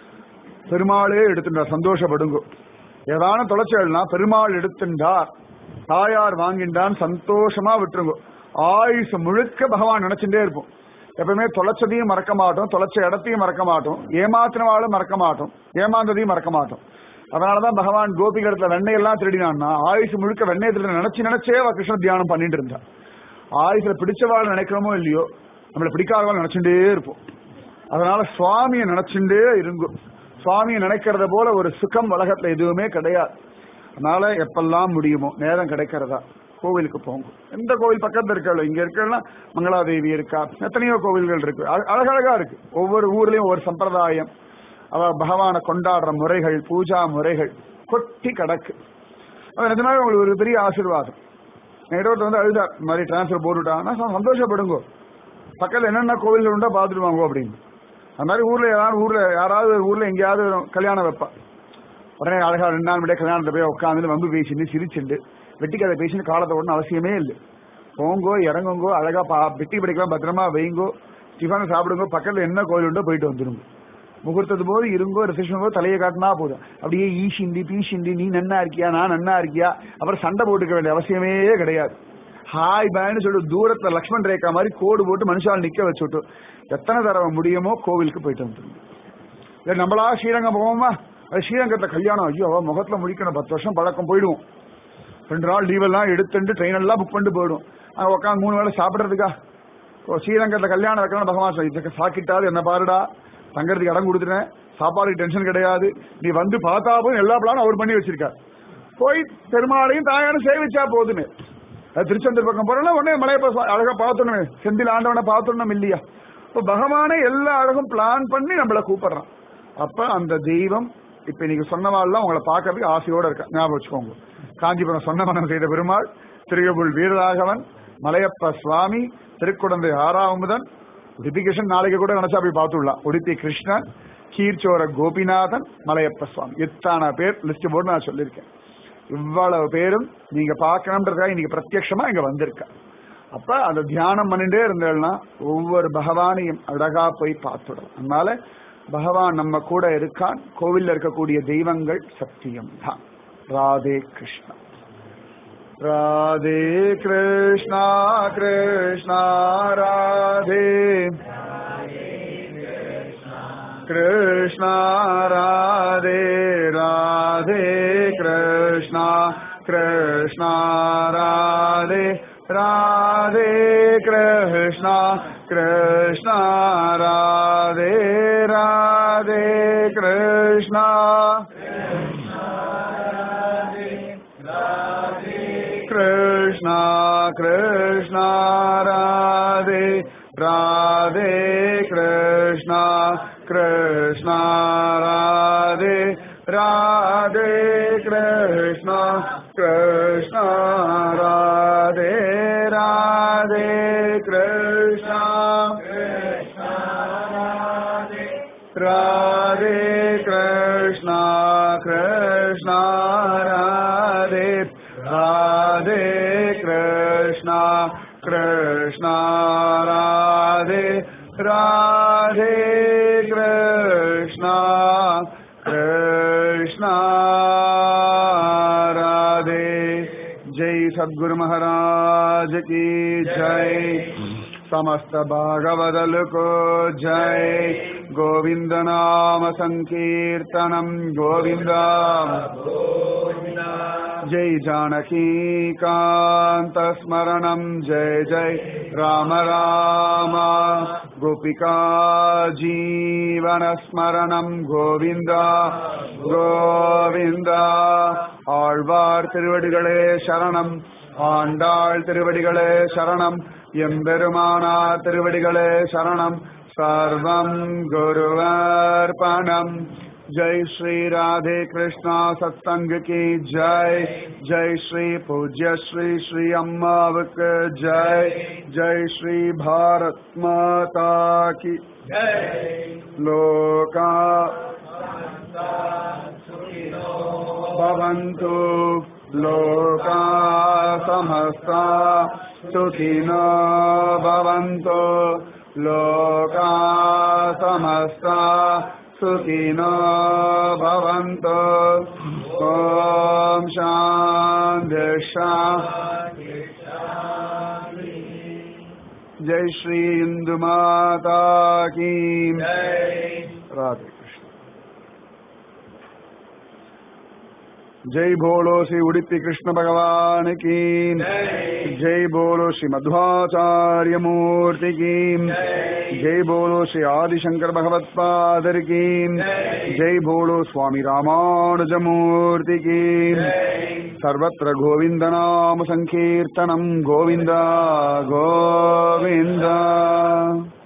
பெருமாளே எடுத்துட்டார் சந்தோஷப்படுங்க ஏதான தொலைச்சல்னா பெருமாள் எடுத்துட்டார் தாயார் வாங்கின்றான் சந்தோஷமா விட்டுருங்க ஆயுசு முழுக்க பகவான் நினைச்சுட்டே இருப்போம் எப்பவுமே தொலைச்சதையும் மறக்க மாட்டோம் தொலைச்ச இடத்தையும் மறக்க மாட்டோம் ஏமாத்தினவாளும் மறக்க மாட்டோம் ஏமாந்ததையும் மறக்க மாட்டோம் அதனாலதான் பகவான் கோபிகரத்துல வெண்ணெய் எல்லாம் திருடினான்னா ஆயுசு முழுக்க வெண்ணெய் திருடி நினைச்சு நினைச்சே அவ கிருஷ்ண தியானம் பண்ணிட்டு இருந்தா ஆயுசுல பிடிச்சவாள் நினைக்கிறோமோ இல்லையோ நம்மள பிடிக்காதவாள் நினைச்சுட்டே இருப்போம் அதனால சுவாமியை நினைச்சுட்டே இருங்கோ சுவாமியை நினைக்கிறத போல ஒரு சுகம் உலகத்துல எதுவுமே கிடையாது அதனால எப்பெல்லாம் முடியுமோ நேரம் கிடைக்கிறதா கோவிலுக்கு போங்க எந்த கோவில் பக்கத்துல இருக்கல இங்க இருக்கா மங்களாதேவி இருக்கா எத்தனையோ கோவில்கள் இருக்கு அழ- அழகழகா இருக்கு ஒவ்வொரு ஊர்லயும் ஒவ்வொரு சம்பிரதாயம் அவ பகவானை கொண்டாடுற முறைகள் பூஜா முறைகள் கொட்டி கிடக்கு அது நிஜமாவே உங்களுக்கு ஒரு பெரிய ஆசீர்வாதம் நேரோட்ட வந்து அழுதார் இந்த மாதிரி டிரான்ஸ்ஃபர் போட்டுட்டாங்கன்னா சந்தோஷப்படுங்க பக்கத்துல என்னென்ன கோவில்கள் உண்டோ பார்த்துட்டு வாங்க அப்படின்னு அந்த மாதிரி ஊர்ல யாராவது ஊர்ல யாராவது ஊர்ல எங்கேயாவது கல்யாணம் வைப்பா உடனே அழகா ரெண்டு நாள் முன்னாடியே கல்யாணத்தை போய் உட்காந்து வம்பு பேசிட்டு சிரிச்சுண்டு வெட்டி கதை பேசிட்டு காலத்தை ஒன்றும் அவசியமே இல்லை போங்கோ இறங்குங்கோ அழகா பா வெட்டி படிக்கலாம் பத்திரமா வைங்கோ டிஃபன் சாப்பிடுங்க பக்கத்துல என்ன கோயில் உண்டோ போயிட்டு வந்துருங்க முகூர்த்தத்து போது இருங்கோ ரிசப்ஷன் போது தலையை காட்டினா போதும் அப்படியே ஈஷிந்தி பீஷிந்தி நீ நன்னா இருக்கியா நான் நன்னா இருக்கியா அப்புறம் சண்டை போட்டுக்க வேண்டிய அவசியமே கிடையாது ஹாய் பாய்னு சொல்லிட்டு தூரத்துல லக்ஷ்மண் ரேகா மாதிரி கோடு போட்டு மனுஷால் நிக்க வச்சுட்டு எத்தனை தடவை முடியுமோ கோவிலுக்கு போயிட்டு வந்துருங்க இல்ல நம்மளா ஸ்ரீரங்கம் போவோமா அது ஸ்ரீரங்கத்துல கல்யாணம் ஐயோ முகத்துல முடிக்கணும் பத்து வருஷம் பழக்கம் போயிடுவோம் ரெண்டு நாள் லீவ் எல்லாம் எடுத்துட்டு ட்ரெயின் எல்லாம் புக் பண்ணிட்டு போயிடும் அங்க உட்காந்து மூணு வேளை சாப்பிடுறதுக்கா ஓ, ஸ்ரீரங்கத்துல கல்யாணம் வைக்கணும் பகவான் சொல்லி இதுக்கு சாக்கிட்டாது என்ன பாருடா தங்கறதுக்கு இடம் கொடுத்துட்டேன் சாப்பாடுக்கு டென்ஷன் கிடையாது நீ வந்து பார்த்தா போதும் எல்லா பிளானும் அவர் பண்ணி வச்சிருக்கார் போய் பெருமாளையும் தாயாரும் சேவிச்சா போதுமே அது திருச்செந்தூர் பக்கம் போறோம்னா உடனே மலையை பா- அழகா பார்த்தோமே செந்தில் ஆண்டவனை பார்த்தோம் இல்லையா இப்போ பகவானே எல்லா அழகும் பிளான் பண்ணி நம்மள கூப்பிடுறான் அப்ப அந்த தெய்வம் இப்ப இன்னைக்கு சொன்னவாள்லாம் உங்களை பார்க்கறதுக்கு ஆசையோட இருக்கா ஞாபகம் வச்சுக்கோங்க காஞ்சிபுரம் சொன்னவனம் செய்த பெருமாள் திருகபுல் வீரராகவன் மலையப்ப சுவாமி திருக்குடந்தை ஆறாவமுதன் உடுப்பி கிருஷ்ணன் நாளைக்கு கூட நினைச்சா போய் பார்த்துடலாம் உடுப்பி கிருஷ்ணன் கீர்ச்சோர கோபிநாதன் மலையப்ப சுவாமி எத்தான பேர் லிஸ்ட் போட்டு நான் சொல்லியிருக்கேன் இவ்வளவு பேரும் நீங்க பார்க்கணுன்றதுக்காக இன்னைக்கு பிரத்யட்சமா இங்க வந்திருக்க அப்ப அந்த தியானம் பண்ணிட்டே இருந்தேன்னா ஒவ்வொரு பகவானையும் அழகா போய் பார்த்துடலாம் அதனால பகவான் நம்ம கூட இருக்கான் கோவில்ல இருக்கக்கூடிய தெய்வங்கள் சத்தியம் தான் ராதே கிருஷ்ணா राधे कृष्णा कृष्णा राधे कृष्णा राधे राधे कृष्णा कृष्णा राधे राधे कृष्णा कृष्णा राधे राधे कृष्णा कृष्णा कृष्णा राधे राधे कृष्णा कृष्णा राधे राधे कृष्णा कृष्णा राधे राधे कृष्णा राधे कृष्णा कृष्णा राधे राधे कृष्णा कृष्णा राधे राधे कृष्णा कृष्णा राधे जय सद्गुरु महाराज की जय समस्त भागवदल को जय गोविंद नाम संकीर्तनम गोविंदा जय जानकी कांत स्मरणम जय जय राम राम गोपिका जीवन स्मरणम गोविंदा கோவிந்தா ஆழ்வார் திருவடிகளே சரணம் ஆண்டாள் திருவடிகளே சரணம் எம்பெருமானார் திருவடிகளே சரணம் சர்வம் குருவர்பணம் जय श्री राधे कृष्णा सत्संग की जय जय श्री पूज्य श्री श्री अम्मावक जय जय श्री भारत माता की लोका भवन्तु लोका समस्ता सुखिनो भवन्तु लोका समस्ता सुखिनो भवन्तु ॐ शान्ति जय श्री इंदु माता की राधे कृष्ण जय बोलो श्री उड़िपी कृष्ण भगवान की जय बोलो श्री मध्वाचार्य मूर्ति की जय बोलो श्री आदिशंकर भगवत पादर की जय बोलो स्वामी रामानुज मूर्ति की सर्वत्र गोविंद नाम संकीर्तनम गोविंदा गोविंदा